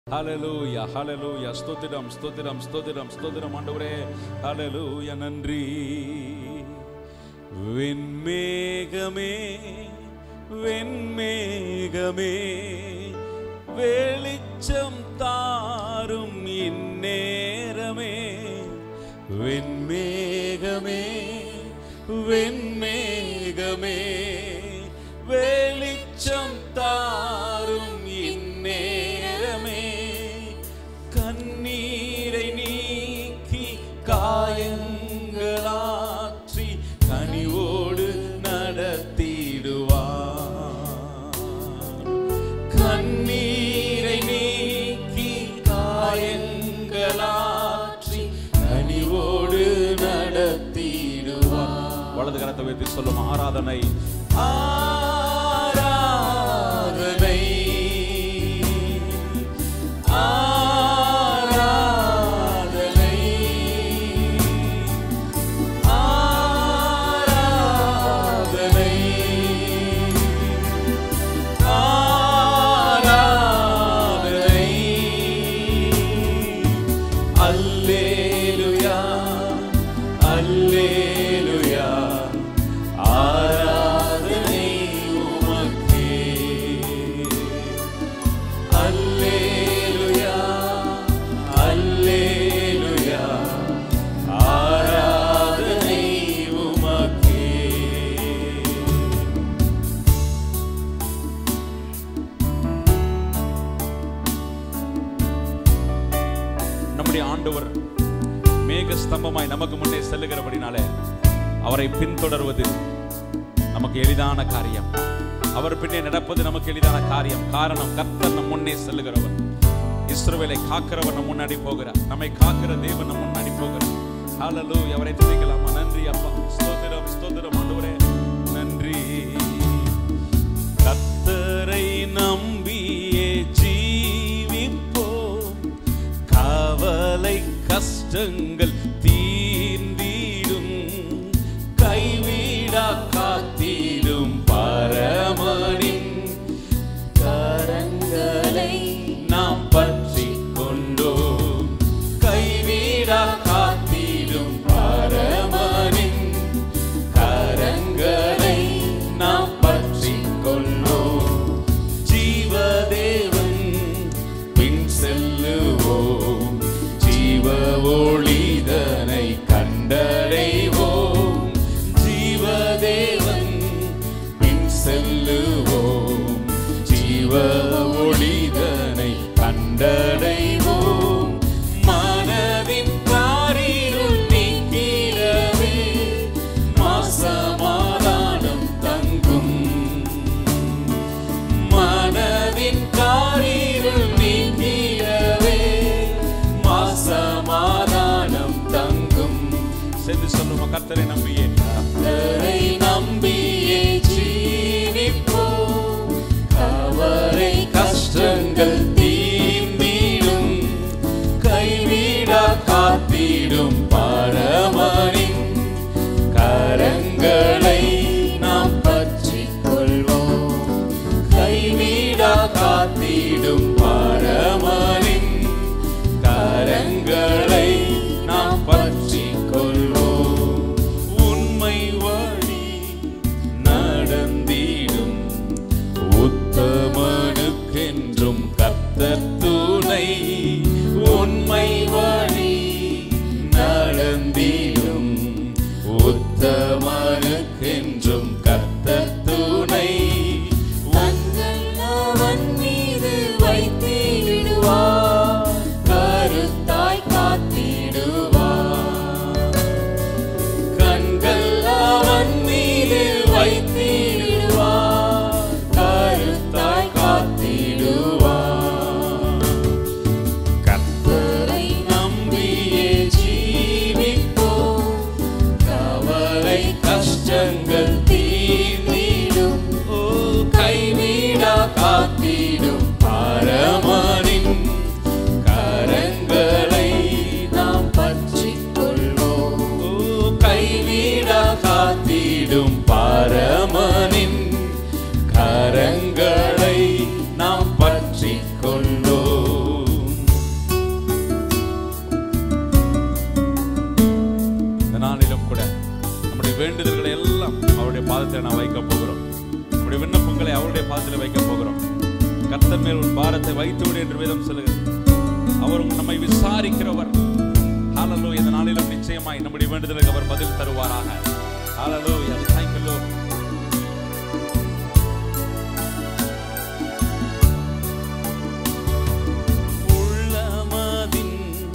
ஹalleluya ஹalleluya ஸ்தோத்திரம் ஸ்தோத்திரம் ஸ்தோத்திரம் ஸ்தோத்திரம் ஆண்டவரே ஹalleluya நன்றி வெண்மேகமே வெண்மேகமே வெளிச்சம் தாரும் இந்நேரமே வெண்மேகமே வெண்மேகமே வெளிச்சம் தாரும் இந்நேரமே கண்ணீரை நீக்கி காயங்களாற்றி கனிவோடு நடத்திடுவார் கண்ணீரை நீக்கி காயங்களாற்றி கனிவோடு நடத்திடுவார் வலது கரத்தை வைத்து சொல்லும் ஆராதனை ஆராதனை ஆராதனை ஆராதனை ஆராதனை அல்லேலுயா அல்லேலுயா ஆராதனை உமக்கே அல்லேலுயா அல்லேலுயா ஆராதனை உமக்கே நம்முடைய ஆண்டவர் மேக ஸ்தம்பமாய் நமக்கு முன்னே செல்லுகிறபடினாலே அவரை பின்தொடர்வது நமக்கு எளிதான காரியம் அவர் பின்னே நடப்பது நமக்கு எளிதான காரியம் காரணம் கர்த்தர் நம் முன்னே செல்லுகிறவர் இஸ்ரவேலை காக்கிறவர் நம் முன்னாடி போகிறார் நம்மை காக்கிற தேவன் நம் முன்னாடி போகிறார் ஹalleluya அவரை துதிக்கலாமா நன்றி அப்பா ஸ்தோத்திரம் ஸ்தோத்திரம் ஆண்டவரே நன்றி கத்தரை நம்பியே ஜீவிப்போம் கவலை கஷ்டங்கள் தீர்ந்திடும் கைவிடா காத்திடும் பரமனின் கரங்களை நாம் பற்றி கொண்டோம் கைவிடா காத்திடும் பரமனின் கரங்களை நாம் பற்றி கொண்டோம் ஜீவதேவன் பின் செல்லுவோம் ஜீவ ஒளிதனை கண்டடைவோம் ஜீவதேவன் பின் செல்லுவோம் ஜீவ ஒளிதனை கண்டடைவோம் மனதின் காரிருள் நீக்கிடவே மாசமாதானம் தங்கும் மனதின் காரிருள் நீங்கிடவே மாசமாதானம் தங்கும் சென்று சொல்லுமா கர்த்தரை நம்பியே கர்த்தரை நம்பியே ஜீவிப்போம் அவரை கஷ்டங்கள் தீர்ந்திடும் கைவிடா காத்திடும் பரமனின் கரங்களை நாம் பற்றிக் கொள்வோம் கைவிடா காத்திடும் பரமனின் கரங்களை நாம் பற்றிக் கொள்வோம் உண்மை வழி நடந்திடும் உத்தமனுக்கென்றும் கர்த்தர் துணை உண்மை வழி நடந்திடும் உத்தமனுக்கென்றும் கர்த்தர் துணை கண்கள் அவன் மீது வைத்திடுவார் கருத்தாய் காத்திடுவார் கண்கள் அவன் மீது வைத்திடுவார் கருத்தாய் காத்திடுவார் கர்த்தரை கர்த்தரை நம்பியே பாதத்தில் நான் வைக்க போகிறோம் நம்முடைய விண்ணப்பங்களை அவருடைய பாதத்தில் வைக்க போகிறோம் கர்த்தர் மேல் உன் பாரத்தை வைத்து விடு என்று வேதம் சொல்லுகிறது அவர் நம்மை விசாரிக்கிறவர் ஹalleluya இந்த நாளிலும் நிச்சயமாய் நம்முடைய வேண்டுதலுக்கு அவர் பதில் தருவாராக ஹalleluya thank you lord உள்ளமதின்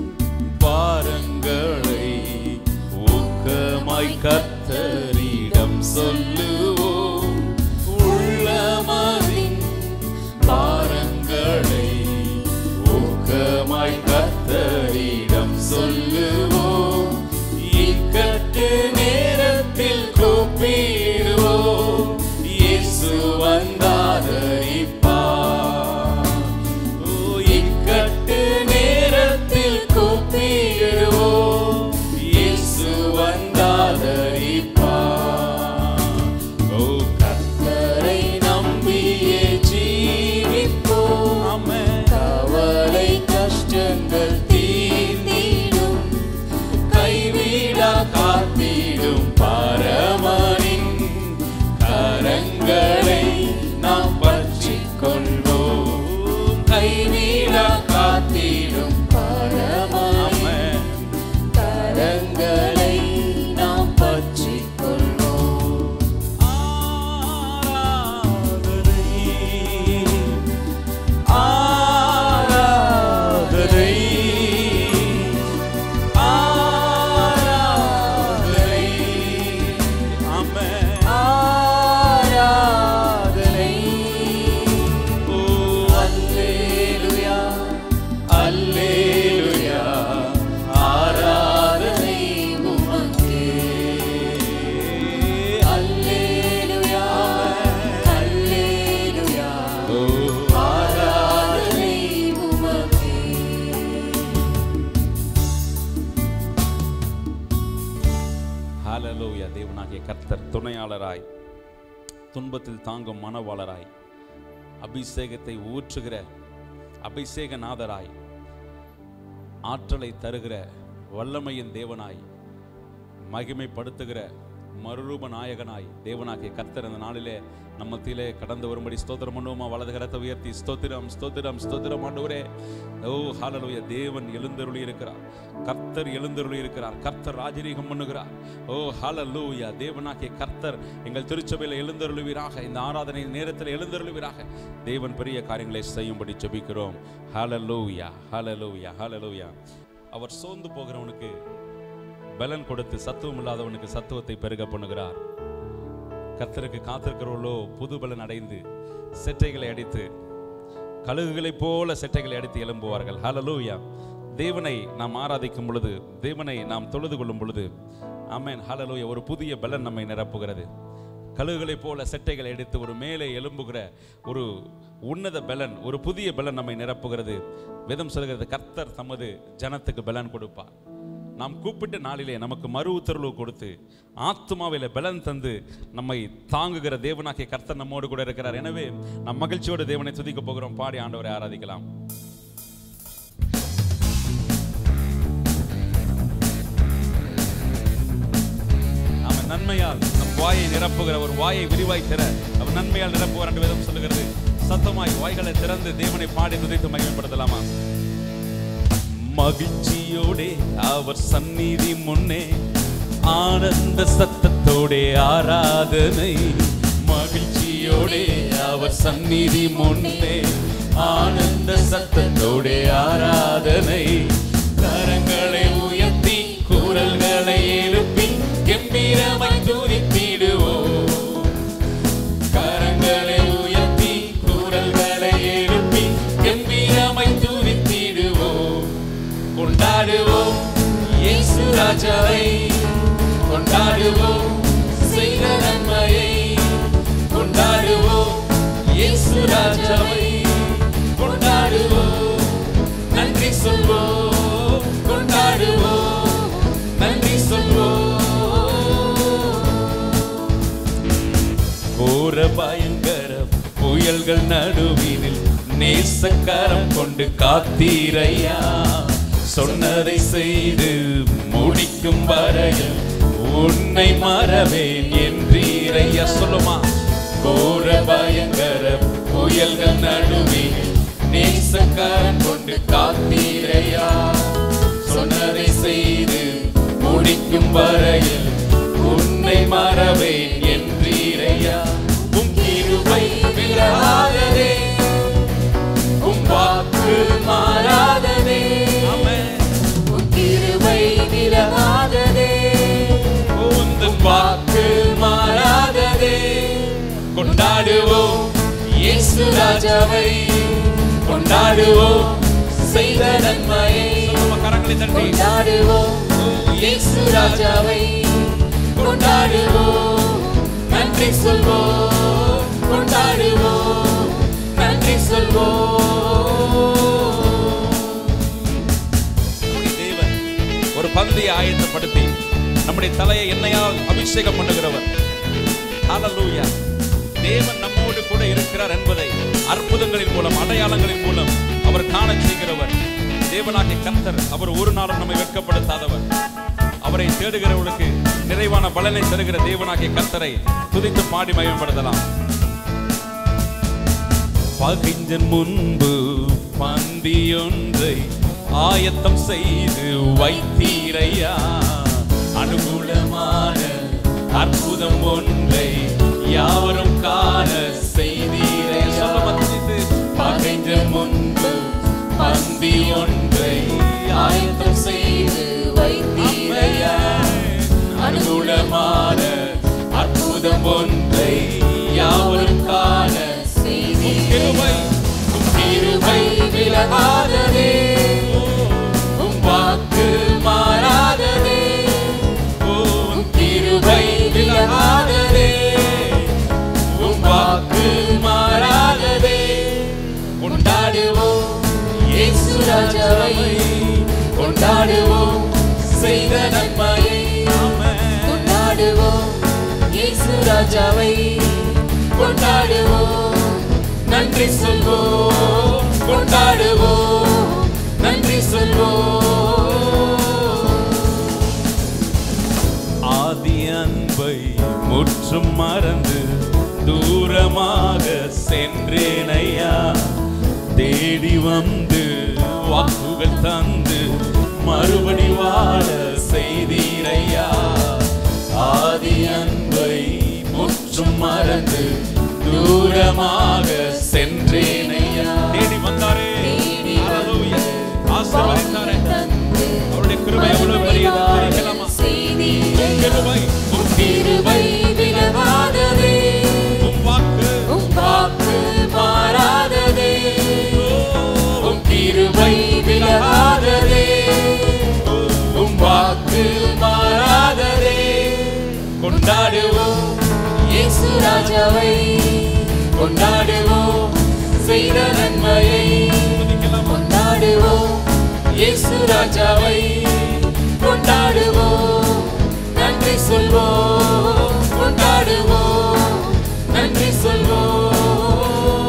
பாரங்களை ஊக்கமாய் கத்தரிடம் சொல்லுவோம் உள்ளமதின் பாரங்களை ஊக்கமாய் கத்தரிடம் சொல்லுவோம் இக்கட்டு நேரத்தில் கூப்பிடுவோம் இயேசு வந்தாதரிப்பார் ஓ, இக்கட்டு நேரத்தில் கூப்பிடுவோம் இயேசு வந்தாதரிப்பார் ஓ கர்த்தரை நம்பியே ஜீவிப்போம் கவலை கஷ்டங்கள் தீர்ந்திடும் கைவிடா காத்திடும் பரமனின் கரங்களை நாம் பற்றிக் கொள்வோம் கைவிடா காத்திடும் பரமனின் கரங்களை நாம் பற்றிக் கொள்வோம் ஆராதனை ஆராதனை ஆராதனை ஆமென் ஆராதனை ஓ அல்லேலூயா அல்லேலூயா ஆராதனை உமக்கே அல்லேலூயா அல்லேலூயா ஓ ஆராதனை உமக்கே ஹalleluya தேவனாகிய கர்த்தர் துணையாளராய் துன்பத்தில் தாங்கும் மனவாளராய் அபிஷேகத்தை ஊற்றுகிற அபிஷேகநாதராய் ஆற்றலை தருகிற வல்லமையின் தேவனாய் மகிமைப்படுத்துகிற மறுரூப நாயகனாய் தேவனாகிய கர்த்தர் இந்த நாளிலே நம்ம மத்தியிலே கடந்து வரும்படி ஸ்தோத்திரம் பண்ணுவோமா வலது கரத்தை உயர்த்தி ஸ்தோத்திரம் ஸ்தோத்திரம் ஸ்தோத்திரம் ஆண்டவரே ஓ ஹalleluya தேவன் எழுந்தருளி இருக்கிறார் கர்த்தர் எழுந்தருளி இருக்கிறார் கர்த்தர் ராஜரீகம் பண்ணுகிறார் ஓ ஹalleluya தேவனாகிய கர்த்தர் எங்கள் திருச்சபையில் எழுந்தருளுவீராக இந்த ஆராதனை நேரத்தில் எழுந்தருளுவீராக தேவன் பெரிய காரியங்களை செய்யும்படி ஜெபிக்கிறோம் ஹalleluya ஹalleluya ஹalleluya அவர் சோர்ந்து போகிறவனுக்கு பலன் கொடுத்து சத்துவம் இல்லாதவனுக்கு சத்துவத்தை பெருக பண்ணுகிறார் கர்த்தருக்கு காத்திருக்கிறவர்களோ புது பலன் அடைந்து செட்டைகளை அடித்து கழுகுகளைப் போல செட்டைகளை அடித்து எழும்புவார்கள் ஹalleluya தேவனை நாம் ஆராதிக்கும் பொழுது தேவனை நாம் தொழுது கொள்ளும் பொழுது ஆமென் ஹalleluya ஒரு புதிய பலன் நம்மை நிரப்புகிறது கழுகுகளைப் போல செட்டைகளை எடுத்து ஒரு மேலே எழும்புகிற ஒரு உன்னத பலன் ஒரு புதிய பலன் நம்மை நிரப்புகிறது வேதம் சொல்கிறது கர்த்தர் தமது ஜனத்துக்கு பலன் கொடுப்பார் நாம் கூப்பிட்ட நாளிலே நமக்கு மறு உத்தரவு கொடுத்து ஆத்மாவில பலன் தந்து நம்மை தாங்குகிற தேவனாகிய கர்த்தர் நம்மோடு கூட இருக்கிறார் எனவே நம் மகிழ்ச்சியோடு தேவனை துதிக்க போகிறோம் பாடி ஆண்டவரை ஆராதிக்கலாம் அவன் நன்மையால் நம் வாயை நிரப்புகிற ஒரு வாயை விரிவாய் திற அவன் நன்மையால் நிரப்புவார் என்று வேதம் சொல்லுகிறது சத்தமாய் வாய்களை திறந்து தேவனை பாடி துதித்து மகிமைப்படுத்தலாமா மகிழ்ச்சியோடே அவர் சந்நிதி முன்னே ஆனந்த சத்தத்தோடே ஆராதனை மகிழ்ச்சியோடே அவர் சந்நிதி முன்னே ஆனந்த சத்தத்தோடே ஆராதனை கரங்களை உயர்த்தி குரல்களை எழுப்பி கம்பீரமாய் துதித்திடுவோம் கரங்களை உயர்த்தி குரல்களை எழுப்பி கம்பீரமாய் துதித்திடுவோம் கொண்டாடுவோம் இயேசு ராஜாவை கொண்டாடுவோம் செய்த நன்மையை கொண்டாடுவோம் இயேசு ராஜாவை கொண்டாடுவோம் நன்றி சொல்வோம் கொண்டாடுவோம் நன்றி சொல்வோம் கோர பயங்கர புயல்கள் நடுவினில் நேசக்கரம் கொண்டு காத்தீரையா சொன்னதை செய்து முடிக்கும் வரையில் உன்னை மறவேன் என்றீர் காத்தீரையா சொல்லுமா கோர பயங்கர புயல்கள் நடுவே நேசக்கரம் கொண்டு காத்தீரையா சொன்னதை செய்து முடிக்கும் வரையில் உன்னை மறவேன் என்றீரையா உம் கிருபை விலகாததே உம் வாக்கு மாறாததே உம் கிருபை விலகாததே உந்தன் வாக்கு மாறாததே கொண்டாடுவோம் இயேசு ராஜாவை கொண்டாடுவோம் செய்த நன்மையை சொல்லுமா கரங்களை தட்டி கொண்டாடுவோம் இயேசு ராஜாவை கொண்டாடுவோம் நன்றி சொல்வோம் கொண்டாடுவோம் நன்றி சொல்வோம் நம்முடைய தேவன் ஒரு பந்தியை ஆயத்தப்படுத்தி நம்முடைய தலையை எண்ணெயால் அபிஷேகம் பண்ணுகிறவர் ஹalleluya தேவன் நம்மோடு கூட இருக்கிறார் என்பதை அற்புதங்களின் மூலம் அடையாளங்களின் மூலம் அவர் காணச் செய்கிறவர் தேவனாகிய கர்த்தர் அவர் ஒரு நாளும் நம்மை வெட்கப்படுத்தாதவர் அவரை தேடுகிறவர்களுக்கு நிறைவான பலனை தருகிற தேவனாகிய கர்த்தரை துதித்து பாடி மயம்படுத்தலாம் பகிஞ்சன் முன்பு பந்தியொன்றை ஆயத்தம் செய்து வைத்தீரையா அனுகூலமான அற்புதம் ஒன்றை யாவரும் காண செய்தீரையா பகைஞ்ச முன்பு பந்தி ஒன்றை ஆயத்தம் செய்து வைத்தீரையா அனுகூலமான அற்புதம் ஒன்றை யாவரும் காண செய்தீரையா உம் கிருபை விலகாததே உம் வாக்கு மாறாததே உம் கிருபை விலகாததே உம் வாக்கு மாறாததே கொண்டாடுவோம் இயேசு ராஜாவை கொண்டாடுவோம் செய்த நன்மையை கொண்டாடுவோம் இயேசு ராஜாவை கொண்டாடுவோம் நன்றி சொல்வோம் கொண்டாடுவோம் நன்றி சொல்வோம் ஆதி அன்பை முற்றும் மறந்து தூரமாக சென்றேனையா தேடி வந்து வாக்குகள் தந்து மறுபடி வாழ செய்தீரையா ஆதி அன்பை முற்றும் மறந்து தூரமாக சென்றேனையா தேடி வந்தாரே தேடி ஹalleluya. ஆசீர்வதித்தாரே தந்து அவருடைய கிருபை எவ்வளவு பெரியது தெரிவிக்கலாமா கிருபை உம் கிருபை விலகாததே உம் வாக்கு உம் வாக்கு மாறாததே உம் கிருபை விலகாததே உம் வாக்கு மாறாததே கொண்டாடுவோம் இயேசு ராஜாவை கொண்டாடுவோம் செய்த நன்மையை துதிக்கலாமா கொண்டாடுவோம் இயேசு ராஜாவை கொண்டாடுவோம் நன்றி சொல்வோம் கொண்டாடுவோம் நன்றி சொல்வோம்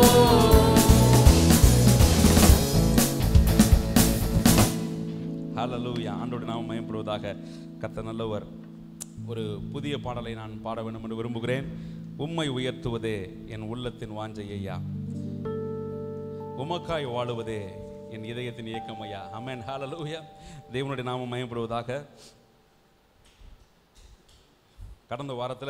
ஹalleluya ஆண்டோடு நாம் மயப்படுவதாக கர்த்தர் நல்லவர் ஒரு புதிய பாடலை நான் பாட வேண்டும் என்று விரும்புகிறேன் உம்மை உயர்த்துவதே என் உள்ளத்தின் வாஞ்சை ஐயா உமக்காய் வாழுவதே என் இதயத்தின் இயக்கம் ஐயா அமேன் ஹalleluya தேவனுடைய நாமம் மயப்படுவதாக கடந்த வாரத்தில்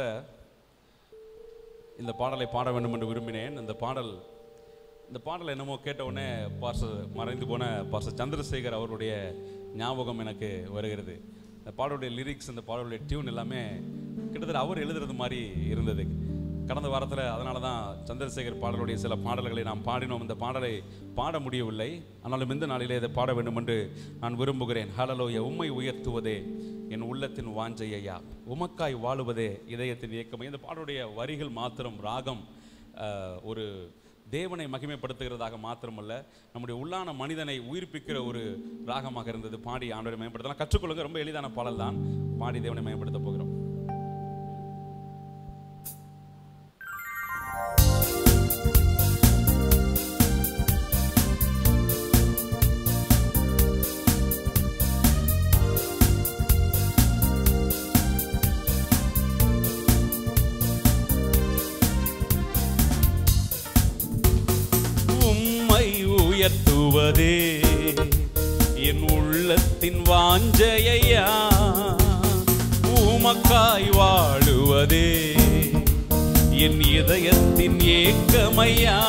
இந்த பாடலை பாட வேண்டும் என்று விரும்பினேன் இந்த பாடல் இந்த பாடல் என்னமோ கேட்ட உடனே பாஸ்டர் மறைந்து போன பாஸ்டர் சந்திரசேகர் அவருடைய ஞாபகம் எனக்கு வருகிறது இந்த பாடலுடைய லிரிக்ஸ் இந்த பாடலுடைய டியூன் எல்லாமே கிட்டத்தட்ட அவர் எழுதுறது மாதிரி இருந்தது கடந்த வாரத்தில் அதனால தான் சந்திரசேகர் பாடலுடைய சில பாடல்களை நாம் பாடினோம் இந்த பாடலை பாட முடியவில்லை ஆனாலும் இந்த நாளிலே இதை பாட வேண்டும் என்று நான் விரும்புகிறேன் ஹலலோய உம்மை உயர்த்துவதே என் உள்ளத்தின் வாஞ்சை ஐயா உமக்காய் வாழுவதே இதயத்தின் இயக்கம் இந்த பாடலுடைய வரிகள் மாத்திரம் ராகம் அஹ், ஒரு தேவனை மகிமைப்படுத்துகிறதாக மாத்திரமல்ல நம்முடைய உள்ளான மனிதனை உயிர்ப்பிக்கிற ஒரு ராகமாக இருந்தது பாடி ஆண்டவரை மேம்படுத்தலாம் கற்றுக்கொள்ளுங்க ரொம்ப எளிதான பாடல் தான் பாடி தேவனை மேம்படுத்த போகிறோம் வாழுவதே என் உள்ளத்தின் வாஞ்சையா உமக்காய் வாழுவதே என் இதயத்தின் ஏக்கமையா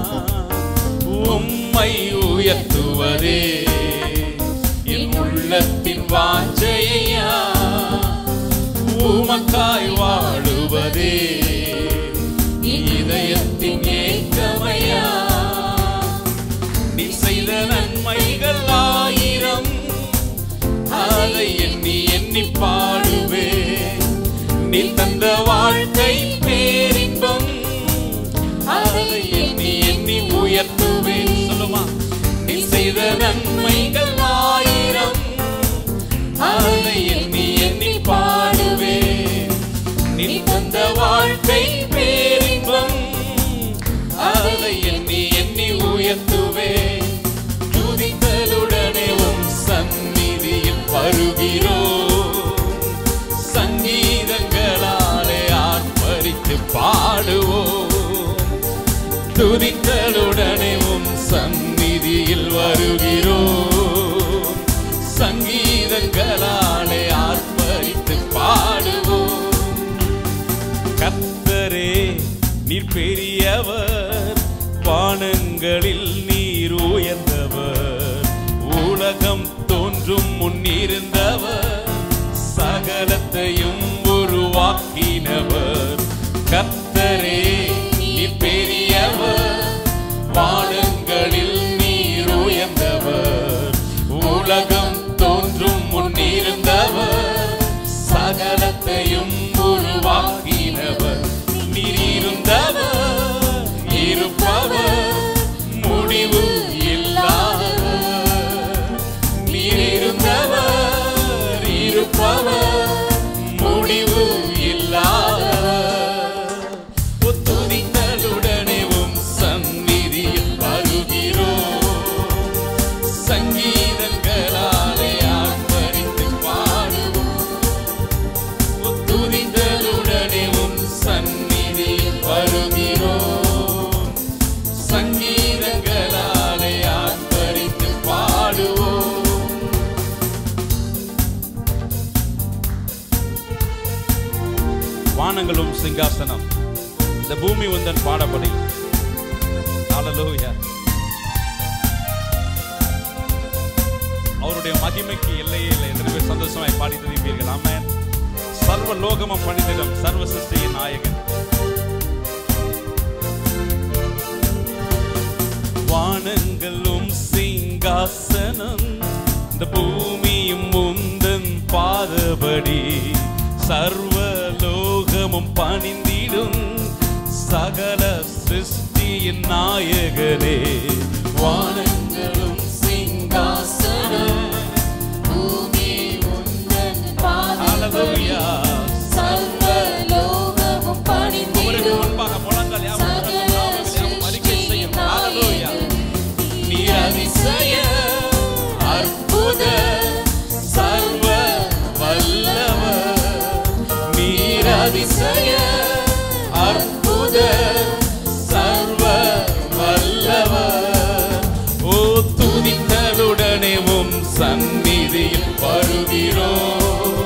உம்மை உயர்த்துவதே என் உள்ளத்தின் வாஞ்சையா உமக்காய் வாழுவதே இதயத்தின் ஏக்கமையா நீ செய்த நன்மைகள் ஆயிரம் அதை எண்ணி எண்ணி பாடுவே நீ தந்த வாழ்க்கை பேரின்பம் அதை எண்ணி எண்ணி உயர்த்துவேன் சொல்லுமா நீ செய்த நன்மைகள் ஆயிரம் அதை எண்ணி எண்ணி பாடுவேன் நீ தந்த வாழ்க்கை பேரின்பம் அதை எண்ணி எண்ணி உயர்த்துவேன் துதித்தலுடனே உம் சந்நிதியில் வருகிறோம் சங்கீதங்களாலே ஆர்ப்பரித்து பாடுவோம் துதித்தலுடனே உம் சந்நிதியில் வருகிறோம் சங்கீதங்களாலே ஆர்ப்பரித்து பாடுவோம் கர்த்தரே நீர் பெரியவர் வானங்களில் நீர் உயர்ந்தவர் உலகம் தோன்றும் முன்னிருந்தவர் சகலத்தையும் உருவாக்கினவர் கர்த்தரே நீர் பெரியவர் வானங்களில் நீர் உயர்ந்தவர் உலகம் தோன்றும் முன்னிருந்தவர் சகலத்தையும் உருவாக்கினவர் நீர் இருந்தவர் இருப்பவர் முடிவு இல்லாதவர் நீர் இருந்தவர் இருப்பவர் முடிவு இல்லாதவர் ஒத்துதித்தலுடனே உம் சந்நிதியில் வருகிறோம் சங்கீதங்களாலே ஆர்ப்பரித்து பாடுவோம் துதித்தலுடனே உம் சந்நிதியில் வருகிறோம் சங்கீதங்களாலே ஆர்ப்பரித்து பாடுவோம் வானங்களும் சிங்காசனம் இந்த பூமி உந்தன் பாடப்படி ஹalleluya அவருடைய மகிமைக்கு எல்லையே இல்லை எத்தனை பேர் சந்தோஷமாய் பாடி துதிப்பீர்கள் ஆமென் சர்வ லோகமும் பணிந்திடும் சர்வ சிருஷ்டியின் நாயகன் வானங்களும் சிங்காசனம் இந்த பூமியும் முந்தன் பாதபடி சர்வ லோகமும் பணிந்திடும் சகல சிருஷ்டியின் நாயகனே வானங்களும் சிங்காசனம் பூமி உந்தன் பாதபடி Hallelujah. சர்வலோகமும் அவருக்கு பணிந்திடும் முன்பாக முழங்கால் யாவும் சகல நாமங்கள் யாவும் அறிக்கை செய்யும் Hallelujah. சிருஷ்டியின் நீர் அதிசய அற்புத சர்வ வல்லவர் நீர் அதிசய அற்புத சர்வ வல்லவர் ஓ துதித்தலுடனே உம் சந்நிதியில் வருகிறோம்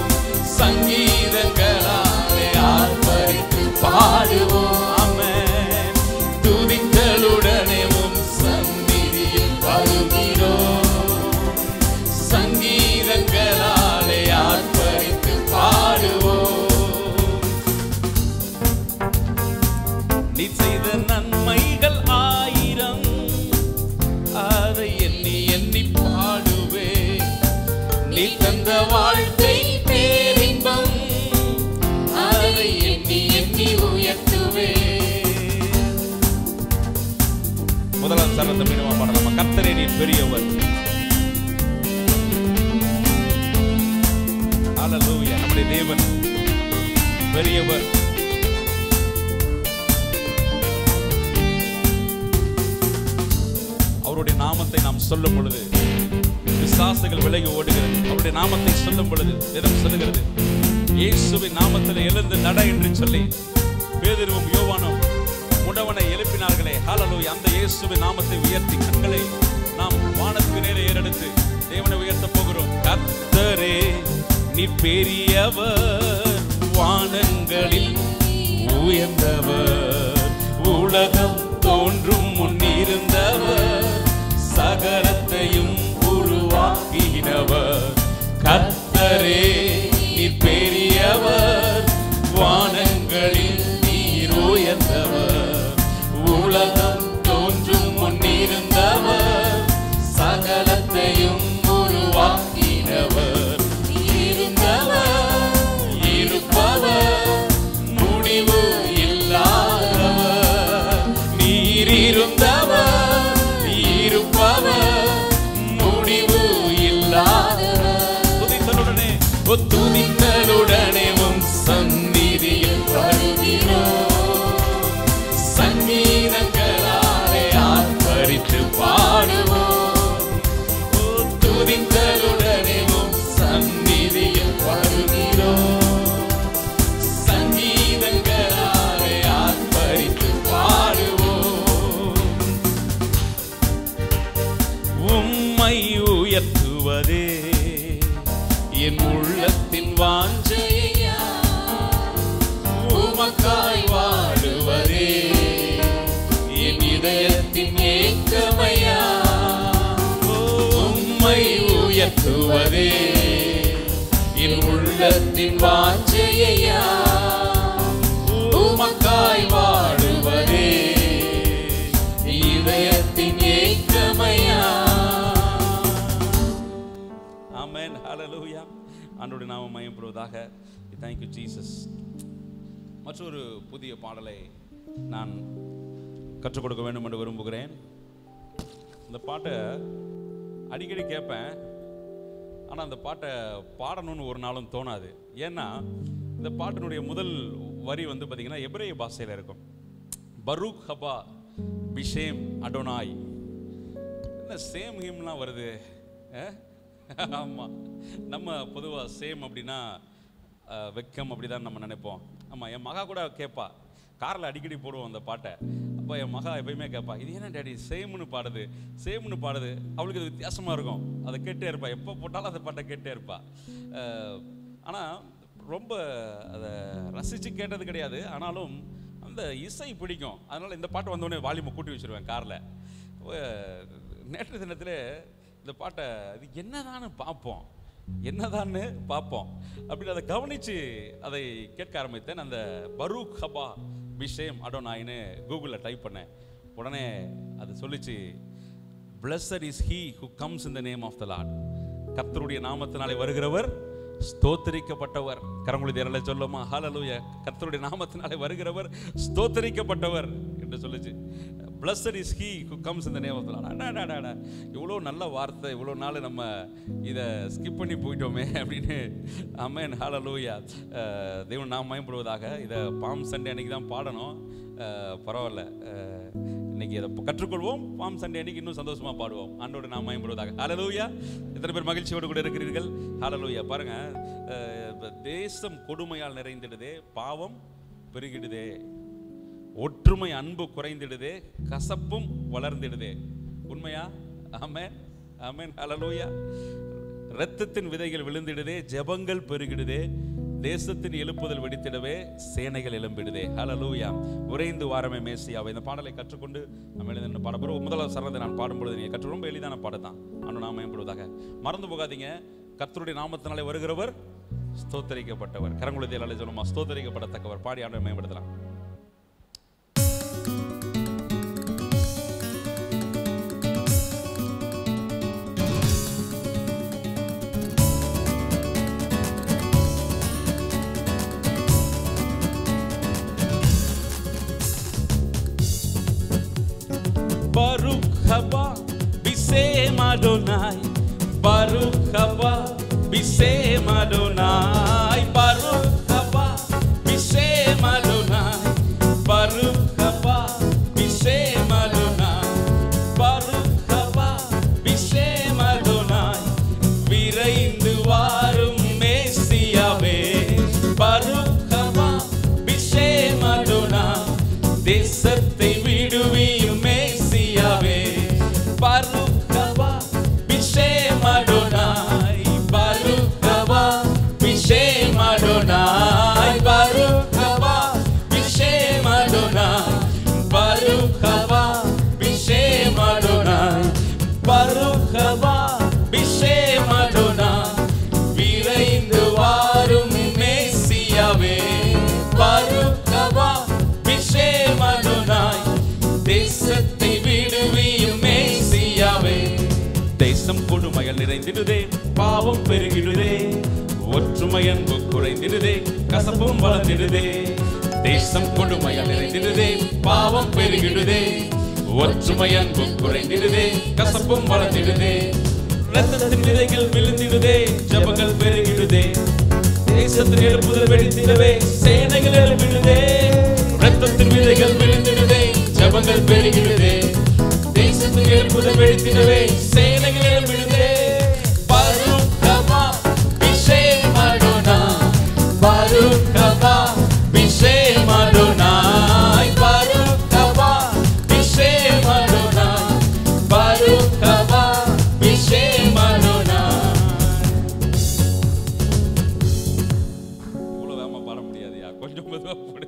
சங்கீதங்களாலே ஆர்ப்பரித்து பாடுவோம் ஆமென் துதித்தலுடனே உம் சந்நிதியில் வருகிறோம் சங்கீதங்களாலே ஆர்ப்பரித்து பாடுவோம் நீ செய்த நன்மைகள் ஆயிரம் அதை எண்ணி எண்ணி பாடுவே நீ தந்த வாழ்க்கை பேரின்பம் அதை எண்ணி எண்ணி உயர்த்துவே முதலாம் சரணத்தை மீனமா பாடலாமா கர்த்தரே நீர் பெரியவர் ஹalleluya நம்முடைய தேவன் பெரியவர் அவருடைய நாமத்தை நாம் சொல்லும் பொழுது விசாசங்கள் விலகி ஓடுகிறது அவருடைய நாமத்தை சொல்லும் பொழுது வேதம் சொல்லுகிறது இயேசுவின் நாமத்தில் எழுந்து நட என்று சொல்லி பேதுருவும் யோவானும் முடவனை எழுப்பினார்களே ஹalleluya அந்த இயேசுவின் நாமத்தை உயர்த்தி கண்களை நாம் வானத்துக்கு நேரே ஏறெடுத்து தேவனை உயர்த்த போகிறோம் கர்த்தரே நீ பெரியவர் வானங்களில் உயர்ந்தவர் உலகம் தோன்றும் முன்னிருந்தவர் சகலத்தையும் உருவாக்கினவர் கர்த்தரே நீ பெரியவர் வானங்களில் நீர் உயர்ந்தவர் உலகம் தோன்றும் முன்னிருந்தவர் சகலத்தையும் உருவாக்கினவர் இருந்தவர் இருப்பவர் முடிவு இல்லாதவர் நீர் இருந்தவர் இருப்பவர் முடிவு இல்லாதவர் துதித்தலுடனே ஓ துதித்தலுடனே உம் சந்நிதியில் வருகிறோம் சங்கீதங்களாலே ஆர்ப்பரித்து பாடுவோம் ஓ துதித்தலுடனே உம் சந்நிதியில் வருகிறோம் சங்கீதங்களாலே ஆர்ப்பரித்து பாடுவோம் உம்மை உயர்த்துவதே என் உள்ளத்தின் வாஞ்சையா உமக்காய் வாழுவதே என் இதயத்தின் ஏக்கமையா உம்மை உயர்த்துவதே என் உள்ளத்தின் வாஞ்சையா உமக்காய் வாழுவதே இதயத்தின் ஏக்கமையா ஆமென் ஹalleluya ஆண்டவருடைய நாமம் மயம்படுவதாக thank you ஜீசஸ் மற்றொரு புதிய பாடலை நான் கற்றுக் கொடுக்க வேண்டும் என்று விரும்புகிறேன் இந்த பாட்டை அடிக்கடி கேட்பேன் ஆனால் அந்த பாட்டை பாடணும்னு ஒரு நாளும் தோணாது ஏன்னா இந்த பாட்டினுடைய முதல் வரி வந்து பார்த்தீங்கன்னா எபிரேய பாஷையில் இருக்கும் பரூக் ஹபா பிஷேம் அடோனாய் என்ன சேம் ஹீம்லாம் வருது அஹ்? ஆமா நம்ம பொதுவாக சேம் அப்படின்னா அஹ், வெக்கம் அப்படிதான் நம்ம நினைப்போம் ஆமா என் மகா கூட கேட்பா காரில் அடிக்கடி போடுவோம் அந்த பாட்டை அப்போ என் மகா எப்பயுமே கேட்பா இது என்ன டேடி சேம்னு பாடுது சேம்னு பாடுது அவளுக்கு இது வித்தியாசமாக இருக்கும் அதை கேட்டே இருப்பா எப்போ போட்டாலும் அந்த பாட்டை கேட்டே இருப்பா அஹ், ஆனா ரொம்ப அதை ரசித்து கேட்டது கிடையாது ஆனாலும் அந்த இசை பிடிக்கும் அதனால் இந்த பாட்டு வந்தோடனே வால்யூமை கூட்டி வச்சிருவேன் காரில் நேற்று தினத்தில் இந்த பாட்டை இது என்னதான்னு பார்ப்போம் என்னதான்னு பார்ப்போம் அப்படின்னு அதை கவனித்து அதை கேட்க ஆரம்பித்தேன் அந்த பரூக் ஹபா விஷயம் அடோனாயின்னு கூகுளில் டைப் பண்ணேன் உடனே அது சொல்லிச்சு blessed is he who comes in the name of the Lord கர்த்தருடைய நாமத்தினாலே வருகிறவர் ஸ்தோத்தரிக்கப்பட்டவர் கரங்குழி தேரலை சொல்லுமா ஹalleluya கர்த்தருடைய நாமத்தினாலே வருகிறவர் ஸ்தோத்தரிக்கப்பட்டவர் என்று சொல்லுச்சு blessed is he who comes in the name of the Lord இவ்வளோ நல்ல வார்த்தை இவ்வளோ நாள் நம்ம இதை ஸ்கிப் பண்ணி போயிட்டோமே அப்படின்னு அமேன் ஹalleluya அஹ், தேவன் நாம் மயப்படுவதாக இதை பாம் சண்டே அன்னைக்கு தான் பாடணும் அஹ், பரவாயில்ல அஹ், இன்னைக்கு அதை கற்றுக்கொள்வோம் பாம் சண்டே அன்னைக்கு இன்னும் சந்தோஷமா பாடுவோம் ஆண்டோட நாம் மயம்படுவதாக ஹalleluya எத்தனை பேர் மகிழ்ச்சியோடு கூட இருக்கிறீர்கள் ஹalleluya பாருங்க அஹ், இப்ப தேசம் கொடுமையால் நிறைந்திடுதே பாவம் பெருகிடுதே ஒற்றுமை அன்பு குறைந்திடுதே கசப்பும் வளர்ந்திடுதே உண்மையா ஆமென் ஆமென் ஹalleluya இரத்தத்தின் விதைகள் விழுந்திடுதே ஜெபங்கள் பெருகிடுதே தேசத்தின் எழுப்புதல் வெடித்திடவே சேனைகள் எழும்பிடுதே ஹalleluya உறைந்து வாரமே மேசியாவை இந்த பாடலை கற்றுக்கொண்டு நம்ம எழுதின பாட போகிறோம் முதலாவது சரணத்தை நான் பாடும்பொழுது நீங்கள் கற்று ரொம்ப எளிதான பாடம் தான் அண்ணு நாம மேம்படுவதாக மறந்து போகாதீங்க கர்த்தருடைய நாமத்தினாலே வருகிறவர் ஸ்தோத்தரிக்கப்பட்டவர் கரங்குளத்தில் அலை சொல்லுமா ஸ்தோத்தரிக்கப்படத்தக்கவர் பாடி ஆண்டை மேம்படுத்தலாம் Baruch haba bisem Adonai Baruch haba bisem Adonai Baruch haba bisem Adonai Baruch haba கொடுமையல் நிறைந்திடுதே பாவம் பெருகிடுதே ஒற்றுமை அன்பு குறைந்திடுதே கசப்பும் வளர்ந்திடுதே தேசம் கொடுமையல் நிறைந்திடுதே பாவம் பெருகிடுதே ஒற்றுமை அன்பு குறைந்திடுதே கசப்பும் வளர்ந்திடுதே ரத்தத்தின் விதைகள் விழுந்திடுதே ஜபங்கள் பெருகிடுதே தேசத்தின் எழுப்புதல் வெடித்திடவே சேனைகள் எழுப்பிடுதே ரத்தத்தின் விதைகள் விழுந்திடுதே ஜபங்கள் பெருகிடுதே தேசத்தின் எழுப்புதல் வெடித்திடவே சேனைகள் எழுப்பிடுதே பருக்கமா விஷேமடுனா பருக்கமா விஷேமடுனாய் பருக்கமா விஷேமடுனாய் பருக்கமா விஷேமடுனாய் இவ்வளோ வேகமாக பாட முடியாதுயா கொஞ்சம் மெதுவாக போடு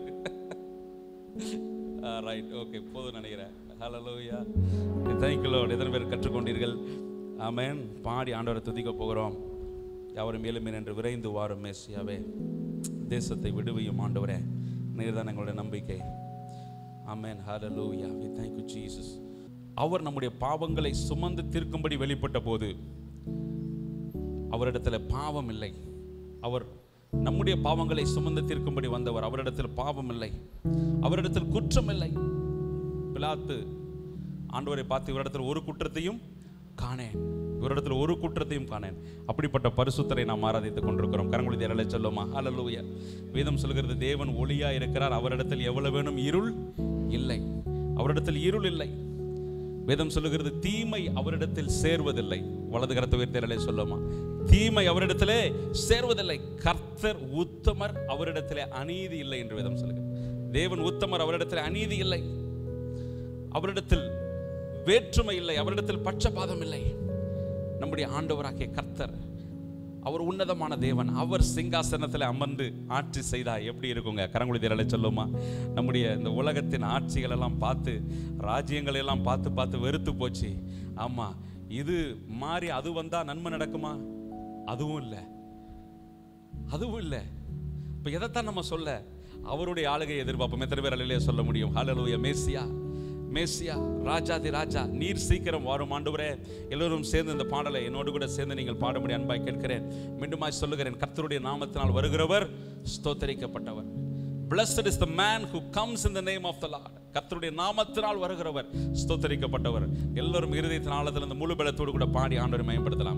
ரைட் ஓகே போதும் நினைக்கிறேன் ஹalleluya thank you lord எத்தனை பேர் கற்றுக்கொண்டீர்கள் ஆமென் பாடி ஆண்டவரை துதிக்க போகிறோம் யாவரும் மேலும் என்று விரைந்து வாரும் மேசியாவே தேசத்தை விடுவியும் ஆண்டவரே நீர்தான் எங்களுடைய நம்பிக்கை ஆமென் ஹalleluya we thank you jesus அவர் நம்முடைய பாவங்களை சுமந்து தீர்க்கும்படி வெளிப்பட்ட போது அவரிடத்துல பாவம் இல்லை அவர் நம்முடைய பாவங்களை சுமந்து தீர்க்கும்படி வந்தவர் அவரிடத்தில் பாவம் இல்லை அவரிடத்தில் குற்றம் இல்லை பிலாத்து ஆண்டவரை பார்த்து இவரிடத்தில் ஒரு குற்றத்தையும் காணேன் இவரிடத்தில் ஒரு குற்றத்தையும் காணேன் அப்படிப்பட்ட பரிசுத்தரை நாம் ஆராதித்துக் கொண்டிருக்கிறோம் கரங்குடி தேரலை சொல்லுமா ஹalleluya வேதம் சொல்கிறது தேவன் ஒளியா இருக்கிறார் அவரிடத்தில் எவ்வளவு வேணும் இருள் இல்லை அவரிடத்தில் இருள் இல்லை வேதம் சொல்லுகிறது தீமை அவரிடத்தில் சேர்வதில்லை வலது கரத்தை உயர்த்தலே சொல்லுமா தீமை அவரிடத்திலே சேர்வதில்லை கர்த்தர் உத்தமர் அவரிடத்திலே அநீதி இல்லை என்று வேதம் சொல்லுகிறது தேவன் உத்தமர் அவரிடத்திலே அநீதி இல்லை அவரிடத்தில் வேற்றுமை இல்லை அவரிடத்தில் பட்சபாதம் இல்லை நம்முடைய ஆண்டவராகிய கர்த்தர் அவர் உன்னதமான தேவன் அவர் சிங்காசனத்தில் அமர்ந்து ஆட்சி செய்தா எப்படி இருக்குங்க கரங்குடி தேரலை சொல்லுமா நம்முடைய இந்த உலகத்தின் ஆட்சிகள் எல்லாம் பார்த்து ராஜ்யங்களை எல்லாம் பார்த்து பார்த்து வெறுத்து போச்சு ஆமா இது மாறி அது வந்தா நன்மை நடக்குமா அதுவும் இல்லை அதுவும் இல்லை இப்போ எதைத்தான் நம்ம சொல்ல அவருடைய ஆளுகை எதிர்பார்ப்போம் எத்தனை பேர் அல்லையே சொல்ல முடியும் ஹalleluya மேசியா மேசியா ராஜாதி ராஜா நீர் சீக்கிரம் வரும் ஆண்டவரே எல்லோரும் சேர்ந்து இந்த பாடலை என்னோடு கூட சேர்ந்து நீங்கள் பாடும்படி அன்பாய் கேட்கிறேன் மீண்டுமாய் சொல்லுகிறேன் கர்த்தருடைய நாமத்தினால் வருகிறவர் ஸ்தோத்தரிக்கப்பட்டவர் Blessed is the man who comes in the name of the Lord. கர்த்தருடைய நாமத்தினால் வருகிறவர் ஸ்தோத்தரிக்கப்பட்டவர் எல்லோரும் இருதயத்தின் ஆழத்தில் இந்த முழு பலத்தோடு கூட பாடி ஆண்டவரை மேம்படுத்தலாம்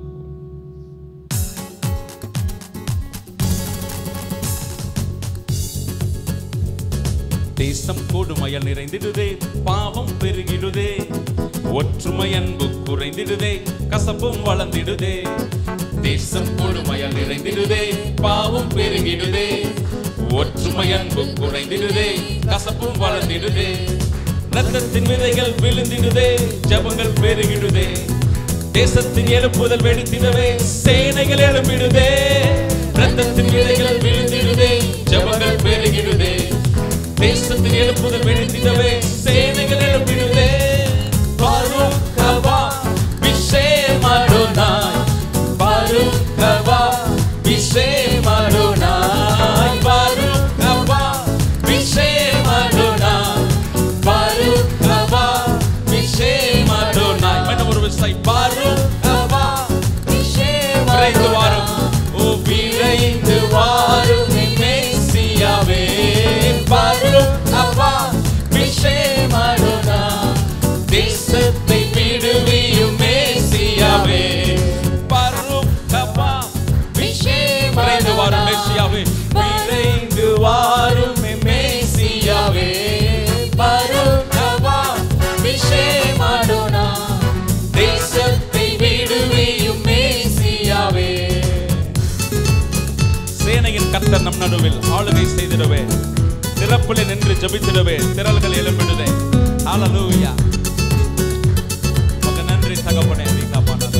தேசம் கொடுமையல் நிறைந்திடுதே பாவம் பெருகிடுதே ஒற்றுமை அன்பு குறைந்திடுதே கசப்பும் வளர்ந்திடுதே தேசம் கொடுமையல் நிறைந்திடுதே பாவம் பெருகிடுதே ஒற்றுமை அன்பு குறைந்திடுதே கசப்பும் வளர்ந்திடுதே ரத்தத்தின் விதைகள் விழுந்திடுதே ஜபங்கள் பெருகிடுதே தேசத்தின் எழுப்புதல் வெடித்திடவே சேனைகள் எழும்பிடுதே ரத்தத்தின் விதைகள் விழுந்திடுதே ஜபங்கள் பெருகிடுதே தேசத்தின் எழுப்புதல் வெடித்திடவே சேனைகள் எழுப்பிடுதே பருக்கவா விஷேமருனாய் பருக்கவா விஷேமருனாய் பருக்கவா விஷேமருனாய் பருக்கவா விஷேமருனாய் மீண்டும் ஒரு விசை பருக்கவா விரைந்து வாரும் ஓ விரைந்து வாரும் மேசியாவே வரும் அவா விஷேமருனா தேசத்தை விடுவியும் மேசியாவே வரும் அவா விரைந்து வாரும் மேசியாவே விரைந்து வாரும் மேசியாவே வரும் அவா விஷேமருனா தேசத்தை விடுவியும் மேசியாவே சேனையின் கர்த்தர் நம் நடுவில் ஆளுகை செய்திடவே திறப்பிலே நின்று ஜெபித்திடவே திரள்கள் எழும்பிடுதே ஹalleluya உங்க நன்றி தகப்பனே நீ காப்பாற்றாத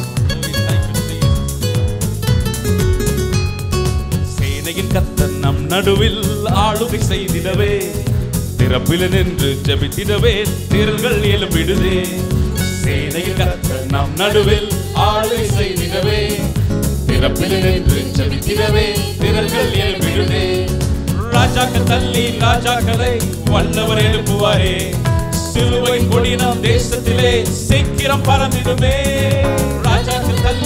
சேனையின் கர்த்தர் நம் நடுவில் ஆளுகை செய்திடவே திறப்பிலே நின்று ஜெபித்திடவே திரள்கள் எழும்பிடுதே சேனையின் கர்த்தர் நம் நடுவில் ஆளுகை செய்திடவே திறப்பில் நின்று ஜெபித்திடவே திரள்கள் எழும்பிடுதே ராஜாக்கள் தள்ளி ராஜாக்களை வல்லவர் எழுப்புவாரே சிலுவை கொடி நம் தேசத்திலே சீக்கிரம் பறந்திடுமே ராஜாக்கள் தள்ளி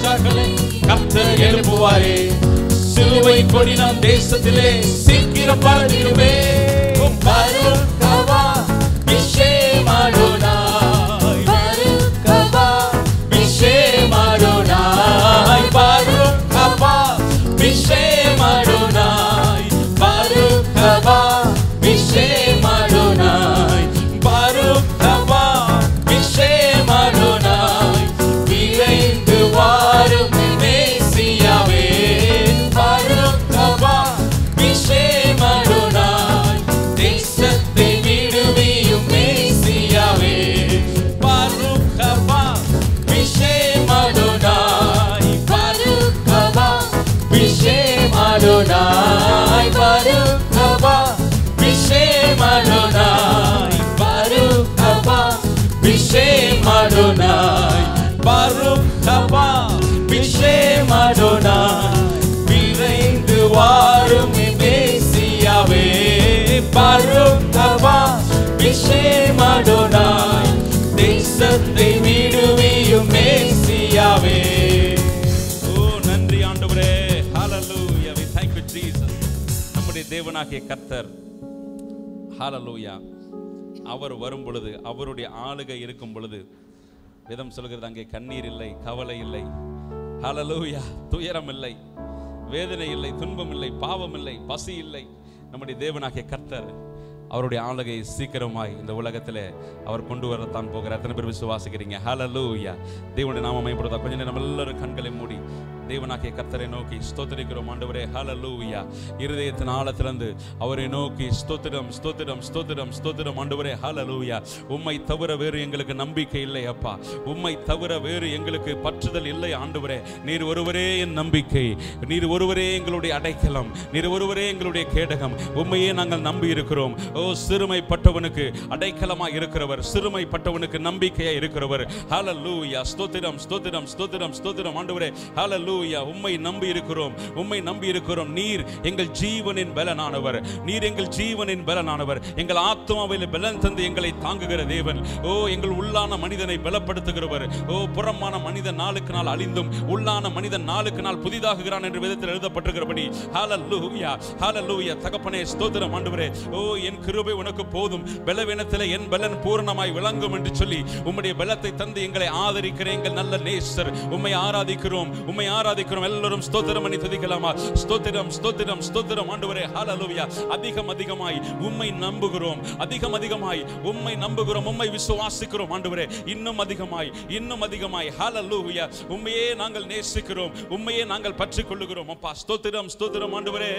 ராஜாக்களை கர்த்தர் எழுப்புவாரே சிலுவை கொடி நாம் தேசத்திலே சீக்கிரம் பறந்திடுமே பருக்கவா விஷேமாடோனாய் பருக்கவா விஷேமாடோனாய் பருக்கவா விஷேமாடோனாய் பருக்கவா விஷேமாடோனாய் பருக்கவா விஷேமாடோனாய் விரைந்து வாரும் மேசியாவே பருக்கவா விஷேமாடோனாய் தேசத்தை விடுவியும் மேசியாவே பருக்கவா விஷேமாடோனாய் பருக்கவா விஷேமாடோனாய் பருக்கவா விஷேமாடோனாய் பருக்கவா விஷேமாடோனாய் பருக்கவா விஷேமாடோனாய் விரைந்து வாரும் மேசியாவே பருக்கவா விஷேமாடோனாய் தேசத்தை விடுவியும் மேசியாவே ஓ நன்றி ஆண்டவரே ஹalleluya we thank you jesus நம்முடைய தேவனாகிய கர்த்தர் ஹalleluya அவர் வரும் பொழுது அவருடைய ஆளுகை இருக்கும் பொழுது வேதம் சொல்கிறது அங்கே கண்ணீர் இல்லை கவலை இல்லை ஹalleluya துயரம் இல்லை வேதனை இல்லை துன்பம் இல்லை பாவம் இல்லை பசி இல்லை நம்முடைய தேவனாகிய கர்த்தர் அவருடைய ஆளுகை சீக்கிரமாய் இந்த உலகத்தில் அவர் கொண்டு வரத்தான் போகிறார் எத்தனை பேர் விசுவாசிக்கிறீங்க ஹalleluya தேவனுடைய நாம மேம்படுத்தா கொஞ்ச நேரம் நம்ம எல்லாரும் கண்களை மூடி தேவனாகிய கர்த்தரை நோக்கி ஸ்தோத்திரிக்கிறோம் ஆண்டவரே ஹalleluya இருதயத்தின் ஆழத்திலிருந்து அவரை நோக்கி ஸ்தோத்திரம் ஸ்தோத்திரம் ஸ்தோத்திரம் ஸ்தோத்திரம் ஆண்டவரே ஹalleluya உம்மை தவிர வேறு எங்களுக்கு நம்பிக்கை இல்லை அப்பா உம்மை தவிர வேறு எங்களுக்கு பற்றுதல் இல்லை ஆண்டவரே நீர் ஒருவரே என் நம்பிக்கை நீர் ஒருவரே எங்களுடைய அடைக்கலம் நீர் ஒருவரே எங்களுடைய கேடகம் உண்மையே நாங்கள் நம்பி இருக்கிறோம் ஓ சிறுமைப்பட்டவனுக்கு அடைக்கலமாய் இருக்கிறவர் சிறுமைப்பட்டவனுக்கு நம்பிக்கையா இருக்கிறவர் ஹalleluya ஸ்தோத்திரம் ஸ்தோத்திரம் ஸ்தோத்திரம் ஸ்தோத்திரம் ஆண்டவரே ஹalleluya உம்மை நம்பி இருக்கிறோம் உம்மை நம்பி இருக்கிறோம் நீர் எங்கள் ஜீவனின் பலனானவர் நீர் எங்கள் ஜீவனின் பலனானவர் எங்கள் ஆத்மாவில் பலன் தந்து எங்களை தாங்குகிற தேவன் ஓ எங்கள் உள்ளான மனிதனை பலப்படுத்துகிறவர் ஓ புறமான மனிதன் நாளுக்கு நாள் அழிந்தும் உள்ளான மனிதன் நாளுக்கு நாள் புதிதாகுகிறான் என்று விதத்தில் எழுதப்பட்டிருக்கிறபடி ஹalleluya ஹalleluya தகப்பனே ஸ்தோத்திரம் ஆண்டவரே ஓ என் கிருபை உனக்கு போதும் பலவீனத்திலே என் பலன் பூரணமாய் விளங்கும் என்று சொல்லி உம்முடைய பலத்தை தந்து எங்களை ஆதரிக்கிற எங்கள் நல்ல நேசர் உம்மை ஆராதிக்கிறோம் உம்மை ஆராதிக்கிறோம் எல்லாரும் ஸ்தோத்திரம் பண்ணி துதிக்கலாமா ஸ்தோத்திரம் ஸ்தோத்திரம் ஸ்தோத்திரம் ஆண்டவரே ஹalleluya அதிகம் அதிகமாய் உம்மை நம்புகிறோம் அதிகம் அதிகமாய் உம்மை நம்புகிறோம் உம்மை விசுவாசிக்கிறோம் ஆண்டவரே இன்னும் அதிகமாய் இன்னும் அதிகமாய் ஹalleluya உம்மையே நாங்கள் நேசிக்கிறோம் உம்மையே நாங்கள் பற்றிக் கொள்ளுகிறோம் அப்பா ஸ்தோத்திரம் ஸ்தோத்திரம் ஆண்டவரே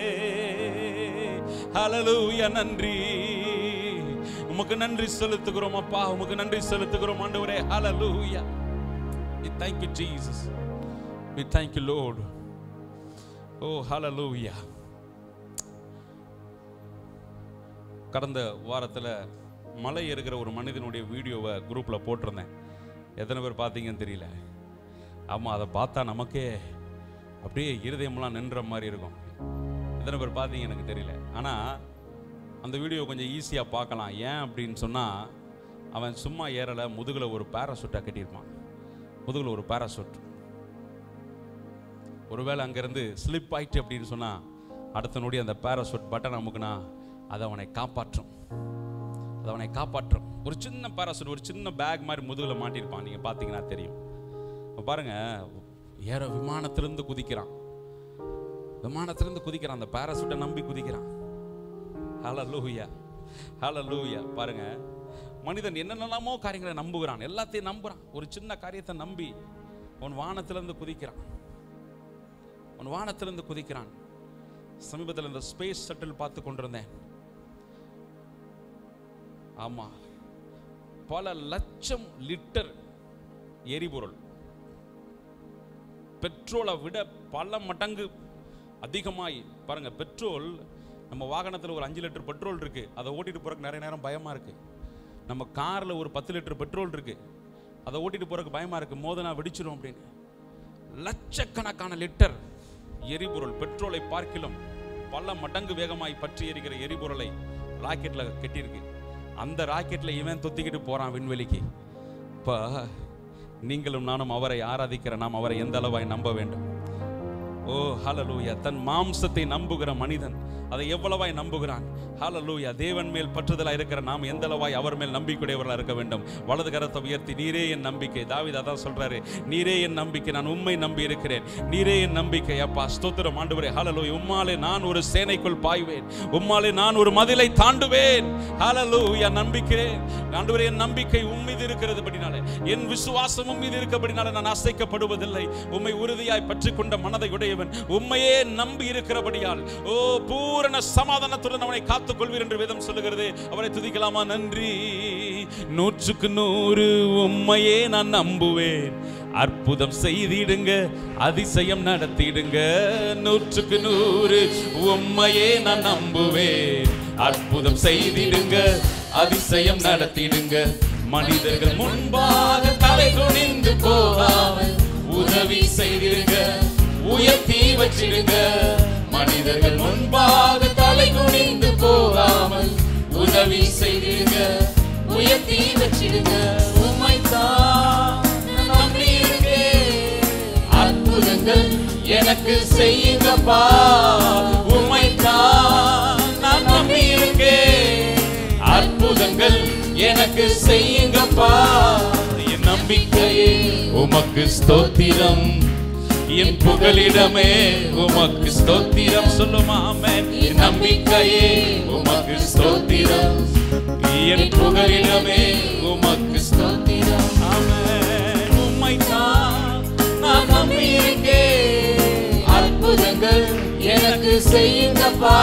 ஹalleluya நன்றி உமக்கு நன்றி செலுத்துகிறோம் அப்பா உமக்கு நன்றி செலுத்துகிறோம் ஆண்டவரே ஹalleluya we thank you jesus we thank you lord oh hallelujah கடந்த வாரத்தில் மலை ஏறுகிற ஒரு மனிதனுடைய வீடியோவை குரூப்பில் போட்டிருந்தேன் எத்தனை பேர் பார்த்தீங்கன்னு தெரியல ஆமாம் அதை பார்த்தா நமக்கே அப்படியே இருதயமெல்லாம் நின்ற மாதிரி இருக்கும் எத்தனை பேர் பார்த்தீங்க எனக்கு தெரியல ஆனால் அந்த வீடியோ கொஞ்சம் ஈஸியாக பார்க்கலாம் ஏன் அப்படின்னு சொன்னால் அவன் சும்மா ஏறலை முதுகில் ஒரு பேராசூட்டை கட்டியிருப்பான் முதுகில் ஒரு பேராசூட் ஒருவேளை அங்கேருந்து ஸ்லிப் ஆயிட்டு அப்படின்னு சொன்னால் அடுத்த நொடி அந்த பேராசூட் பட்டன் அமுக்குனா அது அவனை காப்பாற்றும் அது அவனை காப்பாற்றும் ஒரு சின்ன பேராசூட் ஒரு சின்ன பேக் மாதிரி முதுகில் மாட்டியிருப்பான் நீங்கள் பார்த்தீங்கன்னா தெரியும் இப்ப பாருங்க ஏற விமானத்திலிருந்து குதிக்கிறான் விமானத்திலிருந்து குதிக்கிறான் அந்த பேராசூட்டை நம்பி குதிக்கிறான் ஹalleluya ஹalleluya பாருங்க மனிதன் என்னென்னலாமோ காரியங்களை நம்புகிறான் எல்லாத்தையும் நம்புறான் ஒரு சின்ன காரியத்தை நம்பி அவன் வானத்திலிருந்து குதிக்கிறான் அவன் வானத்திலிருந்து குதிக்கிறான் சமீபத்தில் இந்த ஸ்பேஸ் ஷட்டில் பார்த்து கொண்டிருந்தேன் ஆமா பல லட்சம் லிட்டர் எரிபொருள் பெட்ரோலை விட பல மடங்கு அதிகமாய் பாருங்க பெட்ரோல் நம்ம வாகனத்தில் ஒரு அஞ்சு லிட்டர் பெட்ரோல் இருக்கு அதை ஓட்டிட்டு போறதுக்கு நிறைய நேரம் பயமா இருக்கு நம்ம கார்ல ஒரு பத்து லிட்டர் பெட்ரோல் இருக்கு அதை ஓட்டிட்டு போறதுக்கு பயமா இருக்கு மோதனா வெடிச்சிரும் அப்படின்னு லட்சக்கணக்கான லிட்டர் எரிபொருள் பெட்ரோலை பார்க்கிலும் பல மடங்கு வேகமாய் பற்றி எரிகிற எரிபொருளை ராக்கெட்ல கட்டியிருக்கு அந்த ராக்கெட்ல இவன் தொத்திக்கிட்டு போறான் விண்வெளிக்கு இப்போ நீங்களும் நானும் அவரை ஆராதிக்கிற நாம் அவரை எந்த அளவாய் நம்ப வேண்டும் ஓ ஹalleluya தன் மாம்சத்தை நம்புகிற மனிதன் அதை எவ்வளவாய் நம்புகிறான் ஹalleluya தேவன் மேல் பற்றுதலாய் இருக்கிற நாம் எந்த அளவாய் அவர் மேல் நம்பிக்கையுடையவர்களாக இருக்க வேண்டும் வலது கரத்தை உயர்த்தி நீரே என் நம்பிக்கை தாவீது அதான் சொல்றாரு நீரே என் நம்பிக்கை நான் உம்மை நம்பி இருக்கிறேன் நீரே என் நம்பிக்கை அப்பா ஸ்தோத்திரம் ஆண்டவரே ஹalleluya உம்மாலே நான் ஒரு சேனைக்குள் பாய்வேன் உம்மாலே நான் ஒரு மதிலை தாண்டுவேன் ஹalleluya நம்பிக்கிறேன் ஆண்டவரே என் நம்பிக்கை உம் மீது இருக்கிறது படினாலே என் விசுவாசம் உம் மீது இருக்கபடினாலே நான் அசைக்கப்படுவதில்லை உம்மை உறுதியாய் பற்றிக்கொண்ட மனதை உடையவன் உம்மையே நம்பி இருக்கிறபடியால் ஓ பூரண சமாதானத்துடன் அவனை காத்துக் கொள்வீர் என்று வேதம் சொல்லுகிறது அவரை துதிக்கலாமா நன்றி நூற்றுக்கு நூறு உம்மையே நான் நம்புவேன் அற்புதம் செய்திடுங்க அதிசயம் நடத்திடுங்க நூற்றுக்கு நூறு உம்மையே நான் நம்புவேன் அற்புதம் செய்திடுங்க அதிசயம் நடத்திடுங்க மனிதர்கள் முன்பாக தலை குனிந்து போகாமல் உதவி செய்திடுங்க உயர்த்தி வச்சிடுங்க மனிதர்கள் முன்பாக தலை குனிந்து போகாமல் உதவி செய்திடுங்க உயர்த்தி வச்சிடுங்க உம்மைத்தான் நான் நம்பியிருக்கேன். அற்புதங்கள் எனக்கு செய்யுங்கப்பா உம்மைத்தான் நான் நம்பியிருக்கேன் அற்புதங்கள் எனக்கு செய்யுங்கப்பா என் நம்பிக்கையே உமக்கு ஸ்தோத்திரம் என் புகலிடமே உமக்கு ஸ்தோத்திரம் சொல்லுமா ஆமென். என் நம்பிக்கையே உமக்கு ஸ்தோத்திரம் என் புகலிடமே உமக்கு ஸ்தோத்திரம் ஆமென். உம்மைத்தான் நான் நம்பியிருக்கேன் அற்புதங்கள் எனக்கு செய்யுங்கப்பா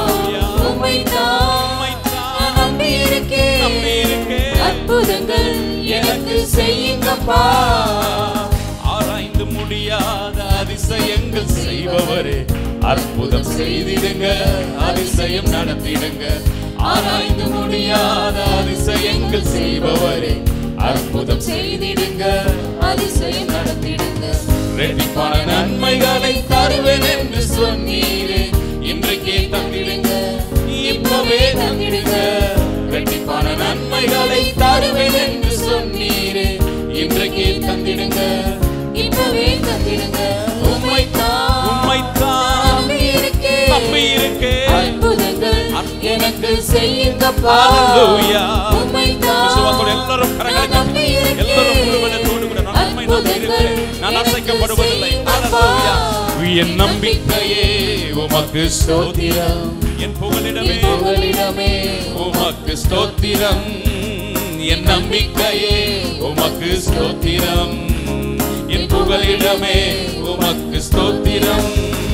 உம்மைத்தான் நான் நம்பியிருக்கேன் நம்பியிருக்கேன். அற்புதங்கள் எனக்கு செய்யுங்கப்பா ஆராய்ந்து முடியாத அதிசயங்கள் செய்பவரே அற்புதம் செய்திடுங்க அதிசயம் நடத்திடுங்க ஆராய்ந்து முடியாத அதிசயங்கள் செய்பவரே அற்புதம் செய்திடுங்க அதிசயம் நடத்திடுங்க ரெட்டிப்பான நன்மைகளை தருவேன் என்று சொன்னீரே இன்றைக்கே தந்திடுங்க இப்பவே தந்திடுங்க ரெட்டிப்பான நன்மைகளை தருவேன் என்று சொன்னீரே இன்றைக்கே தந்திடுங்க இப்பவே தந்திடுங்க உம்மைத்தான் உம்மைத்தான் நம்பியிருக்கேன் நம்பியிருக்கேன். அற்புதங்கள் எனக்கு செய்யுங்கப்பா Hallelujah. உம்மைத்தான் விசுவாசத்தோடு எல்லாரும் கரங்களை நான் தட்டி, நம்பியிருக்கேன். எல்லாரும் முழுவதோடு கூட நான் உம்மை நம்பியிருக்கிறேன். நான் அசைக்கப்படுவதில்லை Hallelujah. என் நம்பிக்கையே உமக்கு ஸ்தோத்திரம் என் புகலிடமே என் புகலிடமே உமக்கு ஸ்தோத்திரம் என் நம்பிக்கையே உமக்கு ஸ்தோத்திரம் என் புகலிடமே உமக்கு ஸ்தோத்திரம்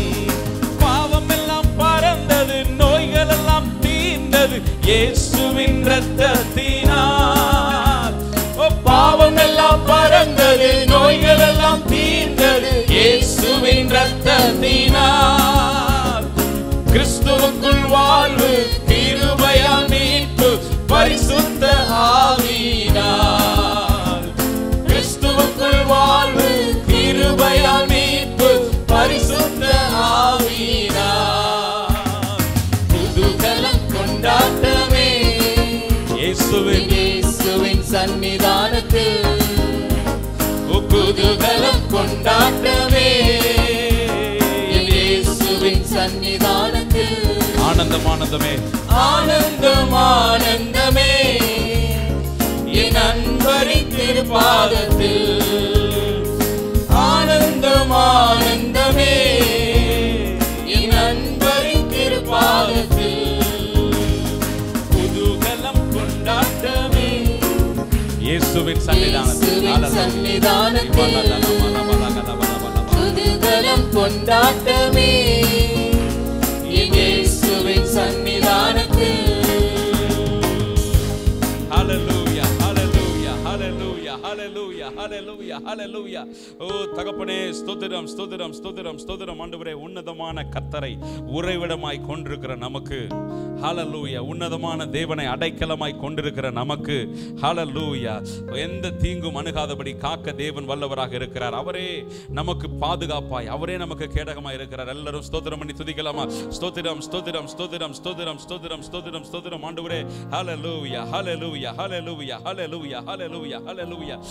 பாவம் எல்லாம் பறந்தது நோய்கள் எல்லாம் தீர்ந்தது இயேசுவின் ரத்தத்தினால் ஓ பாவம் எல்லாம் பறந்தது நோய்கள் எல்லாம் தீர்ந்தது இயேசுவின் ரத்தத்தினால் கிறிஸ்துவுக்குள் வாழ்வு கிருபையால் மீட்பு பரிசுத்த ஆவியினால் கிறிஸ்துவுக்குள் வாழ்வு கிருபையால் மீட்பு பரிசுத்த ஆவியினால் புதுகலம் கொண்டாட்டமே இயேசுவின் இயேசுவின் சன்னிதானத்தில் குதூகலம் கொண்டாட்டமே இயேசுவின் சன்னிதானத்தில் ஆனந்தம் ஆனந்தமே ஆனந்தம் ஆனந்தமே என் அன்பரின் திருப்பாதத்தில் ஆனந்தம் ஆனந்தமே என் அன்பரின் திருப்பாதத்தில் குதூகலம் கொண்டாட்டமே இயேசுவின் இயேசுவின் சன்னிதானத்தில் புதுகலம் கொண்டாட்டமே இயேசுவின் சன்னிதானத்தில் Hallelujah, hallelujah, hallelujah, hallelujah, hallelujah, hallelujah. ஓ தகப்பனே ஸ்தோத்திரம் ஸ்தோத்திரம் ஸ்தோத்திரம் ஸ்தோத்திரம் ஆண்டவரே உன்னதமான கத்தரை உறைவிடமாய் கொண்டிருக்கிற நமக்கு ஹalleluya உன்னதமான தேவனை அடைக்கலமாய் கொண்டிருக்கிற நமக்கு ஹalleluya எந்த தீங்கும் அணுகாதபடி காக்க தேவன் வல்லவராக இருக்கிறார் அவரே நமக்கு பாதுகாப்பாய் அவரே நமக்கு கேடகமாய் இருக்கிறார் எல்லாரும் ஸ்தோத்திரம் பண்ணி துதிக்கலாமா ஸ்தோத்திரம் ஸ்தோத்திரம் ஸ்தோத்திரம் ஸ்தோத்திரம் ஸ்தோத்திரம் ஸ்தோத்திரம் ஸ்தோத்திரம் ஆண்டவரே ஹalleluya ஹalleluya ஹalleluya ஹalleluya ஹalleluya ஹalleluya நன்றி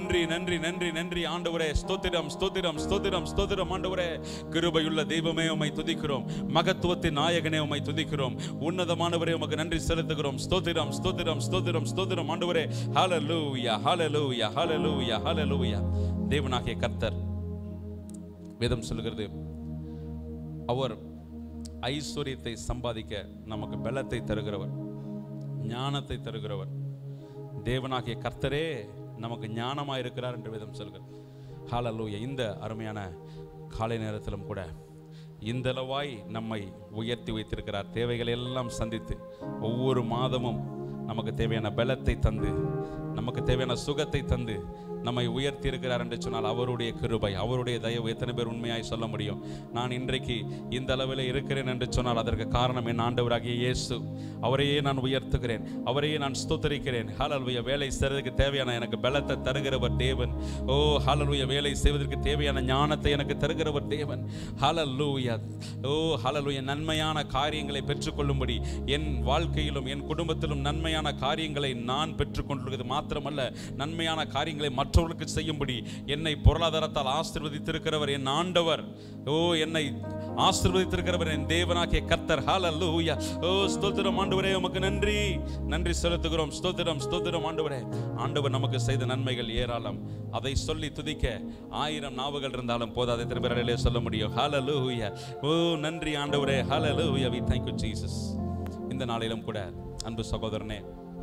நன்றி நன்றி நன்றி நன்றி ஆண்டவரே ஸ்தோத்திரம் ஸ்தோத்திரம் ஸ்தோத்திரம் ஸ்தோத்திரம் ஆண்டவரே கிருபையுள்ள தெய்வமே உம்மை துதிக்கிறோம் மகத்துவத்தின் நாயகனே உம்மை துதிக்கிறோம் உன்னதமானவரே உமக்கு நன்றி செலுத்துகிறோம் ஸ்தோத்திரம் ஸ்தோத்திரம் ஸ்தோத்திரம் ஸ்தோத்திரம் ஆண்டவரே ஹalleluya ஹalleluya ஹalleluya ஹalleluya தேவனாகிய கர்த்தர் வேதம் சொல்லுகிறது அவர் ஐஸ்வர்யத்தை சம்பாதிக்க நமக்கு பலத்தை தருகிறவர் ஞானத்தை தருகிறவர் தேவனாகிய கர்த்தரே நமக்கு ஞானமாக இருக்கிறார் என்று வேதம் சொல்கிறது ஹalleluya இந்த அருமையான காலை நேரத்திலும் கூட இந்தளவாய் நம்மை உயர்த்தி வைத்திருக்கிறார் தேவைகளை எல்லாம் சந்தித்து ஒவ்வொரு மாதமும் நமக்கு தேவையான பலத்தை தந்து நமக்கு தேவையான சுகத்தை தந்து நம்மை உயர்த்தி இருக்கிறார் என்று சொன்னால் அவருடைய கிருபை அவருடைய தயவு எத்தனை பேர் உண்மையாய் சொல்ல முடியும் நான் இன்றைக்கு இந்த அளவில் இருக்கிறேன் என்று சொன்னால் அதற்கு காரணம் என் ஆண்டவராகிய இயேசு அவரையே நான் உயர்த்துகிறேன் அவரையே நான் ஸ்தோத்தரிக்கிறேன் ஹalleluya வேலை செய்வதற்கு தேவையான எனக்கு பலத்தை தருகிறவர் தேவன் ஓ ஹalleluya வேலை செய்வதற்கு தேவையான ஞானத்தை எனக்கு தருகிறவர் தேவன் ஹalleluya ஓ ஹalleluya நன்மையான காரியங்களை பெற்றுக்கொள்ளும்படி என் வாழ்க்கையிலும் என் குடும்பத்திலும் நன்மையான காரியங்களை நான் பெற்றுக்கொண்டிருக்கிறது மாத்திரமல்ல நன்மையான காரியங்களை மற்றவர்களுக்கு செய்யும்படி என்னை பொருளாதாரத்தால் ஆசீர்வதித்திருக்கிறவர் என் ஆண்டவர் ஓ என்னை ஆசீர்வதித்திருக்கிறவர் என் தேவனாகிய கர்த்தர் ஹalleluya ஓ ஸ்தோத்திரம் ஆண்டவரே உமக்கு நன்றி நன்றி செலுத்துகிறோம் ஸ்தோத்திரம் ஸ்தோத்திரம் ஆண்டவரே ஆண்டவர் நமக்கு செய்த நன்மைகள் ஏராளம் அதை சொல்லி துதிக்க ஆயிரம் நாவுகள் இருந்தாலும் போதாது எத்தனை பேராலே சொல்ல முடியும் ஹalleluya ஓ நன்றி ஆண்டவரே ஹalleluya we thank you jesus இந்த நாளிலும் கூட அன்பு சகோதரனே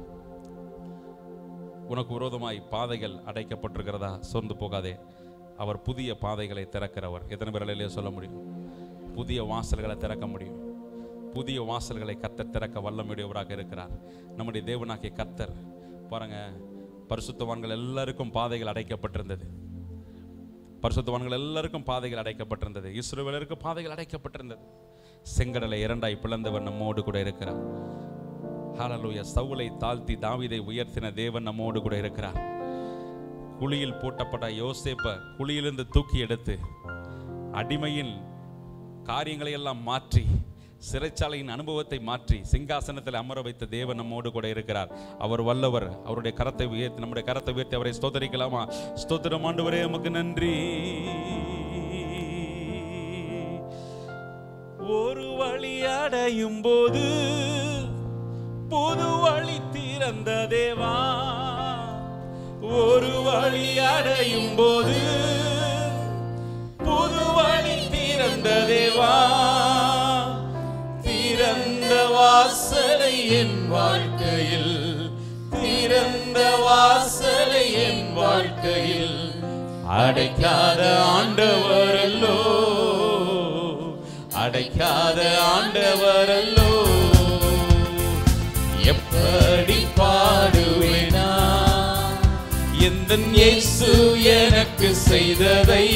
உனக்கு விரோதமாய் பாதைகள் அடைக்கப்பட்டிருக்கிறதா சோர்ந்து போகாதே அவர் புதிய பாதைகளை திறக்கிறவர் எத்தனை பேராலே சொல்ல முடியும் புதிய வாசல்களை திறக்க முடியும் புதிய வாசல்களை கத்தர் திறக்க வல்லமையுடையவராக இருக்கிறார் நம்முடைய தேவனாகிய கத்தர் பாருங்க பரிசுத்தவான்கள் எல்லாருக்கும் பாதைகள் அடைக்கப்பட்டிருந்தது பரிசுத்தவான்கள் எல்லாருக்கும் பாதைகள் அடைக்கப்பட்டிருந்தது இஸ்ரவேலருக்கு பாதைகள் அடைக்கப்பட்டிருந்தது செங்கடலை இரண்டாய் பிளந்தவர் நம்மோடு கூட இருக்கிறார் ஹalleluya சவுலை தாழ்த்தி தாவீதை உயர்த்தின தேவன் நம்மோடு கூட இருக்கிறார் குழியில் போட்டப்பட்ட யோசேப்ப குழியிலிருந்து தூக்கி எடுத்து அடிமையின் காரியங்களை எல்லாம் மாற்றி சிறைச்சாலையின் அனுபவத்தை மாற்றி சிங்காசனத்தில் அமர வைத்த தேவன் நம்மோடு கூட இருக்கிறார் அவர் வல்லவர் அவருடைய கரத்தை உயர்த்தி நம்முடைய கரத்தை உயர்த்தி அவரை ஸ்தோத்தரிக்கலாமா ஸ்தோத்திரம் ஆண்டவரே உமக்கு நன்றி ஒரு வழி அடையும் போது புது வழி திறந்த தேவா ஒரு வழி அடையும் போது புது வழி திறந்த தேவா திறந்த வாசலை என் வாழ்க்கையில் திறந்த வாசலை என் வாழ்க்கையில் அடைக்காத ஆண்டவரல்லோ அடைக்காத ஆண்டவரல்லோ எப்படி பாடுவேனா எந்த இயேசு எனக்கு செய்ததை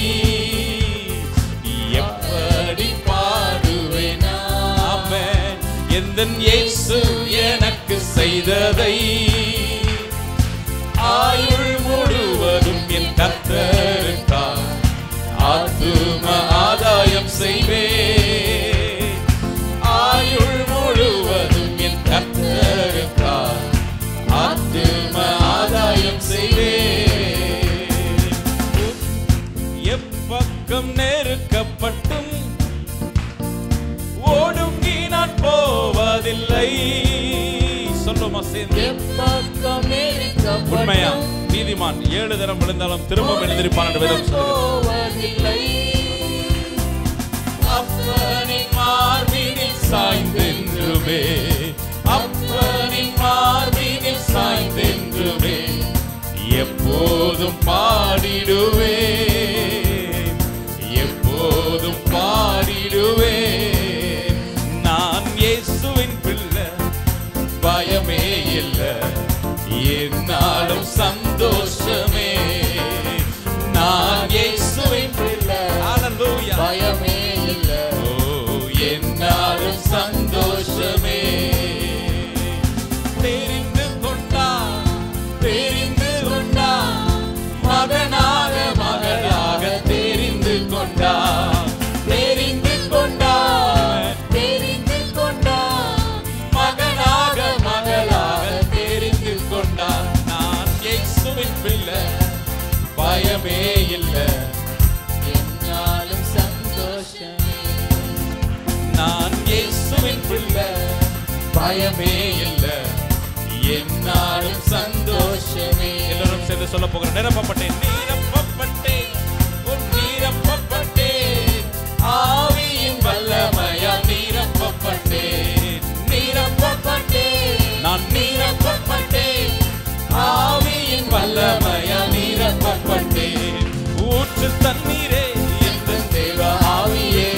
எப்படி பாடுவேனா ஆமென் எந்த இயேசு எனக்கு செய்ததை ஆயுள் முழுவதும் என் கத்தருக்கார் ஆத்தும ஆதாயம் செய்வேன் ஆயுள் முழுவதும் என் கத்தருக்கார் ஆத்தும ஆதாயம் செய்வேன் எப்பக்கம் நெருக்கப்பட்டும் ஓடுங்கி நான் போவதில்லை சொல்லுமா சேர்ந்து எப்பக்கம் உண்மையா இருக்கப்பட்டும் நீதிமான் ஏழு தரம் விழுந்தாலும் திரும்ப எழுந்திருப்பான் என்று வேதம் சொல்கிறது போவதில்லை அப்பனின் மார்பினில் சாய்ந்தென்றுமே அப்பனின் மார்பினில் சாய்ந்தென்றுமே எப்போதும் பாடிடுவே எப்போதும் பாடிடுவே நான் இயேசுவின் பிள்ளை பயமே இல்லை என்னாலும் சந்தோஷமே நான் இயேசுவின் பிள்ளை ஹalleluya பயமே இல்ல ஓ என்னாலும் சந்தோஷமே தெரிந்து கொண்டா தெரிந்து கொண்டா மகனாக மகனாக பயமே இல்ல என்னாலும் சந்தோஷமே எல்லாரும் சேர்ந்து சொல்ல போகிறோம் நிரப்பப்பட்டேன் நிரப்பப்பட்டேன் உன் நிரப்பப்பட்டேன் ஆவியின் வல்லமையா நிரப்பப்பட்டேன் நிரப்பப்பட்டேன் நான் நிரப்பப்பட்டேன் ஆவியின் வல்லமையா நிரப்பப்பட்டேன் ஊற்று தண்ணீரே எந்த தேவ ஆவியே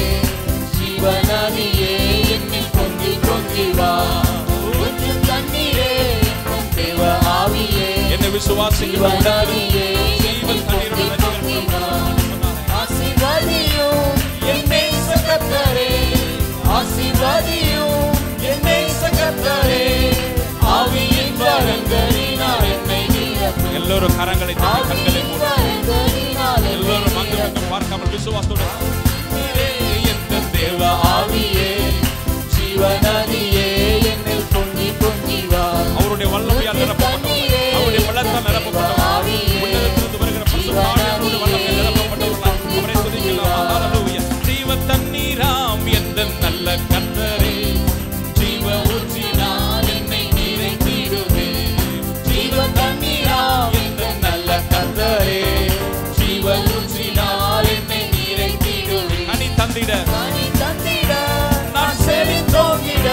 சிவநதியே என்னில் பொங்கி பொங்கி வா ஊற்று தண்ணீரே என் தேவ ஆவியே என்னை விசுவாசிக்கிற சிவநதியே ஜீவன் என்னில் பொங்கி பொங்கி வா தண்ணீர் ஆசீர்வதியும் என்னை சகத்தரே ஆசீர்வதியும் என்னை சகத்தரே ஆவியின் வரங்களினால் என்னை நிரப்பும் எல்லோரும் கரங்களை தட்டி கண்களை ஆவியின் மூடு வரங்களினால் என்னை எல்லோரும் அங்கு நிரப்பும் பக்கம் பார்க்காமல் விசுவாசத்தோடு நீரே எந்த தேவ ஆவியே ஜீவநதியே என்னில் பொங்கி பொங்கி வா அவருடைய வல்லமையால் நிரப்பப்பட்டவர்கள் அவருடைய பலத்தால் நிரப்பப்பட்டவர்கள் உன்னதத்திலிருந்து வருகிற பரிசுத்தாவியானவருடைய வல்லமையால் நிரப்பப்பட்டவர்களாய் அவரை துதிக்கலாம் ஹalleluya ஜீவ தண்ணீராம் எந்த நல்ல கர்த்தரே ஜீவ ஊற்றினால் என்னை நிறைத்திடுவே ஜீவ தண்ணீராம் எந்த நல்ல கர்த்தரே ஜீவ ஊற்றினால் என்னை நிறைத்திடுவே கனி தந்திட கனி தந்திட நான் செழித்தோங்கிட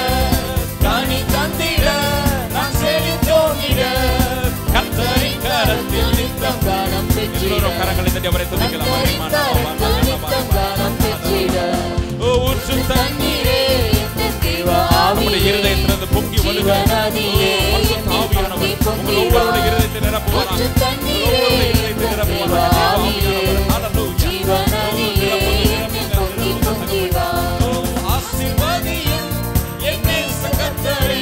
கனி தந்திட நான் செழித்தோங்கிட கர்த்தரின் கரத்தில் நித்தம் காலம் பெற்றிட எல்லோரும் கரங்களை தட்டி அவரை துதிக்கலாம் மகிமையான கர்த்தரின் நித்தம் காலம் பெற்றிட ஓ ஊற்று தண்ணீர் தண்ணீரே எந்த தேவ நம்முடைய ஆவியே இருதயத்திலிருந்து பொங்கி வருகிற ஜீவநதியே ஆவியானவர் உங்கள் ஒவ்வொருடைய இருதயத்தை நிரப்புவாராக ஊற்று தண்ணீரே ஒவ்வொருடைய இருதயத்தை நிரப்புவாராக ஆவியானவர் ஹalleluya ஜீவநதியே என்னில் பொங்கி பொங்கி வா ஓ ஆசீர்வதியும் என்னை சகத்தரே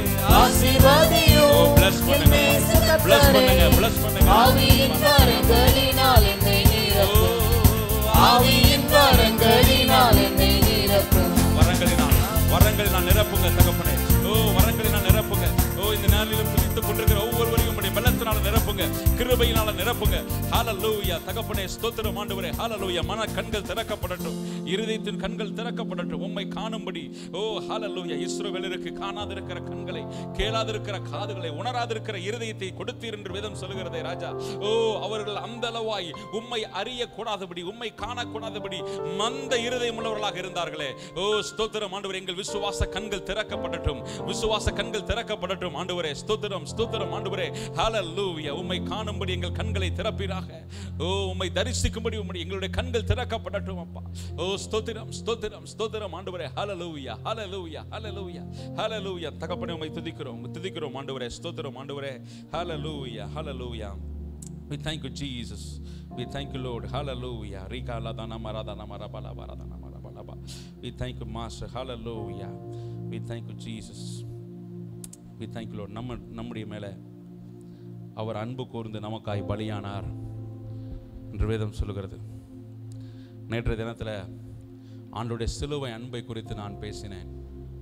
ஆசீர்வதியும் ஓ bless பண்ணுங்க bless பண்ணுங்க bless பண்ணுங்க ஆவியின் வரங்களினால் என்னை நிரப்பும் ஆவியின் வரங்களினால் என்னை நிரப்பும் வரங்களினால் வரங்களினால் நிரப்புங்க தகப்பனே ஓ வரங்களினால் நிரப்புங்க ஓ இந்த நாளிலும் துதித்துக் கொண்டிருக்கிற ஒவ்வொருவரையும் உடைய பலத்தினால நிரப்புங்க கிருபையினால நிரப்புங்க ஹalleluya தகப்பனே ஸ்தோத்திரம் ஆண்டவரே ஹalleluya மன கண்கள் திறக்கப்படட்டும் இருதயத்தின் கண்கள் திறக்கப்படட்டும் உம்மை காணும்படி ஓ ஹalleluya இஸ்ரவேலருக்கு காணாதிருக்கிற கண்களை கேளாதிருக்கிற காதுகளை உணராதிருக்கிற இருதயத்தை கொடுத்தீர் என்று வேதம் சொல்லுகிறதே ராஜா ஓ அவர்கள் அந்த அளவாய் உம்மை அறிய கூடாதபடி உம்மை காணக்கூடாதபடி மந்த இருதயம் உள்ளவர்களாக இருந்தார்களே ஓ ஸ்தோத்திரம் ஆண்டவரே எங்கள் விசுவாச கண்கள் திறக்கப்படட்டும் விசுவாச கண்கள் திறக்கப்படட்டும் ஆண்டவரே ஸ்தோத்திரம் ஸ்தோத்திரம் ஆண்டவரே ஹalleluya உம்மை காணும்படி எங்கள் கண்களை திறப்பீராக ஓ உம்மை தரிசிக்கும்படி உம்முடைய எங்களுடைய கண்கள் திறக்கப்படட்டும் அப்பா ஓ ஸ்தோத்திரம் ஸ்தோத்திரம் ஸ்தோத்திரம் ஆண்டவரே ஹalleluya ஹalleluya ஹalleluya ஹalleluya தகப்பனே உம்மை துதிக்கிறோம் உம்மை துதிக்கிறோம் ஆண்டவரே ஸ்தோத்திரம் ஆண்டவரே ஹalleluya ஹalleluya We thank you, Jesus. We thank you, Lord. Hallelujah. Rika ladana maradana marabala baradana marabalaba. We thank you, Master. Hallelujah. We thank you, Jesus. We thank you, Lord. நம்ம நம்முடைய மேலே அவர் அன்பு கூர்ந்து நமக்காய் பலியானார் என்று வேதம் சொல்லுகிறது நேற்றைய தினத்தில் ஆண்டுடைய சிலுவை அன்பை குறித்து நான் பேசினேன்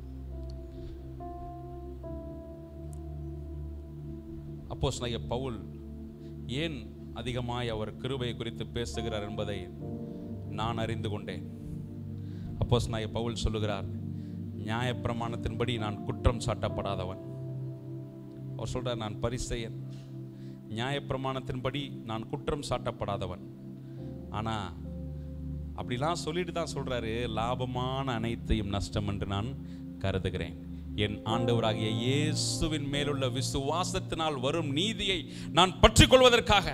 அப்போஸ் பவுல் ஏன் அதிகமாய் அவர் கிருபை குறித்து பேசுகிறார் என்பதை நான் அறிந்து கொண்டேன் அப்போஸ் பவுல் சொல்லுகிறார் நியாயப்பிரமாணத்தின்படி நான் குற்றம் சாட்டப்படாதவன் அவர் சொல்றார் நான் பரிசெயன் நியாயப்பிரமாணத்தின்படி நான் குற்றம் சாட்டப்படாதவன் ஆனா அப்படிலாம் சொல்லிட்டு தான் சொல்றாரு லாபமான அனைத்தையும் நஷ்டம் என்று நான் கருதுகிறேன் என் ஆண்டவராகிய இயேசுவின் மேலுள்ள விசுவாசத்தினால் வரும் நீதியை நான் பற்றிக்கொள்வதற்காக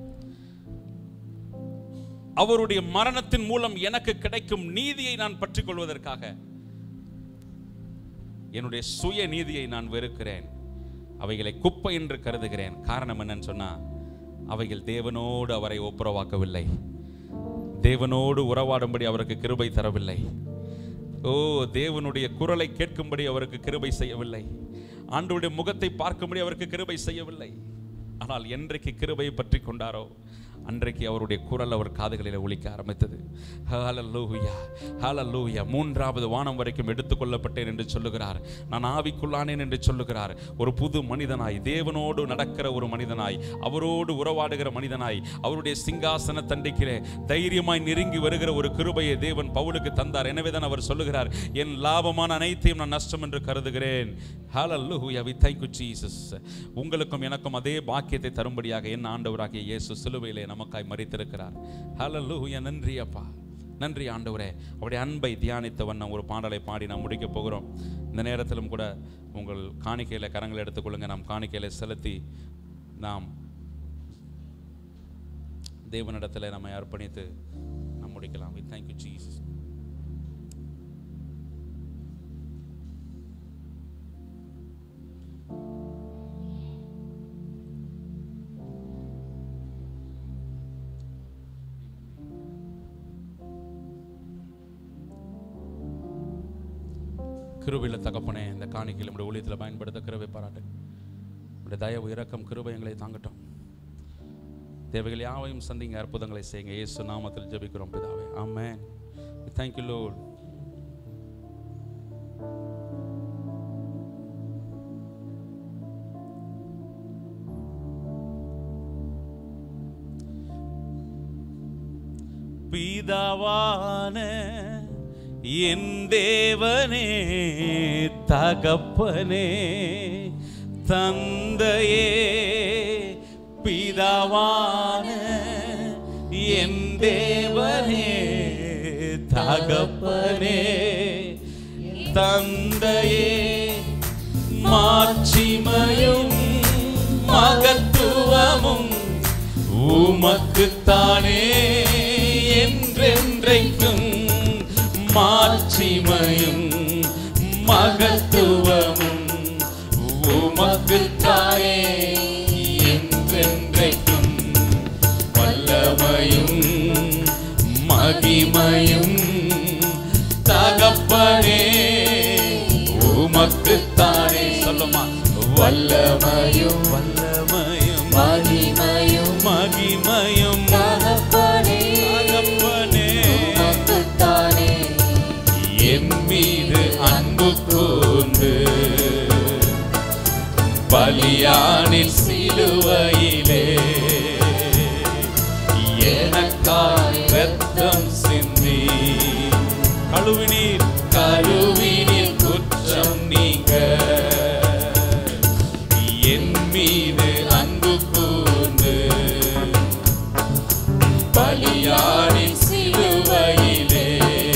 அவருடைய மரணத்தின் மூலம் எனக்கு கிடைக்கும் நீதியை நான் பற்றிக்கொள்வதற்காக என்னுடைய சுய நீதியை நான் வெறுக்கிறேன் அவைகளை குப்பை என்று கருதுகிறேன் காரணம் என்னன்னு சொன்னா அவைகள் தேவனோடு அவரை ஒப்புரவாக்கவில்லை தேவனோடு உறவாடும்படி அவருக்கு கிருபை தரவில்லை ஓ தேவனுடைய குரலை கேட்கும்படி அவருக்கு கிருபை செய்யவில்லை ஆண்டவருடைய முகத்தை பார்க்கும்படி அவருக்கு கிருபை செய்யவில்லை ஆனால் என்றைக்கு கிருபையை பற்றி கொண்டாரோ அன்றைக்கு அவருடைய குரல் அவர் காதுகளில் ஒலிக்க ஆரம்பித்தது ஹalleluya ஹalleluya மூன்றாவது வானம் வரைக்கும் எடுத்துக்கொள்ளப்பட்டேன் என்று சொல்லுகிறார் நான் ஆவிக்குள்ளானேன் என்று சொல்லுகிறார் ஒரு புது மனிதனாய் தேவனோடு நடக்கிற ஒரு மனிதனாய் அவரோடு உறவாடுகிற மனிதனாய் அவருடைய சிங்காசன தண்டிக்கிற தைரியமாய் நெருங்கி வருகிற ஒரு கிருபையை தேவன் பவுலுக்கு தந்தார் எனவே தான் அவர் சொல்லுகிறார் என் லாபமான அனைத்தையும் நான் நஷ்டம் என்று கருதுகிறேன் ஹalleluya we thank you jesus உங்களுக்கும் எனக்கும் அதே பாக்கியத்தை தரும்படியாக என் ஆண்டவராகிய இயேசு சிலுவையிலே நமக்காய் மறித்திருக்கிறார் ஹalleluya நன்றி அப்பா நன்றி ஆண்டவரே அவருடைய அன்பை தியானித்த வண்ணம் ஒரு பாடலை பாடி நாம் முடிக்க போகிறோம் இந்த நேரத்திலும் கூட உங்கள் காணிக்கையில கரங்களை எடுத்துக்கொள்ளுங்க நாம் காணிக்கையில செலுத்தி நாம் தேவனிடத்தில் நம்மை அர்ப்பணித்து நாம் முடிக்கலாம் we thank you jesus கிருபையில் தகப்பனே இந்த காணிக்கையில் நம்முடைய ஊழியத்தில் பயன்படுத்த கிருபை பாராட்டு நம்முடைய தயவு இரக்கம் கிருபை எங்களை தாங்கட்டும் தேவைகள் யாவையும் சந்திங்க அற்புதங்களை செய்யுங்க இயேசு நாமத்தில் ஜெபிக்கிறோம் பிதாவே ஆமென் தேங்க்யூ லோட் பிதாவான என் தேவனே தகப்பனே தந்தையே பிதாவான என் தேவனே தகப்பனே தந்தையே மாட்சிமையும் மகத்துவமும் உமக்குத்தானே என்றென்றைக்கும் மாட்சிமையும் மகத்துவமும் உமக்குத்தானே என்றென்றைக்கும் வல்லமையும் மகிமையும் தகப்பனே உமக்குத்தானே சொல்லுமா வல்லமையும் வல்லமையும் மகிமையும் மகிமையும் தகப்பனே தகப்பனே உமக்குத்தானே என் மீது அன்பு கூர்ந்து பலியானில் சிலுவையிலே எனக்காய் ரத்தம் சிந்தி கழுவினீர் கழுவினீர் குற்றம் நீங்க என் மீது அன்பு கூர்ந்து பலியானில் சிலுவையிலே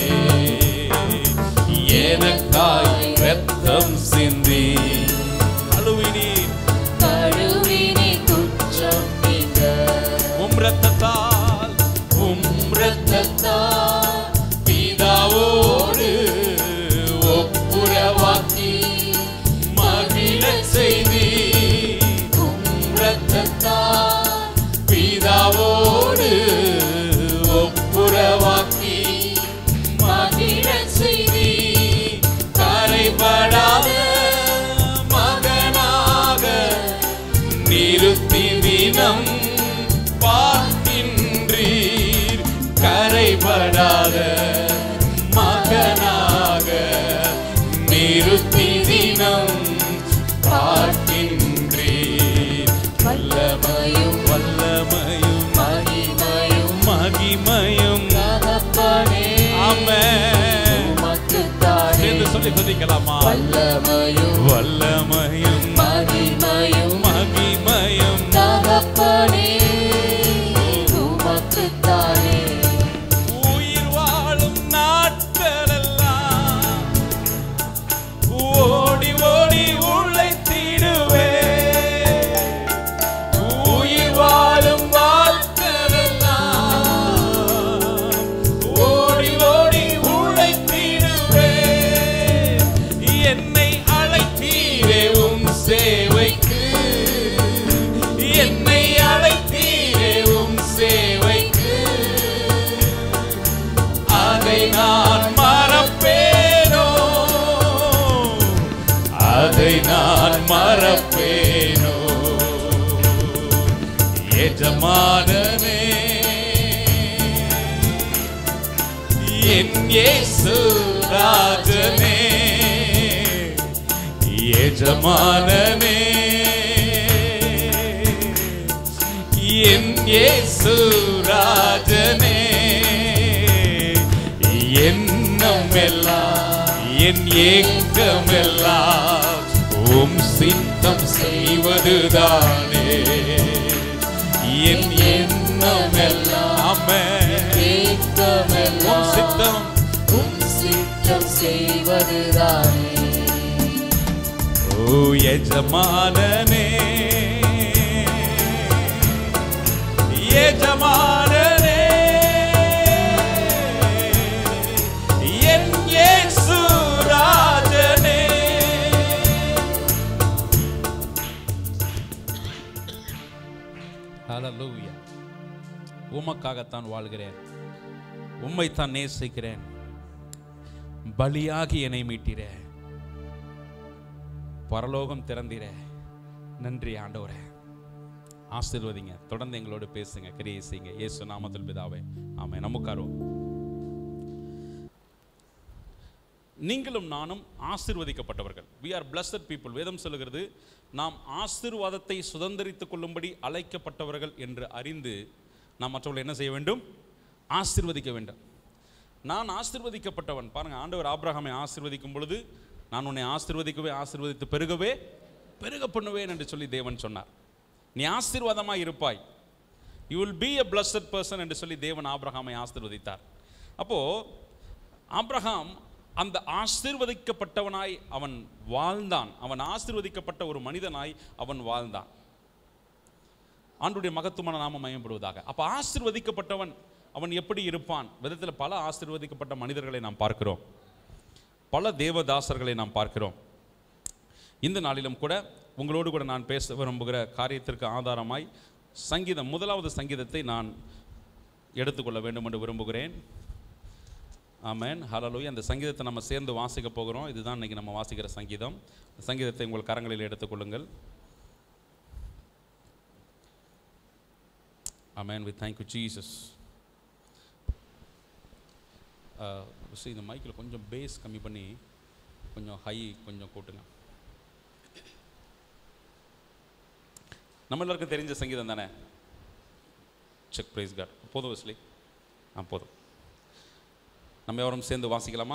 எனக்காய் ரத்தம் சிந்தி கழுவினீர் கழுவினி குற்றம் நீங்க உம் ரத்தத்தால் உம் ரத்தத்தால் பிதாவோடு ஒப்புரவாக்கி மகிழச் செய்தி உம் ரத்தத்தால் பிதாவோடு ஒப்புரவாக்கி மகிழச் செய்தி கரைபடாத மகனாக நிறுத்தி தினம் பார்க்கின்றீர் கரைபடாத மகனாக நிறுத்தி தினம் பார்க்கின்றீர் வல்லமையும் வல்லமையும் மகிமையும் மகிமையும் தகப்பனே ஆமென் உமக்குத்தானே சேர்ந்து சொல்லி துதிக்கலாமா வல்லமையும் வல்லமையும் மகிமையும் மகிமையும் தகப்பனே உமக்குத்தானே உயிர் வாழும் நாட்களெல்லாம் ஓடி ஓடி உழைத்திடுவே உயிர் வாழும் வாழ்க்கையெல்லாம் ஓடி ஓடி உழைத்திடுவே என்னை அழைத்தீரே உம் சேவைக்கு என்னை அழைத்தீரே உம் சேவைக்கு அதை நான் மறப்பேனோ அதை நான் மறப்பேனோ எஜமானனே என் இயேசு ராஜனே எஜமானனே என் இயேசு ராஜனே எண்ணம் எல்லாம் என் ஏக்கம் எல்லாம் உம் சித்தம் செய்வதுதானே என் எண்ணம் எல்லாம் உம் சித்தம் சித்தம் செய்வதுதானே ஓ எஜமானனே எஜமானனே என் இயேசு ராஜனே ஹalleluya உமக்காகத்தான் வாழ்கிறேன் உம்மைத்தான் நேசிக்கிறேன் பலியாகி என்னை மீட்டிரே பரலோகம் திறந்திர நன்றி ஆண்டவரே ஆசீர்வதிங்க தொடர்ந்து எங்களோடு பேசுங்க கிரியை செய்யுங்க இயேசு நாமத்தில் பிதாவே ஆமே நமக்காரும் நீங்களும் நானும் ஆசீர்வதிக்கப்பட்டவர்கள் we are blessed people வேதம் சொல்லுகிறது நாம் ஆசீர்வாதத்தை சுதந்திரித்துக் கொள்ளும்படி அழைக்கப்பட்டவர்கள் என்று அறிந்து நாம் மற்றவர்களை என்ன செய்ய வேண்டும் ஆசீர்வதிக்க வேண்டும் நான் ஆசீர்வதிக்கப்பட்டவன் பாருங்க ஆண்டவர் ஆபிரகாமை ஆசீர்வதிக்கும் பொழுது நான் உன்னை ஆசீர்வதிக்கவே ஆசீர்வதித்து பெருகவே பெருக பண்ணுவேன் என்று சொல்லி தேவன் சொன்னார் நீ ஆசீர்வாதமாய் இருப்பாய் you will be a blessed person என்று சொல்லி தேவன் ஆபிரகாமை ஆசீர்வதித்தார் அப்போ ஆபிரகாம் அந்த ஆசீர்வதிக்கப்பட்டவனாய் அவன் வாழ்ந்தான் அவன் ஆசீர்வதிக்கப்பட்ட ஒரு மனிதனாய் அவன் வாழ்ந்தான் ஆண்டுடைய மகத்துவமான நாமம் மயம்படுவதாக அப்ப ஆசீர்வதிக்கப்பட்டவன் அவன் எப்படி இருப்பான் விதத்தில் பல ஆசீர்வதிக்கப்பட்ட மனிதர்களை நாம் பார்க்கிறோம் பல தேவதாசர்களை நாம் பார்க்கிறோம் இந்த நாளிலும் கூட உங்களோடு கூட நான் பேச விரும்புகிற காரியத்திற்கு ஆதாரமாய் சங்கீதம் முதலாவது சங்கீதத்தை நான் எடுத்துக்கொள்ள வேண்டும் என்று விரும்புகிறேன் ஆமென் ஹalleluya அந்த சங்கீதத்தை நம்ம சேர்ந்து வாசிக்க போகிறோம் இதுதான் இன்னைக்கு நம்ம வாசிக்கிற சங்கீதம் இந்த சங்கீதத்தை உங்கள் கரங்களில் எடுத்துக்கொள்ளுங்கள் amen we thank you Jesus இந்த மைக்கில் கொஞ்சம் பேஸ் கம்மி பண்ணி கொஞ்சம் ஹை கொஞ்சம் கூட்டுங்க நம்ம எல்லாருக்கும் தெரிஞ்ச சங்கீதம் தானே செக் பிரைஸ் காட் போதும் வஸ்லி ஆ போதும் நம்ம எவரும் சேர்ந்து வாசிக்கலாமா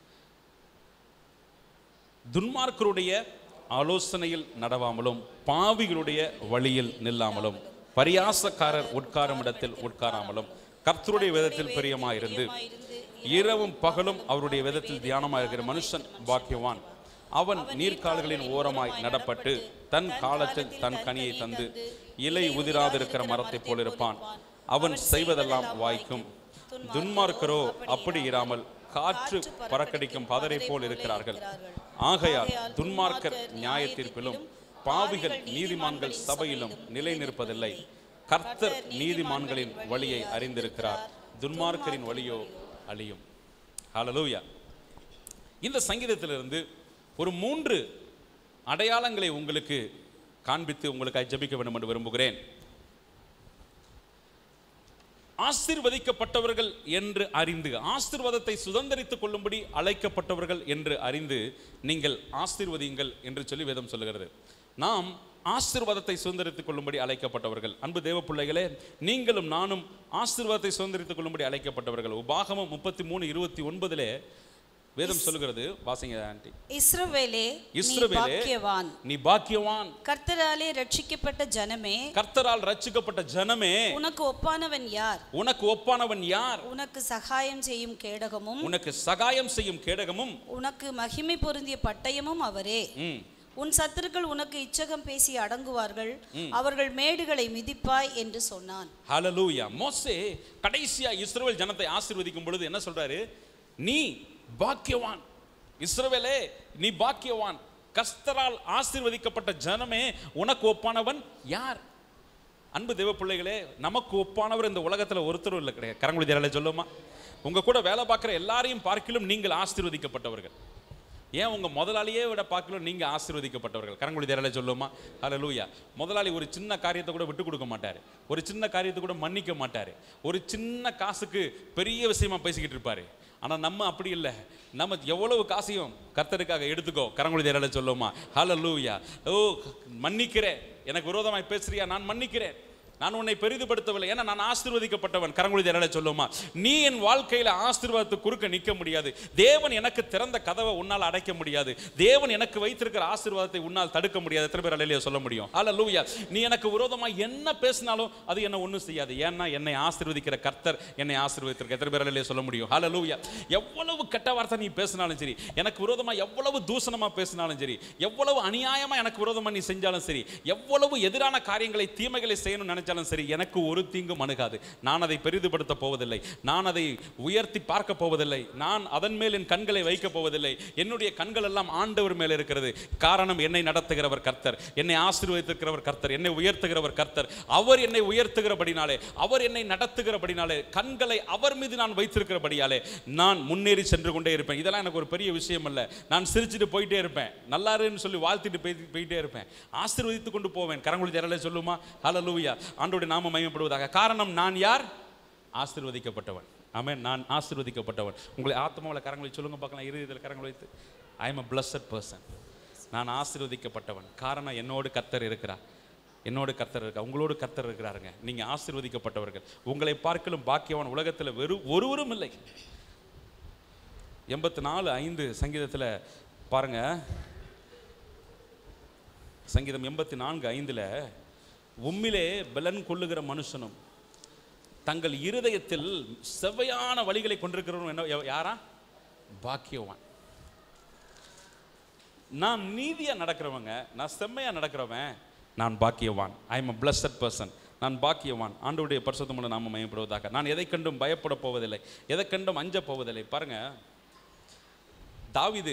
துன்மார்க்கருடைய ஆலோசனையில் நடவாமலும் பாவிகளுடைய வழியில் நில்லாமலும் பரியாசக்காரர் உட்காரும் இடத்தில் உட்காராமலும் கர்த்தருடைய விதத்தில் பிரியமாயிருந்து இரவும் பகலும் அவருடைய விதத்தில் தியானமாக இருக்கிற மனுஷன் பாக்கியவான் அவன் நீர்க்கால்களின் ஓரமாய் நடப்பட்டு தன் காலத்தில் தன் கனியை தந்து இலை உதிராதிருக்கிற மரத்தைப் போலிருப்பான் அவன் செய்வதெல்லாம் வாய்க்கும் துன்மார்க்கரோ அப்படி இராமல் காற்று பறக்கடிக்கும் பதரை போல் இருக்கிறார்கள் ஆகையால் துன்மார்க்கர் நியாய தீர்ப்பிலும் பாவிகள் நீதிமான்கள் சபையிலும் நிலை நிற்பதில்லை கர்த்தர் நீதிமான்களின் வழியை அறிந்திருக்கிறார் துன்மார்க்கரின் வழியோ அழியும் ஹalleluya இந்த சங்கீதத்திலிருந்து ஒரு மூன்று அடையாளங்களை உங்களுக்கு காண்பித்து உங்களுக்கு ஜெபிக்க வேண்டும் என்று விரும்புகிறேன் ஆசீர்வதிக்கப்பட்டவர்கள் என்று அறிந்து ஆசீர்வாதத்தை சுதந்திரித்துக் கொள்ளும்படி அழைக்கப்பட்டவர்கள் என்று அறிந்து நீங்கள் ஆசீர்வதியுங்கள் என்று சொல்லி வேதம் சொல்லுகிறது நாம் ஆசீர்வாதத்தை சுதந்திரித்துக் கொள்ளும்படி அழைக்கப்பட்டவர்கள் அன்பு தேவ பிள்ளைகளே நீங்களும் நானும் ஆசீர்வாதத்தை சுதந்திரித்துக் கொள்ளும்படி அழைக்கப்பட்டவர்கள் உபாகமம் முப்பத்தி மூணு இருபத்தி ஒன்பதிலே வேதம் சொல்லுகிறது வாசிங்க ஆண்டி இஸ்ரவேலே நீ இஸ்ரவேலே பாக்கியவான் நீ பாக்கியவான் கர்த்தராலே ரட்சிக்கப்பட்ட ஜனமே கர்த்தரால் ரட்சிக்கப்பட்ட ஜனமே உனக்கு ஒப்பானவன் யார் உனக்கு ஒப்பானவன் யார் உனக்கு சகாயம் செய்யும் கேடகமும் உனக்கு சகாயம் செய்யும் கேடகமும் உனக்கு மகிமை பொருந்திய பட்டயமும் அவரே ம், உன் சத்துருக்கள் உனக்கு இச்சகம் பேசி அடங்குவார்கள் அவர்கள் மேடுகளை மிதிப்பாய் என்று சொன்னான் ஹalleluya மோசே கடைசியா இஸ்ரவேல் ஜனத்தை ஆசீர்வதிக்கும் பொழுது என்ன சொல்றாரு நீ பாக்கியவான் இஸ்ரவேலே நீ பாக்கியவான் கஸ்தரால் ஆசீர்வதிக்கப்பட்ட ஜனமே உனக்கு ஒப்பானவன் யார் அன்பு தேவ பிள்ளைகளே நமக்கு ஒப்பானவர் இந்த உலகத்துல ஒருத்தரும் இல்லை கிடையாது கரங்குடி தேரலை சொல்லுமா உங்க கூட வேலை பார்க்குற எல்லாரையும் பார்க்கிலும் நீங்கள் ஆசீர்வதிக்கப்பட்டவர்கள் ஏன் உங்க முதலாளியே விட பார்க்கலும் நீங்க ஆசீர்வதிக்கப்பட்டவர்கள் கரங்குடி தேரலை சொல்லுமா ஹalleluya முதலாளி ஒரு சின்ன காரியத்தை கூட விட்டு கொடுக்க மாட்டாரு ஒரு சின்ன காரியத்தை கூட மன்னிக்க மாட்டாரு ஒரு சின்ன காசுக்கு பெரிய விஷயமா பேசிக்கிட்டு இருப்பாரு ஆனா நம்ம அப்படி இல்லை நம்ம எவ்வளவு காசையும் கர்த்தருக்காக எடுத்துக்கோ கரங்குழி தேரல சொல்லுமா ஹalleluya ஓ மன்னிக்கிறேன் எனக்கு விரோதமாய் பேசுறியா நான் மன்னிக்கிறேன் நான் உன்னை பெரிதுபடுத்தவில்லை ஏன்னா நான் ஆசீர்வதிக்கப்பட்டவன் கரங்குழி தேரல சொல்லுமா நீ என் வாழ்க்கையில ஆசீர்வாதத்துக்கு குறுக்க நிற்க முடியாது தேவன் எனக்கு திறந்த கதவை உன்னால் அடைக்க முடியாது தேவன் எனக்கு வைத்திருக்கிற ஆசீர்வாதத்தை உன்னால் தடுக்க முடியாது எத்தனை பேர் அலையில சொல்ல முடியும் ஹalleluya நீ எனக்கு விரோதமா என்ன பேசினாலும் அது என்ன ஒண்ணும் செய்யாது ஏன்னா என்னை ஆசீர்வதிக்கிற கர்த்தர் என்னை ஆசீர்வதித்திருக்க எத்தனை பேர் அலையில சொல்ல முடியும் ஹalleluya எவ்வளவு கெட்ட வார்த்தை நீ பேசினாலும் சரி எனக்கு விரோதமா எவ்வளவு தூசணமா பேசினாலும் சரி எவ்வளவு அநியாயமா எனக்கு விரோதமா நீ செஞ்சாலும் சரி எவ்வளவு எதிரான காரியங்களை தீமைகளை செய்யணும்னு நினைச்சாலும் சரி எனக்கு ஒரு தீங்கும் அணுகாது நான் அதை பெரிதுபடுத்த போவதில்லை நான் அதை உயர்த்தி பார்க்க போவதில்லை நான் அதன் மேல் என் கண்களை வைக்க போவதில்லை என்னுடைய கண்கள் எல்லாம் ஆண்டவர் மேல் இருக்கிறது காரணம் என்னை நடத்துகிறவர் கர்த்தர் என்னை ஆசீர்வதித்திருக்கிறவர் கர்த்தர் என்னை உயர்த்துகிறவர் கர்த்தர் அவர் என்னை உயர்த்துகிறபடினாலே அவர் என்னை நடத்துகிறபடினாலே கண்களை அவர் மீது நான் வைத்திருக்கிறபடியாலே நான் முன்னேறி சென்று கொண்டே இருப்பேன் இதெல்லாம் எனக்கு ஒரு பெரிய விஷயம் அல்ல நான் சிரிச்சுட்டு போயிட்டே இருப்பேன் நல்லா இருன்னு சொல்லி வாழ்த்திட்டு போய் போயிட்டே இருப்பேன் ஆசீர்வதித்து கொண்டு போவேன் கரங்குழி ஜரலை சொல்லுமா ஹalleluya ஆண்டோடைய நாம மகிமைப்படுவதாக காரணம் நான் யார் ஆசீர்வதிக்கப்பட்டவன் ஆமென் நான் ஆசீர்வதிக்கப்பட்டவன் உங்களை ஆத்மாவில் கரங்களை சொல்லுங்க பார்க்கலாம் இருதயத்தில் கரங்களை வைத்து I am a blessed person நான் ஆசீர்வதிக்கப்பட்டவன் காரணம் என்னோடு கர்த்தர் இருக்கிறார் என்னோடு கர்த்தர் இருக்கா உங்களோடு கர்த்தர் இருக்கிறாருங்க நீங்க ஆசீர்வதிக்கப்பட்டவர்கள் உங்களை பார்க்கலும் பாக்கியவான் உலகத்தில் வெறும் ஒருவரும் இல்லை எண்பத்தி நாலு ஐந்து சங்கீதத்தில் பாருங்க சங்கீதம் எண்பத்தி நான்கு ஐந்தில் உம்மிலே பலன் கொள்ளுகிற மனுஷனும் தங்கள் இருதயத்தில் செவ்வையான வழிகளை கொண்டிருக்கிறவன் என்ன யா- யாரா பாக்கியவான் நான் நீதியா நடக்கிறவங்க நான் செம்மையா நடக்கிறவன் நான் பாக்கியவான் I am a blessed person நான் பாக்கியவான் ஆண்டவருடைய பரிசுத்தமுள்ள நாம மயப்படுவதாக நான் எதை கண்டும் பயப்பட போவதில்லை எதை கண்டும் அஞ்ச போவதில்லை பாருங்க தாவீது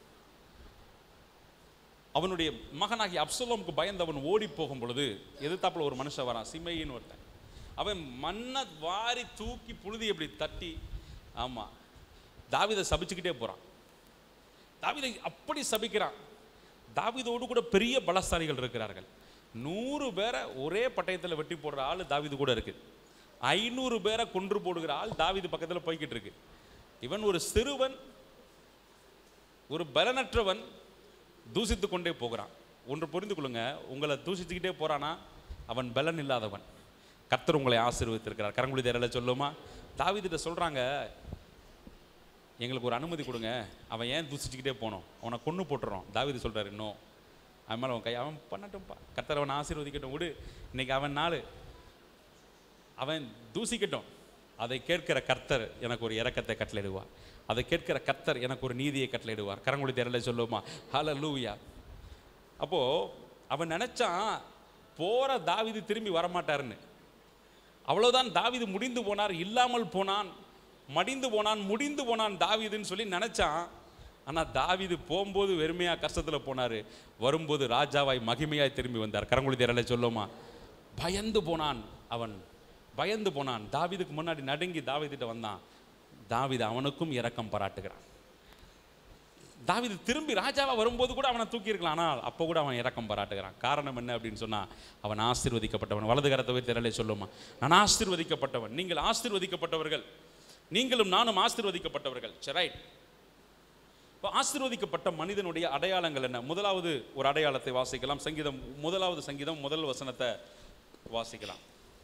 அவனுடைய மகனாகிய அப்சலோமுக்கு பயந்து அவன் ஓடி போகும் பொழுது எதிர்த்தாப்புல ஒரு மனுஷன் வரான் சிமையின்னு ஒருத்தன் அவன் மண்ணை வாரி தூக்கி புழுதி இப்படி தட்டி ஆமா தாவீதை சபிச்சுக்கிட்டே போறான் தாவீதை அப்படி சபிக்கிறான் தாவீதோடு கூட பெரிய பலசாலிகள் இருக்கிறார்கள் நூறு பேரை ஒரே பட்டயத்தில் வெட்டி போடுற ஆள் தாவீது கூட இருக்கு ஐநூறு பேரை கொன்று போடுகிற ஆள் தாவீது பக்கத்தில் போய்கிட்டு இருக்கு இவன் ஒரு சிறுவன் ஒரு பலனற்றவன் தூசித்து கொண்டே போகிறான் ஒன்று புரிந்து கொள்ளுங்க உங்களை தூசிச்சுக்கிட்டே போறானா அவன் பலன் இல்லாதவன் கர்த்தர் உங்களை ஆசீர்வதித்திருக்கிறார் கரங்குழி தேரல சொல்லுமா தாவீதுகிட்ட சொல்றாங்க எங்களுக்கு ஒரு அனுமதி கொடுங்க அவன் ஏன் தூசிச்சுக்கிட்டே போனோம் அவனை கொன்று போட்டுறோம் தாவீது சொல்றாரு இன்னும் அவன் மேலே அவன் கை அவன் பண்ணட்டும்ப்பா கர்த்தர் அவனை ஆசீர்வதிக்கட்டும் விடு இன்னைக்கு அவன் நாள் அவன் தூசிக்கட்டும் அதை கேட்கிற கர்த்தர் எனக்கு ஒரு இரக்கத்தை கட்டளையிடுவார் அதை கேட்கிற கர்த்தர் எனக்கு ஒரு நீதியை கட்டளையிடுவார் கரங்குடி தேரல சொல்லுவோமா ஹால லூயா அப்போ அவன் நினைச்சான் போற தாவீது திரும்பி வரமாட்டாருன்னு அவ்வளவுதான் தாவீது முடிந்து போனார் இல்லாமல் போனான் மடிந்து போனான் முடிந்து போனான் தாவீதுன்னு சொல்லி நினைச்சான் ஆனா தாவீது போகும்போது வெறுமையா கஷ்டத்துல போனாரு வரும்போது ராஜாவாய் மகிமையாய் திரும்பி வந்தார் கரங்குடி தேரல சொல்லுமா பயந்து போனான் அவன் பயந்து போனான் தாவீதுக்கு முன்னாடி நடுங்கி தாவீதிட்ட வந்தான் தாவீது அவனுக்கும் இரக்கம் பாராட்டுகிறான் தாவீது திரும்பி ராஜாவா வரும்போது கூட அவனை தூக்கி இருக்கலாம் ஆனால் அப்போ கூட அவன் இரக்கம் பாராட்டுகிறான் காரணம் என்ன அப்படின்னு சொன்னா அவன் ஆசீர்வதிக்கப்பட்டவன் வலது கரத்தை வைத்து திரளே சொல்லுமா நான் ஆசீர்வதிக்கப்பட்டவன் நீங்கள் ஆசீர்வதிக்கப்பட்டவர்கள் நீங்களும் நானும் ஆசீர்வதிக்கப்பட்டவர்கள் ரைட் இப்போ ஆசீர்வதிக்கப்பட்ட மனிதனுடைய அடையாளங்கள் என்ன முதலாவது ஒரு அடையாளத்தை வாசிக்கலாம் சங்கீதம் முதலாவது சங்கீதம் முதல் வசனத்தை வாசிக்கலாம்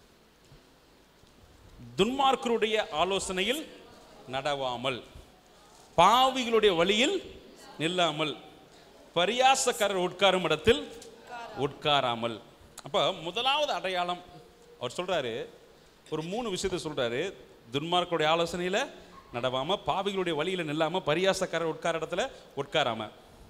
துன்மார்க்கருடைய ஆலோசனையில் நடவாமல் பாவிகளுடைய வழியில் நில்லாமல் பரியாசக்காரர் உட்காரும் இடத்தில் உட்காராமல் அப்போ முதலாவது அடையாளம் அவர் சொல்றாரு ஒரு மூணு விஷயத்தை சொல்றாரு துன்மார்க்கருடைய ஆலோசனையில நடவாம பாவிகளுடைய வழியில நில்லாம பரியாசக்காரர் உட்கார இடத்துல உட்காராம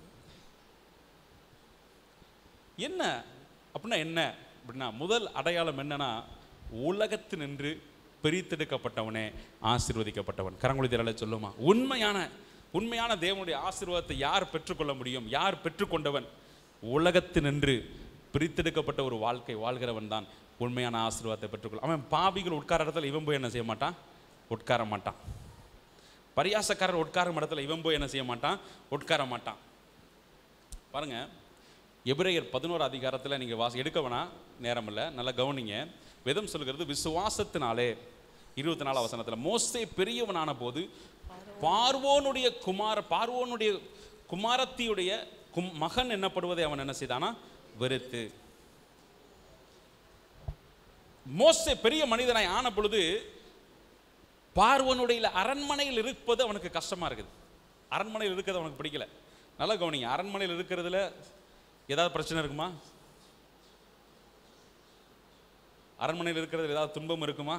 என்ன அப்படின்னா என்ன அப்படின்னா முதல் அடையாளம் என்னன்னா உலகத்து நின்று பிரித்தெடுக்கப்பட்டவனே ஆசீர்வதிக்கப்பட்டவன் கரங்குழி திரள சொல்லுமா உண்மையான உண்மையான தேவனுடைய ஆசீர்வாதத்தை யார் பெற்றுக்கொள்ள முடியும் யார் பெற்றுக்கொண்டவன் உலகத்து நின்று பிரித்தெடுக்கப்பட்ட ஒரு வாழ்க்கை வாழ்கிறவன் தான் உண்மையான ஆசீர்வாதத்தை பெற்றுக்கொள்ள அவன் பாவிகள் உட்கார இடத்துல இவன் போய் என்ன செய்ய மாட்டான் உட்கார மாட்டான் பரியாசக்காரர் உட்காரும் இடத்துல இவன் போய் என்ன செய்ய மாட்டான் உட்கார மாட்டான் பாருங்க எபிரேயர் பதினோரு அதிகாரத்தில் நீங்கள் வாசி எடுக்க வேணாம் நேரம் இல்லை நல்லா கவனிங்க வேதம் சொல்கிறது விசுவாசத்தினாலே இருபத்தி நாலாம் வசனத்தில் மோசே பெரியவனான போது பார்வோனுடைய குமார பார்வோனுடைய குமாரத்தியுடைய கும் மகன் என்னப்படுவதை அவன் என்ன செய்தானா வெறுத்து மோசே பெரிய மனிதனாய் ஆன பொழுது பார்வனுடைய அரண்மனையில் இருப்பது அவனுக்கு கஷ்டமா இருக்குது அரண்மனையில் இருக்கிறது அவனுக்கு பிடிக்கல நல்லா கவனிங்க அரண்மனையில் இருக்கிறதுல ஏதாவது பிரச்சனை இருக்குமா அரண்மனையில் இருக்கிறதுல ஏதாவது துன்பம் இருக்குமா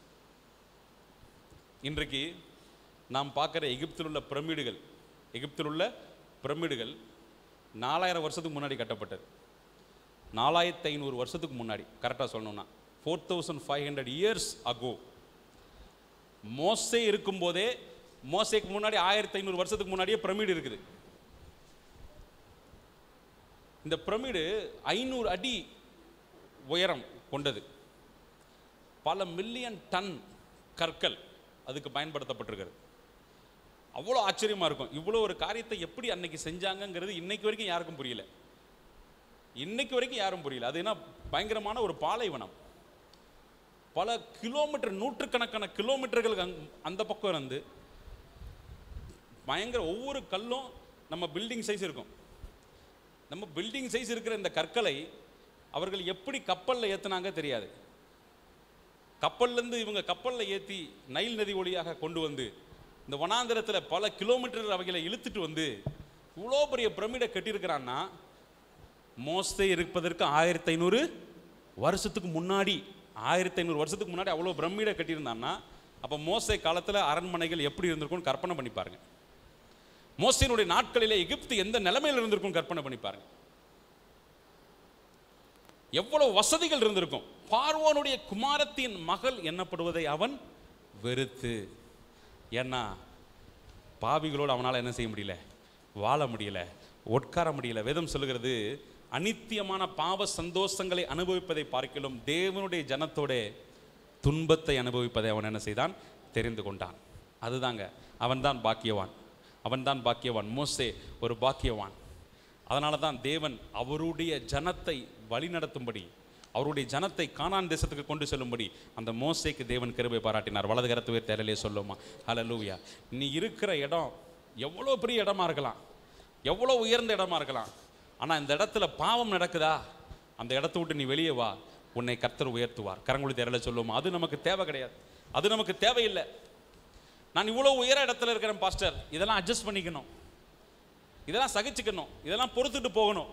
இன்றைக்கு நாம் பார்க்குற எகிப்தில் உள்ள பிரமிடுகள் எகிப்தில் உள்ள பிரமிடுகள் நாலாயிரம் வருஷத்துக்கு முன்னாடி கட்டப்பட்டது நாலாயிரத்தி ஐநூறு வருஷத்துக்கு முன்னாடி கரெக்டாக சொல்லணும்னா four thousand five hundred years ago மோசே இருக்கும்போதே மோசேக்கு முன்னாடி ஆயிரத்தி ஐநூறு வருஷத்துக்கு முன்னாடியே பிரமிடு இருக்குது இந்த பிரமிடு ஐநூறு அடி உயரம் கொண்டது பல மில்லியன் டன் கற்கள் அதுக்கு பயன்படுத்தப்பட்டிருக்கிறது அவ்வளோ ஆச்சரியமா இருக்கும் இவ்வளோ ஒரு காரியத்தை எப்படி அன்னைக்கு செஞ்சாங்கங்கிறது இன்னைக்கு வரைக்கும் யாருக்கும் புரியல இன்னைக்கு வரைக்கும் யாரும் புரியல அது என்ன பயங்கரமான ஒரு பாலைவனம் பல கிலோமீட்டர் நூற்றுக்கணக்கான கிலோமீட்டர்கள் அங்க- அந்த பக்கம் இருந்து பயங்கர ஒவ்வொரு கல்லும் நம்ம பில்டிங் சைஸ் இருக்கும் நம்ம பில்டிங் சைஸ் இருக்கிற இந்த கற்களை அவர்கள் எப்படி கப்பலில் ஏத்துனாங்க தெரியாது கப்பல்லேருந்து இவங்க கப்பலில் ஏற்றி நைல் நதி வழியாக கொண்டு வந்து இந்த வனாந்திரத்தில் பல கிலோமீட்டர் அவைகளை இழுத்துட்டு வந்து இவ்வளோ பெரிய பிரமிடை கட்டியிருக்கிறான்னா மோஸ்தே இருப்பதற்கு ஆயிரத்தி ஐநூறு வருஷத்துக்கு முன்னாடி ஆயிரத்தி ஐநூறு வருஷத்துக்கு முன்னாடி அவ்வளோ பிரமிடை கட்டியிருந்தான்னா அப்போ மோசே காலத்தில் அரண்மனைகள் எப்படி இருந்திருக்கும்னு கற்பனை பண்ணி பாருங்க மோசையினுடைய நாட்களிலே எகிப்து எந்த நிலைமையில் இருந்திருக்கும் கற்பனை பண்ணி பாருங்க எவ்வளவு வசதிகள் இருந்திருக்கும் பார்வோனுடைய குமாரத்தின் மகள் என்னப்படுவதை அவன் வெறுத்து ஏன்னா பாவிகளோடு அவனால் என்ன செய்ய முடியல வாழ முடியல உட்கார முடியல வேதம் சொல்லுகிறது அனித்தியமான பாவ சந்தோஷங்களை அனுபவிப்பதை பார்க்கிலும் தேவனுடைய ஜனத்தோட துன்பத்தை அனுபவிப்பதை அவன் என்ன செய்தான் தெரிந்து கொண்டான் அதுதாங்க அவன்தான் பாக்கியவான் அவன்தான் பாக்கியவான் மோசே ஒரு பாக்கியவான் அதனால தான் தேவன் அவருடைய ஜனத்தை வழிநடத்தும்படி அவருடைய ஜனத்தை கானான் தேசத்துக்கு கொண்டு செல்லும்படி அந்த மோசேக்கு தேவன் கிருபை பாராட்டினார் வலது கரத்து உயர் தேரலே சொல்லுமா ஹalleluya நீ இருக்கிற இடம் எவ்வளோ பெரிய இடமா இருக்கலாம் எவ்வளோ உயர்ந்த இடமா இருக்கலாம் ஆனால் இந்த இடத்துல பாவம் நடக்குதா அந்த இடத்த விட்டு நீ வெளியே வா உன்னை கர்த்தர் உயர்த்துவார் கரங்குழி தேரல சொல்லுமா அது நமக்கு தேவை கிடையாது அது நமக்கு தேவையில்லை நான் இவ்வளோ உயர இடத்துல இருக்கிறேன் பாஸ்டர் இதெல்லாம் அட்ஜஸ்ட் பண்ணிக்கணும் இதெல்லாம் சகிச்சுக்கணும் இதெல்லாம் பொறுத்துட்டு போகணும்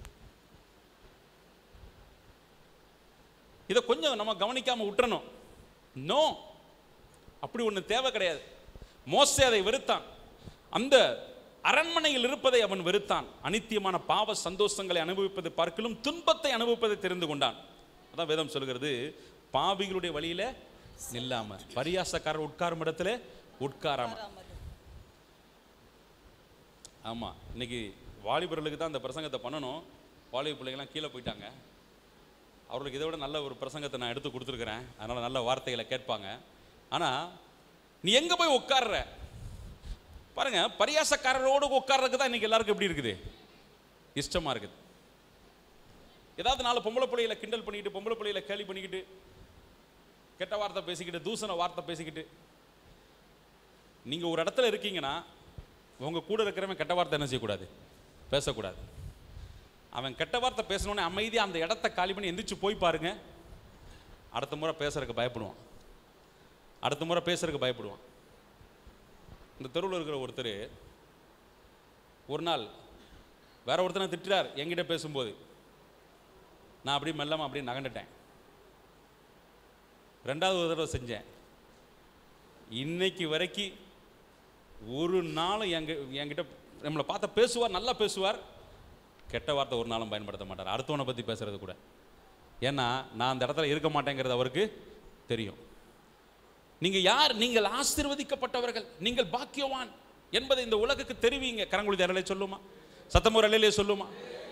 இதை கொஞ்சம் நம்ம கவனிக்காம விட்டுறணும் நோ அப்படி ஒன்று தேவை கிடையாது மோசே அதை வெறுத்தான் அந்த அரண்மனையில் இருப்பதை அவன் வெறுத்தான் அனித்தியமான பாவ சந்தோஷங்களை அனுபவிப்பதை பார்க்கலும் துன்பத்தை அனுபவிப்பதை தெரிந்து கொண்டான் அதான் வேதம் சொல்கிறது பாவிகளுடைய வழியில நில்லாம பரியாசக்காரர் உட்காரும் இடத்துல உட்காராம ஆமா இன்னைக்கு வாலிபர்களுக்கு தான் அந்த பிரசங்கத்தை பண்ணணும் வாலிப பிள்ளைங்களாம் கீழே போயிட்டாங்க அவர்களுக்கு இதை விட நல்ல ஒரு பிரசங்கத்தை நான் எடுத்து கொடுத்துருக்குறேன் அதனால நல்ல வார்த்தைகளை கேட்பாங்க ஆனா நீ எங்க போய் உட்கார்ற பாருங்க பரியாசக்காரரோடு உட்கார்றதுக்கு தான் இன்னைக்கு எல்லாருக்கும் எப்படி இருக்குது இஷ்டமா இருக்குது ஏதாவது நாலு பொம்பளை பிள்ளைகளை கிண்டல் பண்ணிக்கிட்டு பொம்பளை பிள்ளைகளை கேலி பண்ணிக்கிட்டு கெட்ட வார்த்தை பேசிக்கிட்டு தூசண வார்த்தை பேசிக்கிட்டு நீங்க ஒரு இடத்துல இருக்கீங்கன்னா உங்க கூட இருக்கிறவன் கெட்ட வார்த்தை என்ன செய்யக்கூடாது பேசக்கூடாது அவன் கெட்ட வார்த்தை பேசணுன்னே அமைதியா அந்த இடத்த காலி பண்ணி எந்திரிச்சு போய் பாருங்க அடுத்த முறை பேசுறதுக்கு பயப்படுவான் அடுத்த முறை பேசுறதுக்கு பயப்படுவான் இந்த தெருவில் இருக்கிற ஒருத்தர் ஒரு நாள் வேற ஒருத்தனை திட்டுறார் என்கிட்ட பேசும்போது நான் அப்படியே மெல்லாம அப்படியே நகண்டுட்டேன் ரெண்டாவது ஒரு தடவை செஞ்சேன் இன்னைக்கு வரைக்கும் ஒரு நாளும் எங்க என்கிட்ட நம்மளை பார்த்த பேசுவார் நல்லா பேசுவார் கெட்ட வார்த்தை ஒரு நாளும் பயன்படுத்த மாட்டார் அடுத்தவனை பற்றி பேசுறது கூட ஏன்னா நான் அந்த இடத்துல இருக்க மாட்டேங்கிறது அவருக்கு தெரியும் நீங்க யார் நீங்கள் ஆசீர்வதிக்கப்பட்டவர்கள் நீங்கள் பாக்கியவான் என்பதை இந்த உலகுக்கு தெரிவிங்க கரங்குழி தரலை சொல்லுமா சத்தமூர் அலையிலே சொல்லுமா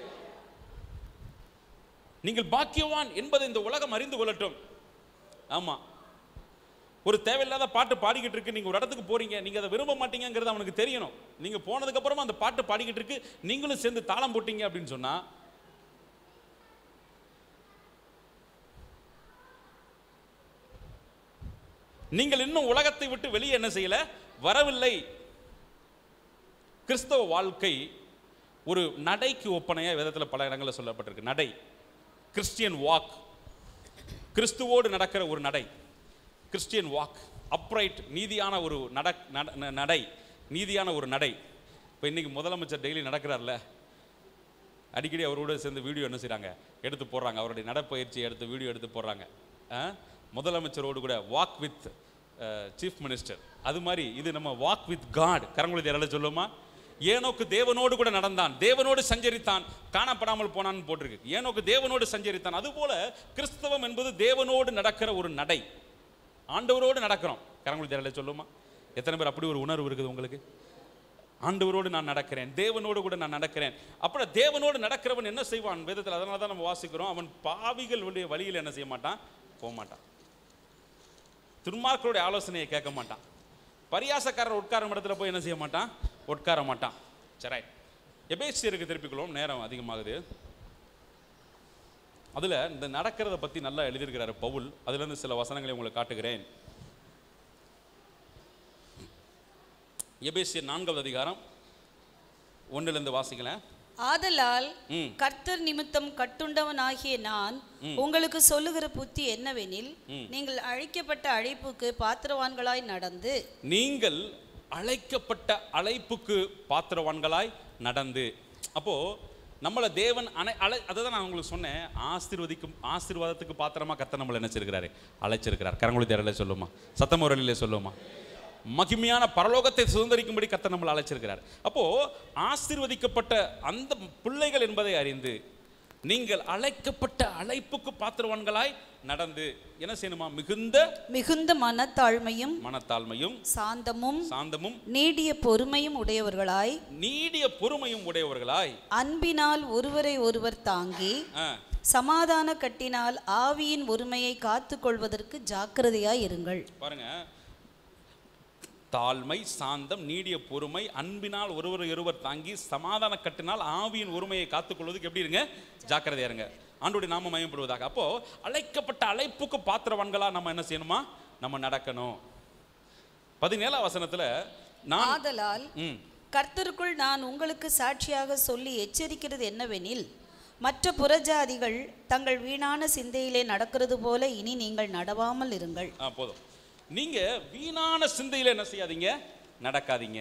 நீங்கள் பாக்கியவான் என்பதை இந்த உலகம் அறிந்து கொள்ளட்டும் ஆமா ஒரு தேவையில்லாத பாட்டு பாடிக்கிட்டு இருக்கு நீங்க ஒரு இடத்துக்கு போறீங்க நீங்க அதை விரும்ப மாட்டீங்கங்கிறது அவனுக்கு தெரியணும் நீங்க போனதுக்கு அப்புறமா அந்த பாட்டு பாடிக்கிட்டு இருக்கு நீங்களும் சேர்ந்து தாளம் போட்டீங்க அப்படின்னு சொன்னா நீங்கள் இன்னும் உலகத்தை விட்டு வெளியே என்ன செய்யல வரவில்லை கிறிஸ்தவ வாழ்க்கை ஒரு நடைக்கு ஒப்பனையா வேதத்தில் பல இடங்களில் சொல்லப்பட்டிருக்கு நடை கிறிஸ்டியன் வாக் கிறிஸ்துவோடு நடக்கிற ஒரு நடை கிறிஸ்டியன் வாக் அப்ரைட் நீதியான ஒரு நட நட- ந- நடை நீதியான ஒரு நடை இப்போ இன்னைக்கு முதலமைச்சர் டெய்லி நடக்கிறார்ல அடிக்கடி அவரோட சேர்ந்து வீடியோ என்ன செய்றாங்க எடுத்து போடுறாங்க அவருடைய நடப்பயிற்சி எடுத்து வீடியோ எடுத்து போடுறாங்க ஆ? முதலமைச்சரோடு கூட வாக் வித் சீஃப் மினிஸ்டர் அது மாதிரி இது நம்ம வாக் வித் காட் கரங்குளதி யாராவது சொல்லுமா ஏனோக்கு தேவனோடு கூட நடந்தான் தேவனோடு சஞ்சரித்தான் காணப்படாமல் போனான்னு போட்டிருக்கு ஏனோக்கு தேவனோடு சஞ்சரித்தான் அதுபோல கிறிஸ்தவம் என்பது தேவனோடு நடக்கிற ஒரு நடை ஆண்டவரோடு நடக்கிறோம் கரங்குளதி யாராவது சொல்லுமா எத்தனை பேர் அப்படி ஒரு உணர்வு இருக்குது உங்களுக்கு ஆண்டவரோடு நான் நடக்கிறேன் தேவனோடு கூட நான் நடக்கிறேன் அப்புறம் தேவனோடு நடக்கிறவன் என்ன செய்வான் வேதத்தில் அதனால தான் நம்ம வாசிக்கிறோம் அவன் பாவிகளுடைய வழியில் என்ன செய்ய மாட்டான் போக மாட்டான் துன்மார்க்கருடைய ஆலோசனையை கேட்க மாட்டான் பரியாசக்காரர் உட்காரும் இடத்துல போய் என்ன செய்ய மாட்டான் உட்கார மாட்டான் சரி எபேசியருக்கு திருப்பிக்கொள்வோம் நேரம் அதிகமாகுது அதுல இந்த நடக்கிறத பத்தி நல்லா எழுதியிருக்கிறாரு பவுல் அதுல இருந்து சில வசனங்களை உங்களுக்கு காட்டுகிறேன் எபேசியர் நான்காவது அதிகாரம் ஒண்ணுல இருந்து வாசிங்களேன் ஆதலால் ம். கர்த்தர் நிமித்தம் கட்டுண்டவனாகிய நான் உங்களுக்கு சொல்லுகிற புத்தி என்னவெனில் நீங்கள் அழைக்கப்பட்ட அழைப்புக்கு பாத்திரவான்களாய் நடந்து நீங்கள் அழைக்கப்பட்ட அழைப்புக்கு பாத்திரவான்களாய் நடந்து அப்போ நம்மளை தேவன் அனை அழை அதை தான் நான் உங்களுக்கு சொன்னேன் ஆசீர்வதிக்கும் ஆசீர்வாதத்துக்கு பாத்திரமா கத்த நம்மளை நினைச்சிருக்கிறாரு அழைச்சிருக்கிறார் கரங்குழி தேரல சொல்லுமா சத்தமுறையிலே சொல்லுமா மகிமையான பரலோகத்தை சுதந்திரிக்கும்படி கத்த நம்மளை அழைச்சிருக்கிறார் அப்போ ஆசீர்வதிக்கப்பட்ட அந்த பிள்ளைகள் என்பதை அறிந்து நீங்கள் அழைக்கப்பட்ட அழைப்புக்கு பாத்திரவான்களாய் நடந்து என்ன செய்யணுமா மிகுந்த மிகுந்த மனத்தாழ்மையும் மனத்தாழ்மையும் சாந்தமும் சாந்தமும் நீடிய பொறுமையும் உடையவர்களாய் நீடிய பொறுமையும் உடையவர்களாய் அன்பினால் ஒருவரை ஒருவர் தாங்கி ஆ, சமாதான கட்டினால் ஆவியின் ஒருமையை காத்துக்கொள்வதற்கு ஜாக்கிரதையாய் இருங்கள் பாருங்க தாழ்மை சாந்தம் நீடிய பொறுமை அன்பினால் ஒருவர் ஒருவர் தாங்கி சமாதான கட்டினால் ஆவியின் ஒருமையை காத்துக்கொள்வதுக்கு எப்படி இருங்க ஜாக்கிரதையா இருங்க ஆண்டோடைய நாம மயப்படுவதாக அப்போ அழைக்கப்பட்ட அழைப்புக்கு பாத்திரவான்களா நம்ம என்ன செய்யணுமா நம்ம நடக்கணும் பதினேழாம் வசனத்துல நான் ஆதலால் ம் கர்த்தருக்குள் நான் உங்களுக்கு சாட்சியாக சொல்லி எச்சரிக்கிறது என்னவெனில் மற்ற புறஜாதிகள் தங்கள் வீணான சிந்தையிலே நடக்கிறது போல இனி நீங்கள் நடவாமல் இருங்கள் ஆ போதும் நீங்க வீணான சிந்தையில என்ன செய்யாதீங்க நடக்காதீங்க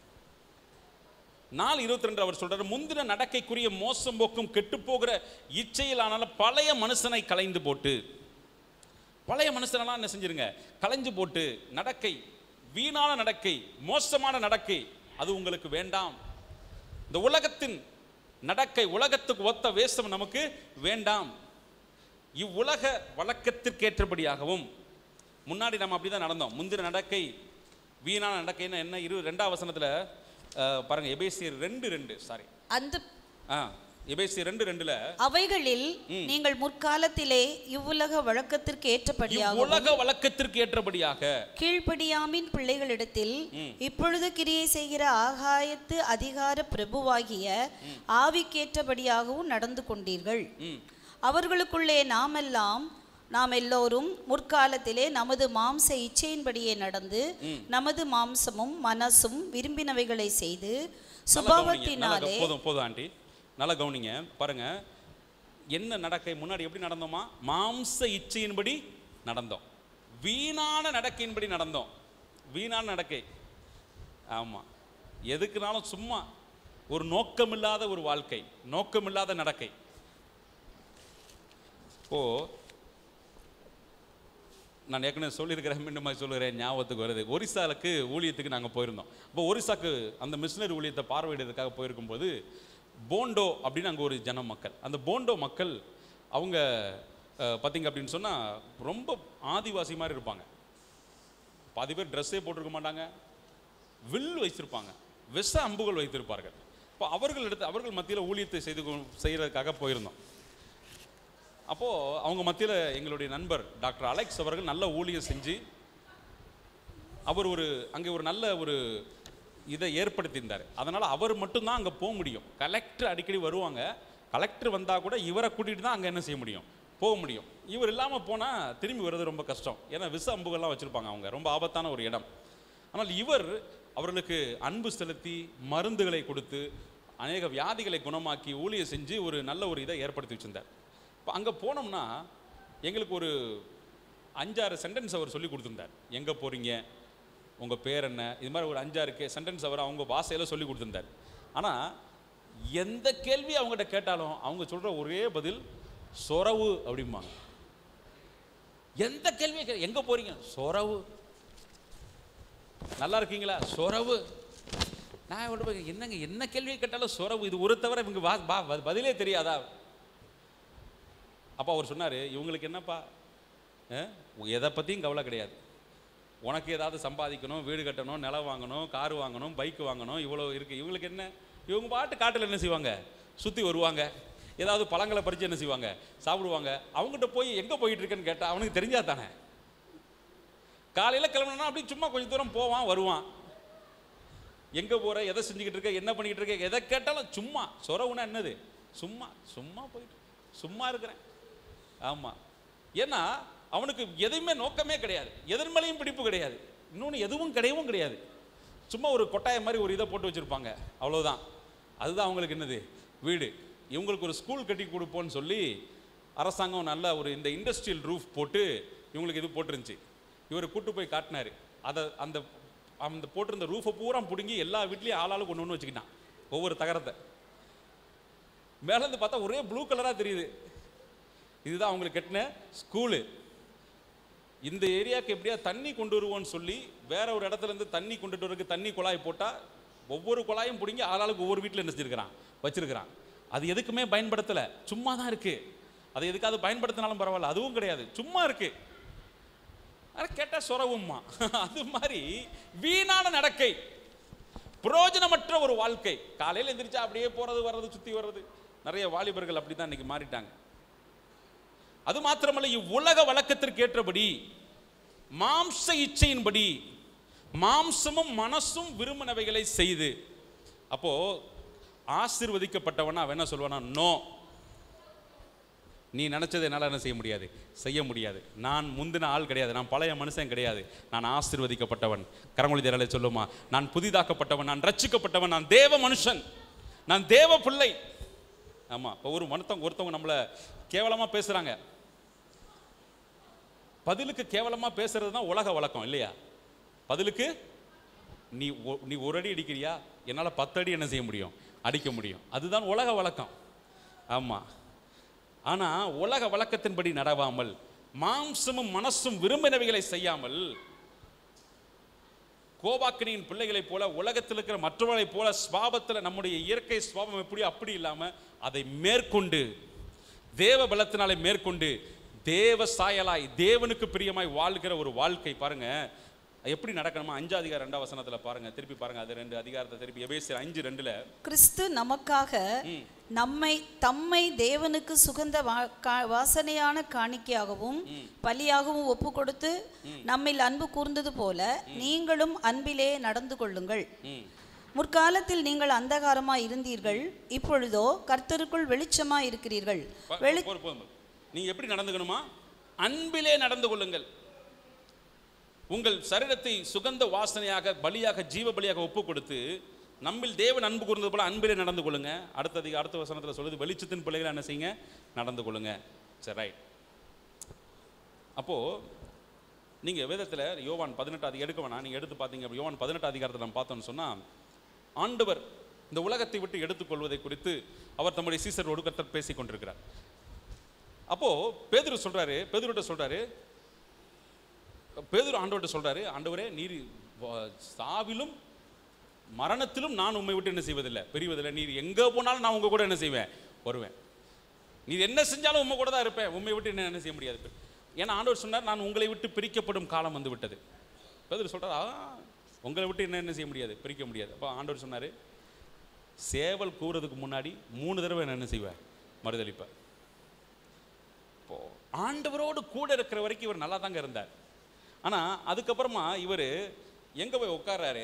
நாள் இருபத்தி ரெண்டு அவர் சொல்றாரு முந்தின நடக்கைக்குரிய மோசம் போக்கும் கெட்டு போகிற இச்சையிலானால பழைய மனுஷனை கலைந்து போட்டு பழைய மனுஷனெல்லாம் என்ன செஞ்சிருங்க கலைஞ்சு போட்டு நடக்கை வீணான நடக்கை மோசமான நடக்கை அது உங்களுக்கு வேண்டாம் இந்த உலகத்தின் நடக்கை உலகத்துக்கு ஒத்த வேஷம் நமக்கு வேண்டாம் இவ்வுலக வழக்கத்திற்கேற்றபடியாகவும் முன்னாடி நம்ம அப்படிதான் நடந்தோம் முந்தின நடக்கை வீணான நடக்கைன்னா என்ன இரு ரெண்டாம் வசனத்துல அஹ், பாருங்க எபேசியர் ரெண்டு ரெண்டு சாரி அந்த ஆ எபேசியர் ரெண்டு ரெண்டுல அவைகளில் நீங்கள் முற்காலத்திலே இவ்வுலக வழக்கத்திற்கு ஏற்றபடியாகவும் உலக வழக்கத்திற்கு ஏற்றபடியாக கீழ்ப்படியாமின் பிள்ளைகளிடத்தில் இப்பொழுது கிரியை செய்கிற ஆகாயத்து அதிகார பிரபுவாகிய ஆவிக்கேற்றபடியாகவும் நடந்து கொண்டீர்கள் ம். அவர்களுக்குள்ளே நாமெல்லாம் நாம் எல்லோரும் முற்காலத்திலே நமது மாம்ச இச்சையின்படியே நடந்து நமது மாம்சமும் மனசும் விரும்பினவைகளை செய்து நல்லா கவனிங்க. நல்லா சுபாவத்தினாலே கவ- போதும் போதும் ஆண்டி நல்லா கவனிங்க பாருங்க என்ன நடக்கை முன்னாடி எப்படி நடந்தோமா மாம்ச இச்சையின்படி நடந்தோம் வீணான நடக்கையின்படி நடந்தோம் வீணான நடக்கை ஆமா எதுக்குனாலும் சும்மா ஒரு நோக்கமில்லாத ஒரு வாழ்க்கை நோக்கமில்லாத நடக்கை ஓ நான் ஏற்கனவே சொல்லியிருக்கிறேன் மீண்டும் மாதிரி சொல்லுகிறேன் ஞாபகத்துக்கு வருது ஒரிசாலுக்கு ஊழியத்துக்கு நாங்கள் போயிருந்தோம் இப்போ ஒரிசாக்கு அந்த மிஷினரி ஊழியத்தை பார்வையிடுறதுக்காக போயிருக்கும்போது போண்டோ அப்படின்னு அங்கே ஒரு ஜன மக்கள் அந்த போண்டோ மக்கள் அவங்க அஹ், பார்த்தீங்க அப்படின்னு சொன்னால் ரொம்ப ஆதிவாசி மாதிரி இருப்பாங்க பாதி பேர் ட்ரெஸ்ஸே போட்டிருக்க மாட்டாங்க வில் வைத்திருப்பாங்க விஷ அம்புகள் வைத்திருப்பார்கள் இப்போ அவர்கள் எடுத்து அவர்கள் மத்தியில் ஊழியத்தை செய்து கொ- செய்யறதுக்காக போயிருந்தோம் அப்போது அவங்க மத்தியில் எங்களுடைய நண்பர் டாக்டர் அலெக்ஸ் அவர்கள் நல்ல ஊழியம் செஞ்சு அவர் ஒரு அங்கே ஒரு நல்ல ஒரு இதை ஏற்படுத்தியிருந்தார் அதனால் அவர் மட்டும்தான் அங்கே போக முடியும் கலெக்டர் அடிக்கடி வருவாங்க கலெக்டர் வந்தால் கூட இவரை கூட்டிகிட்டு தான் அங்கே என்ன செய்ய முடியும் போக முடியும் இவர் இல்லாமல் போனால் திரும்பி வர்றது ரொம்ப கஷ்டம் ஏன்னா விஷ அம்புகள்லாம் வச்சுருப்பாங்க அவங்க ரொம்ப ஆபத்தான ஒரு இடம் ஆனால் இவர் அவர்களுக்கு அன்பு செலுத்தி மருந்துகளை கொடுத்து அநேக வியாதிகளை குணமாக்கி ஊழியம் செஞ்சு ஒரு நல்ல ஒரு இதை ஏற்படுத்தி வச்சிருந்தார் இப்போ அங்கே போனோம்னா எங்களுக்கு ஒரு அஞ்சாறு சென்டென்ஸ் அவர் சொல்லி கொடுத்துருந்தார் எங்கே போகிறீங்க உங்கள் பேர் என்ன இது மாதிரி ஒரு அஞ்சாறு கே சென்டென்ஸ் அவர் அவங்க பாஷையில் சொல்லி கொடுத்துருந்தார் ஆனால் எந்த கேள்வி அவங்ககிட்ட கேட்டாலும் அவங்க சொல்கிற ஒரே பதில் சொரவு அப்படிம்பாங்க எந்த கேள்வியை கே எங்கே போகிறீங்க சொரவு நல்லா இருக்கீங்களா சொரவு நான் இவர்கிட்ட போய் என்னங்க என்ன கேள்வி கேட்டாலும் சொரவு இது ஒரு தவிர இவங்க வா பா ப- பதிலே தெரியாதா அப்போ அவர் சொன்னார் இவங்களுக்கு என்னப்பா அஹ், எதை பற்றியும் கவலை கிடையாது உனக்கு ஏதாவது சம்பாதிக்கணும் வீடு கட்டணும் நிலம் வாங்கணும் கார் வாங்கணும் பைக் வாங்கணும் இவ்வளோ இருக்குது இவங்களுக்கு என்ன இவங்க பாட்டு காட்டில் என்ன செய்வாங்க சுற்றி வருவாங்க ஏதாவது பழங்களை பறித்து என்ன செய்வாங்க சாப்பிடுவாங்க அவங்ககிட்ட போய் எங்கே போயிட்டு இருக்கேன்னு கேட்டால் அவனுக்கு தெரிஞ்சா தானே காலையில் கிளம்புனா அப்படி சும்மா கொஞ்சம் தூரம் போவான் வருவான் எங்கே போகிற எதை செஞ்சுக்கிட்டு இருக்க என்ன பண்ணிக்கிட்டு இருக்க எதை கேட்டாலும் சும்மா சொரவுனா என்னது சும்மா சும்மா போயிட்டு சும்மா இருக்கிறேன் ஆமாம் ஏன்னா அவனுக்கு எதையுமே நோக்கமே கிடையாது எதிர்மலையும் பிடிப்பு கிடையாது இன்னொன்று எதுவும் கிடையவும் கிடையாது சும்மா ஒரு கொட்டாயம் மாதிரி ஒரு இதை போட்டு வச்சுருப்பாங்க அவ்வளோதான் அதுதான் அவங்களுக்கு என்னது வீடு இவங்களுக்கு ஒரு ஸ்கூல் கட்டி கொடுப்போன்னு சொல்லி அரசாங்கம் நல்ல ஒரு இந்த இண்டஸ்ட்ரியல் ரூஃப் போட்டு இவங்களுக்கு இது போட்டிருந்துச்சு இவர் கூட்டு போய் காட்டினாரு அதை அந்த அந்த போட்டிருந்த ரூஃபை பூரா பிடுங்கி எல்லா வீட்லேயும் ஆளாளுக்கு ஒன்று ஒன்று வச்சுக்கிட்டான் ஒவ்வொரு தகரத்தை மேலேருந்து பார்த்தா ஒரே ப்ளூ கலராக தெரியுது இதுதான் அவங்களுக்கு கட்டின ஸ்கூலு இந்த ஏரியாவுக்கு எப்படியா தண்ணி கொண்டு வருவோம்னு சொல்லி வேற ஒரு இடத்துல இருந்து தண்ணி கொண்டுட்டு வரதுக்கு தண்ணி குழாய் போட்டால் ஒவ்வொரு குழாயும் பிடுங்கி ஆளாளுக்கு ஒவ்வொரு வீட்டில் என்ன செஞ்சிருக்கிறான் வச்சிருக்கிறான் அது எதுக்குமே பயன்படுத்தலை சும்மா தான் இருக்கு அதை எதுக்காவது பயன்படுத்தினாலும் பரவாயில்ல அதுவும் கிடையாது சும்மா இருக்கு ஆனால் கேட்டால் சொரவும்மா அது மாதிரி வீணான நடக்கை பிரயோஜனமற்ற ஒரு வாழ்க்கை காலையில் எந்திரிச்சா அப்படியே போறது வர்றது சுத்தி வர்றது நிறைய வாலிபர்கள் அப்படி தான் இன்னைக்கு மாறிட்டாங்க அது மாத்திரமல்ல இவ்வுலக வழக்கத்திற்கு ஏற்றபடி மாம்ச இச்சையின்படி மாம்சமும் மனசும் விரும்பினவைகளை செய்து அப்போ ஆசீர்வதிக்கப்பட்டவனா அவன் என்ன சொல்லுவானா நோ நீ நினைச்சதை என்னால் என்ன செய்ய முடியாது செய்ய முடியாது நான் முந்தின ஆள் கிடையாது நான் பழைய மனுஷன் கிடையாது நான் ஆசீர்வதிக்கப்பட்டவன் கரங்கொழி தேரலை சொல்லுமா நான் புதிதாக்கப்பட்டவன் நான் ரட்சிக்கப்பட்டவன் நான் தேவ மனுஷன் நான் தேவ பிள்ளை ஆமா இப்போ ஒரு மனுத்தவங்க ஒருத்தவங்க நம்மளை கேவலமா பேசுறாங்க பதிலுக்கு கேவலமா பேசுறது தான் உலக வழக்கம் இல்லையா பதிலுக்கு நீ ஒ- நீ ஒரு அடி அடிக்கிறியா என்னால் பத்து அடி என்ன செய்ய முடியும் அடிக்க முடியும் அதுதான் உலக வழக்கம் ஆமா ஆனா உலக வழக்கத்தின்படி நடவாமல் மாம்சமும் மனசும் விரும்பினவைகளை செய்யாமல் கோபாக்கினியின் பிள்ளைகளைப் போல உலகத்தில் இருக்கிற மற்றவர்களைப் போல ஸ்வாபத்தில் நம்முடைய இயற்கை ஸ்வாபம் எப்படி அப்படி இல்லாம அதை மேற்கொண்டு தேவ பலத்தினாலே மேற்கொண்டு தேவ சாயலாய் தேவனுக்கு பிரியமாய் வாழ்கிற ஒரு வாழ்க்கை பாருங்க எப்படி நடக்கணுமா அஞ்சு அதிகாரம் ரெண்டாம் வசனத்துல பாருங்க திருப்பி பாருங்க அது ரெண்டு அதிகாரத்தை திருப்பி எபேசியர் அஞ்சு ரெண்டுல கிறிஸ்து நமக்காக நம்மை தம்மை தேவனுக்கு சுகந்த வா- கா- வாசனையான காணிக்கையாகவும் பலியாகவும் ஒப்பு கொடுத்து நம்மில் அன்பு கூர்ந்தது போல நீங்களும் அன்பிலே நடந்து கொள்ளுங்கள் ம் முற்காலத்தில் நீங்கள் அந்தகாரமாய் இருந்தீர்கள் இப்பொழுதோ கர்த்தருக்குள் வெளிச்சமாய் இருக்கிறீர்கள் போ- வெளி போதும், போதும். நீங்க எப்படி நடந்துக்கணுமா அன்பிலே நடந்து கொள்ளுங்கள் உங்கள் சரீரத்தை சுகந்த வாசனையாக பலியாக ஜீவ பலியாக ஒப்பு கொடுத்து நம்மில் தேவன் அன்பு கூர்ந்தது போல அன்பிலே நடந்து கொள்ளுங்க அடுத்த அதிக அடுத்த வசனத்துல சொல்லுது வெளிச்சத்தின் பிள்ளைகளை என்ன செய்யுங்க நடந்து கொள்ளுங்க சரி ரைட் அப்போ நீங்க வேதத்துல யோவான் பதினெட்டு அதிகம் எடுக்க வேணாம் நீங்க எடுத்து பார்த்தீங்க அப்படி யோவான் பதினெட்டு அதிகாரத்தை நம்ம பார்த்தோம்னு சொன்னா ஆண்டவர் இந்த உலகத்தை விட்டு எடுத்துக்கொள்வதை குறித்து அவர் தம்முடைய சீசர் ஒடுக்கத்தில் பேசிக் கொண்டிருக்கிறார் அப்போ பேதுரு சொல்றாரு பேதுருட்ட சொல்றாரு பேதுரு ஆண்டவர்கிட்ட சொல்றாரு ஆண்டவரே நீர் வ- சாவிலும் மரணத்திலும் நான் உம்மை விட்டு என்ன செய்வதில்லை பிரிவதில்லை நீர் எங்க போனாலும் நான் உங்க கூட என்ன செய்வேன் வருவேன் நீர் என்ன செஞ்சாலும் உண்மை கூட தான் இருப்பேன் உண்மை விட்டு என்ன என்ன செய்ய முடியாது ஏன்னா ஆண்டவர் சொன்னார் நான் உங்களை விட்டு பிரிக்கப்படும் காலம் வந்து விட்டது பேதுரு சொல்றாரு ஆ உங்களை விட்டு என்ன என்ன செய்ய முடியாது பிரிக்க முடியாது அப்போ ஆண்டவர் சொன்னாரு சேவல் கூறதுக்கு முன்னாடி மூணு தடவை நான் என்ன செய்வேன் மறுதளிப்பேன் இப்போ ஆண்டவரோடு கூட இருக்கிற வரைக்கும் இவர் நல்லா தாங்க இருந்தார் ஆனா அதுக்கப்புறமா இவர் எங்க போய் உட்கார்றாரு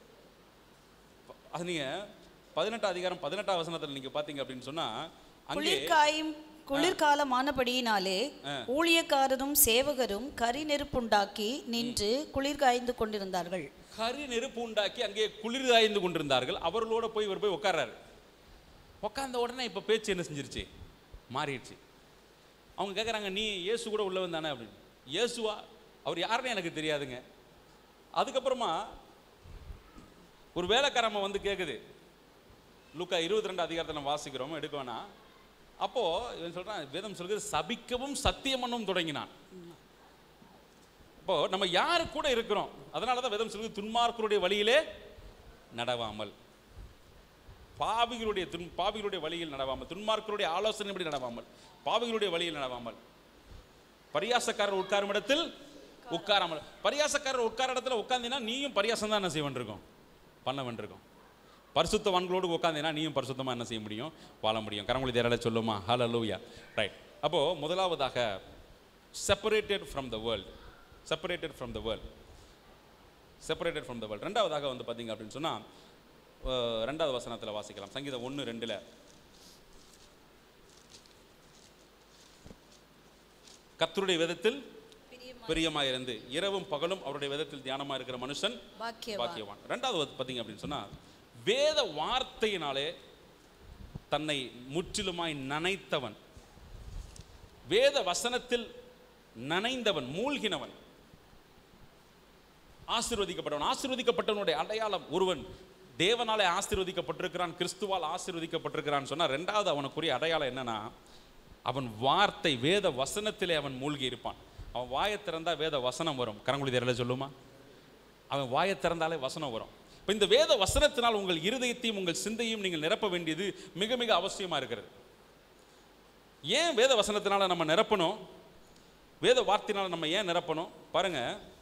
ப- அது நீங்க பதினெட்டாம் அதிகாரம் பதினெட்டாம் வசனத்துல நீங்க பாத்தீங்க அப்படின்னு சொன்னா அங்கே குளிர்காயும் குளிர்காலமானபடியினாலே ஊழியக்காரரும் சேவகரும் கரி நெருப்புண்டாக்கி நின்று குளிர் காய்ந்து கொண்டிருந்தார்கள் கரி நெருப்பு உண்டாக்கி அங்கே குளிர்தாய்ந்து கொண்டிருந்தார்கள் அவர்களோட போய் இவர் போய் உட்கார்றாரு உட்கார்ந்த உடனே இப்போ பேச்சு என்ன செஞ்சிருச்சு மாறிடுச்சு அவங்க கேட்குறாங்க நீ இயேசு கூட உள்ளவன் தானே அப்படின்னு இயேசுவா அவர் யாருன்னு எனக்கு தெரியாதுங்க அதுக்கப்புறமா ஒரு வேலைக்காரம்மா வந்து கேட்குது லூக்கா இருபத்தி ரெண்டு அதிகாரத்தை நம்ம வாசிக்கிறோம் எடுக்க வேணாம் அப்போ இவன் சொல்றான் வேதம் சொல்கிறது சபிக்கவும் சத்தியம் பண்ணவும் தொடங்கினான் இப்போ நம்ம யாரு கூட இருக்கிறோம் அதனால தான் வேதம் சொல்கிறது துன்மார்க்கருடைய வழியிலே நடவாமல் பாவிகளுடைய துன் பாவிகளுடைய வழியில் நடவாமல் துன்மார்க்கருடைய ஆலோசனைப்படி நடவாமல் பாவிகளுடைய வழியில் நடவாமல் பரியாசக்காரர் உட்காரும் இடத்தில் உட்காராமல் பரியாசக்காரர் உட்கார இடத்துல உட்கார்ந்தீங்கன்னா நீயும் பரியாசம் தான் என்ன செய்ய வேண்டியிருக்கும் பண்ண வேண்டியிருக்கும் பரிசுத்தவான்களோடு உட்காந்தீங்கன்னா நீயும் பரிசுத்தமா என்ன செய்ய முடியும் வாழ முடியும் கரங்குழி தேரால சொல்லுமா ஹalleluya ரைட் அப்போ முதலாவதாக separated from the world separated from the world separated from the world ரெண்டாவதாக வந்து பார்த்தீங்க அப்படின்னு சொன்னா அஹ், ரெண்டாவது வசனத்தில் வாசிக்கலாம் சங்கீதம் ஒன்று ரெண்டுல கர்த்தருடைய விதத்தில் பிரியமாயிருந்து இரவும் பகலும் அவருடைய விதத்தில் தியானமா இருக்கிற மனுஷன் பாக்கியவான் பாக்கியவான் ரெண்டாவது வந்து பார்த்தீங்க அப்படின்னு சொன்னா வேத வார்த்தையினாலே தன்னை முற்றிலுமாய் நனைத்தவன் வேத வசனத்தில் நனைந்தவன் மூழ்கினவன் ஆசீர்வதிக்கப்பட்டவன் ஆசீர்வதிக்கப்பட்டவனுடைய அடையாளம் ஒருவன் தேவனாலே ஆசீர்வதிக்கப்பட்டிருக்கிறான் கிறிஸ்துவால் ஆசீர்வதிக்கப்பட்டிருக்கிறான் சொன்னா ரெண்டாவது அவனுக்குரிய அடையாளம் என்னன்னா அவன் வார்த்தை வேத வசனத்திலே அவன் மூழ்கி இருப்பான் அவன் வாயை திறந்தா வேத வசனம் வரும் கரங்குழி தெரியல சொல்லுமா அவன் வாயை திறந்தாலே வசனம் வரும் இப்போ இந்த வேத வசனத்தினால் உங்கள் இருதயத்தையும் உங்கள் சிந்தையும் நீங்கள் நிரப்ப வேண்டியது மிக மிக அவசியமா இருக்கிறது ஏன் வேத வசனத்தினால நம்ம நிரப்பணும் வேத வார்த்தையினால நம்ம ஏன் நிரப்பணும் பாருங்க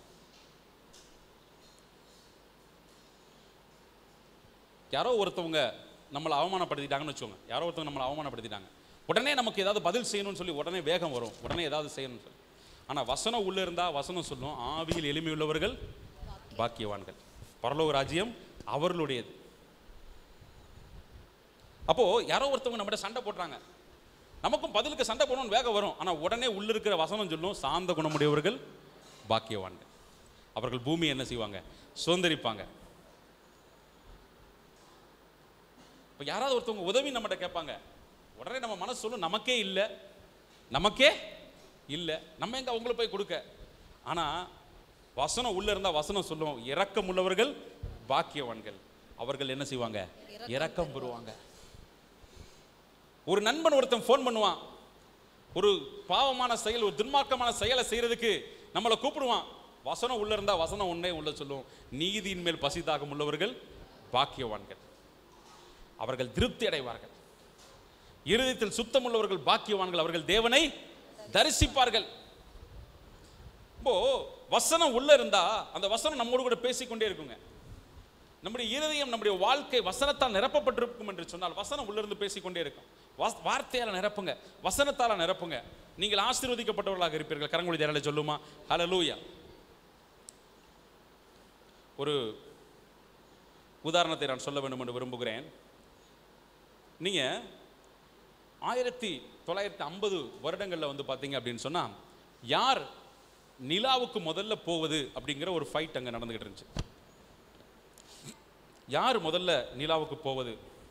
யாரோ ஒருத்தவங்க நம்மளை அவமானப்படுத்திட்டாங்கன்னு வச்சுக்கோங்க யாரோ ஒருத்தவங்க நம்மளை அவமானப்படுத்திட்டாங்க உடனே நமக்கு ஏதாவது பதில் செய்யணும்னு சொல்லி உடனே வேகம் வரும் உடனே ஏதாவது செய்யணும்னு சொல்லி ஆனால் வசனம் உள்ளே இருந்தால் வசனம் சொல்லும் ஆவியில் எளிமையுள்ளவர்கள் பாக்கியவான்கள் பரலோக ராஜ்யம் அவர்களுடையது அப்போ யாரோ ஒருத்தவங்க நம்மகிட்ட சண்டை போடுறாங்க நமக்கும் பதிலுக்கு சண்டை போடணும்னு வேகம் வரும் ஆனால் உடனே உள்ள இருக்கிற வசனம் சொல்லும் சாந்த குணமுடையவர்கள் பாக்கியவான்கள் அவர்கள் பூமியை என்ன செய்வாங்க சுதந்திரிப்பாங்க இப்போ யாராவது ஒருத்தவங்க உதவி நம்மகிட்ட கேட்பாங்க உடனே நம்ம மனசு சொல்லும் நமக்கே இல்லை நமக்கே இல்லை நம்ம எங்க அவங்கள போய் கொடுக்க ஆனா வசனம் உள்ள இருந்தா வசனம் சொல்லும் இரக்கம் உள்ளவர்கள் பாக்கியவான்கள் அவர்கள் என்ன செய்வாங்க இரக்கம் பெறுவாங்க ஒரு நண்பன் ஒருத்தன் ஃபோன் பண்ணுவான் ஒரு பாவமான செயல் ஒரு துன்மார்க்கமான செயலை செய்யறதுக்கு நம்மளை கூப்பிடுவான் வசனம் உள்ள இருந்தா வசனம் ஒன்னே உள்ள சொல்லும் நீதியின் மேல் பசி தாகம் உள்ளவர்கள் பாக்கியவான்கள் அவர்கள் திருப்தி அடைவார்கள் இருதயத்தில் சுத்தம் உள்ளவர்கள் பாக்கியவான்கள் அவர்கள் தேவனை தரிசிப்பார்கள் இப்போ வசனம் உள்ள இருந்தா அந்த வசனம் நம்மோடு கூட பேசிக்கொண்டே இருக்குங்க நம்முடைய இருதயம் நம்முடைய வாழ்க்கை வசனத்தால் நிரப்பப்பட்டிருக்கும் என்று சொன்னால் வசனம் உள்ள இருந்து பேசிக்கொண்டே இருக்கும் வாஸ்- வார்த்தையால நிரப்புங்க வசனத்தால நிரப்புங்க நீங்கள் ஆசீர்வதிக்கப்பட்டவர்களாக இருப்பீர்கள் கரங்குழி தேரலை சொல்லுமா ஹalleluya ஒரு உதாரணத்தை நான் சொல்ல வேண்டும் என்று விரும்புகிறேன் நீங்க ஆயிரத்தி தொள்ளாயிரத்தி ஐம்பது வருடங்களில் வந்து பார்த்தீங்க அப்படின்னு சொன்னா யார் நிலாவுக்கு முதல்ல போவது அப்படிங்கிற ஒரு ஃபைட் அங்கே நடந்துகிட்டு இருந்துச்சு யார் முதல்ல நிலாவுக்கு போவது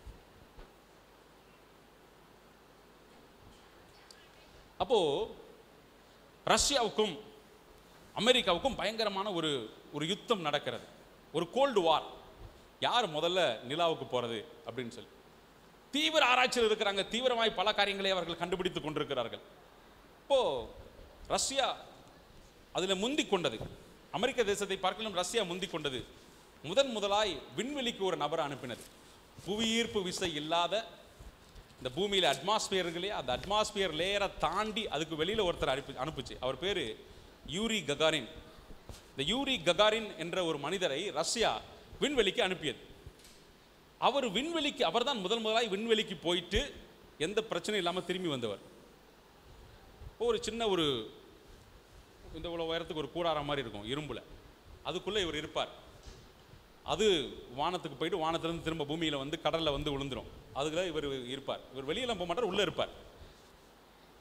அப்போ ரஷ்யாவுக்கும் அமெரிக்காவுக்கும் பயங்கரமான ஒரு ஒரு யுத்தம் நடக்கிறது ஒரு கோல்டு வார் யார் முதல்ல நிலாவுக்கு போறது அப்படின்னு சொல்லி தீவிர ஆராய்ச்சியில் இருக்கிறாங்க தீவிரமாய் பல காரியங்களை அவர்கள் கண்டுபிடித்துக் கொண்டிருக்கிறார்கள் இப்போ ரஷ்யா அதில் முந்திக் கொண்டது அமெரிக்க தேசத்தை பார்க்கலும் ரஷ்யா முந்திக் கொண்டது முதன் முதலாய் விண்வெளிக்கு ஒரு நபரை அனுப்பினது புவியீர்ப்பு விசை இல்லாத இந்த பூமியில் அட்மாஸ்பியர்களே அந்த அட்மாஸ்பியர் லேயரை தாண்டி அதுக்கு வெளியில் ஒருத்தர் அனுப்பி அனுப்புச்சு அவர் பேர் யூரி ககாரின் இந்த யூரி ககாரின் என்ற ஒரு மனிதரை ரஷ்யா விண்வெளிக்கு அனுப்பியது அவர் விண்வெளிக்கு அவர்தான் முதல் முதலாய் விண்வெளிக்கு போயிட்டு எந்த பிரச்சனையும் இல்லாமல் திரும்பி வந்தவர் ஒரு சின்ன ஒரு இந்த இவ்வளோ உயரத்துக்கு ஒரு கூடாரம் மாதிரி இருக்கும் இரும்புல அதுக்குள்ளே இவர் இருப்பார் அது வானத்துக்கு போயிட்டு வானத்திலிருந்து திரும்ப பூமியில் வந்து கடலில் வந்து விழுந்துரும் அதுக்குள்ள இவர் இருப்பார் இவர் வெளியில போக மாட்டார் உள்ளே இருப்பார்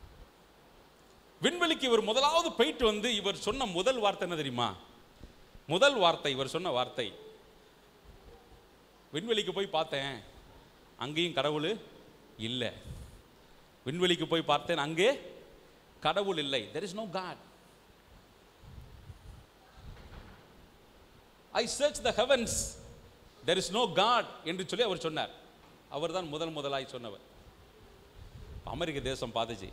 விண்வெளிக்கு இவர் முதலாவது போயிட்டு வந்து இவர் சொன்ன முதல் வார்த்தை என்ன தெரியுமா முதல் வார்த்தை இவர் சொன்ன வார்த்தை விண்வெளிக்கு போய் பார்த்தேன் அங்கேயும் கடவுள் இல்லை விண்வெளிக்கு போய் பார்த்தேன் அங்கே கடவுள் இல்லை there is no God I search the heavens there is no God என்று சொல்லி அவர் சொன்னார் அவர்தான் முதல் முதலாய் சொன்னவர் அமெரிக்க தேசம் பார்த்துச்சு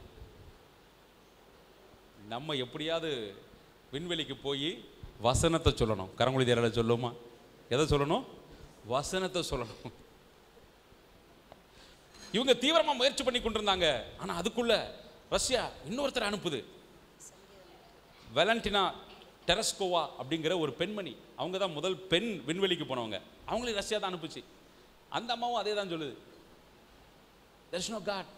நம்ம எப்படியாவது விண்வெளிக்கு போய் வசனத்தை சொல்லணும் கரங்குழி தேரலை சொல்லுமா எதை சொல்லணும் வசனத்தை சொல்லணும் இவங்க தீவிரமா முயற்சி பண்ணி கொண்டிருந்தாங்க ஆனா அதுக்குள்ள ரஷ்யா இன்னொருத்தர் அனுப்புது வெலண்டினா டெரஸ்கோவா அப்படிங்கிற ஒரு பெண்மணி அவங்க தான் முதல் பெண் விண்வெளிக்கு போனவங்க அவங்களையும் ரஷ்யா தான் அனுப்புச்சு அந்த அம்மாவும் அதே தான் சொல்லுது there's no காட்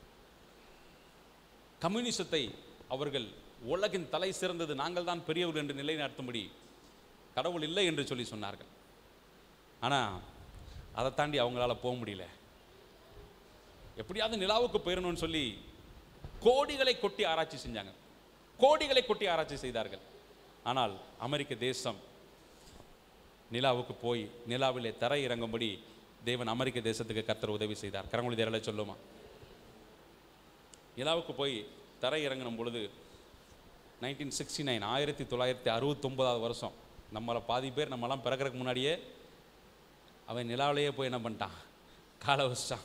கம்யூனிசத்தை அவர்கள் உலகின் தலை சிறந்தது நாங்கள் தான் பெரியவர்கள் என்று நிலைநாட்டும்படி கடவுள் இல்லை என்று சொல்லி சொன்னார்கள் ஆனால் அதை தாண்டி அவங்களால போக முடியல எப்படியாவது நிலாவுக்கு போயிடணும்னு சொல்லி கோடிகளை கொட்டி ஆராய்ச்சி செஞ்சாங்க கோடிகளை கொட்டி ஆராய்ச்சி செய்தார்கள் ஆனால் அமெரிக்க தேசம் நிலாவுக்கு போய் நிலாவிலே தரை இறங்கும்படி தேவன் அமெரிக்க தேசத்துக்கு கர்த்தர் உதவி செய்தார் கரங்குழி தேரலை சொல்லுமா நிலாவுக்கு போய் தரை இறங்கின பொழுது நைன்டீன் சிக்ஸ்டி நைன் ஆயிரத்தி தொள்ளாயிரத்தி அறுபத்தொம்போதாவது வருஷம் நம்மளை பாதி பேர் நம்மலாம் பிறக்கறதுக்கு முன்னாடியே அவன் நிலாவிலேயே போய் என்ன பண்ணிட்டான் காலை வச்சிட்டான்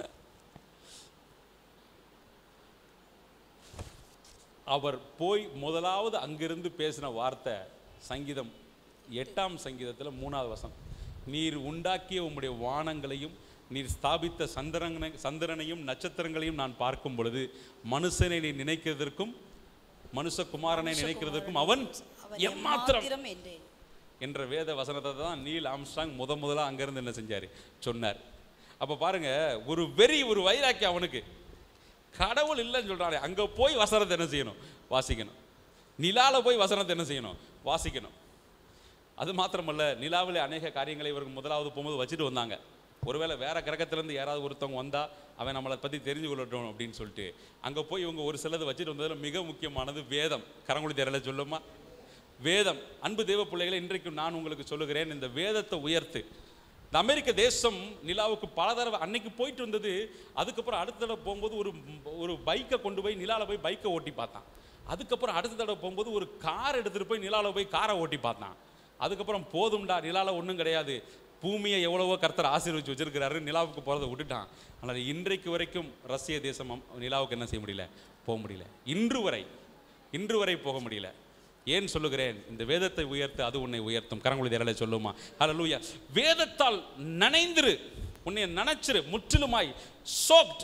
அவர் போய் முதலாவது அங்கிருந்து பேசின வார்த்தை சங்கீதம் எட்டாம் சங்கீதத்தில் மூணாவது வசனம் நீர் உண்டாக்கிய உம்முடைய வானங்களையும் நீர் ஸ்தாபித்த சந்திரனை சந்திரனையும் நட்சத்திரங்களையும் நான் பார்க்கும் பொழுது மனுஷனை நீ நினைக்கிறதற்கும் மனுஷகுமாரனை நினைக்கிறதற்கும் அவன் அவன் எம்மாத்திரம் எம்மாத்திரம் என்றேன் என்ற வேத வசனத்தை தான் நீல் ஆம்ஸ்டாங் முத முதல்ல அங்கேருந்து என்ன செஞ்சார் சொன்னார் அப்போ பாருங்க ஒரு வெறி ஒரு வைராக்கியம் அவனுக்கு கடவுள் இல்லைன்னு சொல்கிறாரு அங்கே போய் வசனத்தை என்ன செய்யணும் வாசிக்கணும் நிலால போய் வசனத்தை என்ன செய்யணும் வாசிக்கணும் அது மாத்திரமல்ல நிலாவில் அநேக காரியங்களை இவருக்கு முதலாவது போகும்போது வச்சுட்டு வந்தாங்க ஒருவேளை வேற கிரகத்திலேருந்து யாராவது ஒருத்தவங்க வந்தா அவன் நம்மளை பற்றி தெரிஞ்சு கொள்ளட்டும் அப்படின்னு சொல்லிட்டு அங்கே போய் இவங்க ஒரு சிலது வச்சுட்டு வந்ததில் மிக முக்கியமானது வேதம் கரங்குடி தேரல சொல்லுமா வேதம் அன்பு தேவ பிள்ளைகளை இன்றைக்கும் நான் உங்களுக்கு சொல்லுகிறேன் இந்த வேதத்தை உயர்த்து இந்த அமெரிக்க தேசம் நிலாவுக்கு பல தடவை அன்னைக்கு போயிட்டு வந்தது அதுக்கப்புறம் அடுத்த தடவை போகும்போது ஒரு ஒரு பைக்கை கொண்டு போய் நிலால போய் பைக்கை ஓட்டி பார்த்தான் அதுக்கப்புறம் அடுத்த தடவை போகும்போது ஒரு கார் எடுத்துகிட்டு போய் நிலால போய் காரை ஓட்டி பார்த்தான் அதுக்கப்புறம் போதும்டா நிலால ஒன்றும் கிடையாது பூமியை எவ்வளவோ கர்த்தர் ஆசீர்வச்சு வச்சிருக்கிறாரு நிலாவுக்கு போகிறத விட்டுட்டான் ஆனால் இன்றைக்கு வரைக்கும் ரஷ்ய தேசம் அம்- நிலாவுக்கு என்ன செய்ய முடியல போக முடியல இன்று வரை இன்று வரை போக முடியல ஏன் சொல்லுகிறேன் இந்த வேதத்தை உயர்த்து அது உன்னை உயர்த்தும் கரங்குழி தேரலை சொல்லுமா ஹalleluya வேதத்தால் நனைந்திரு உன்னை நனைச்சிரு முற்றிலுமாய் சோக்ட்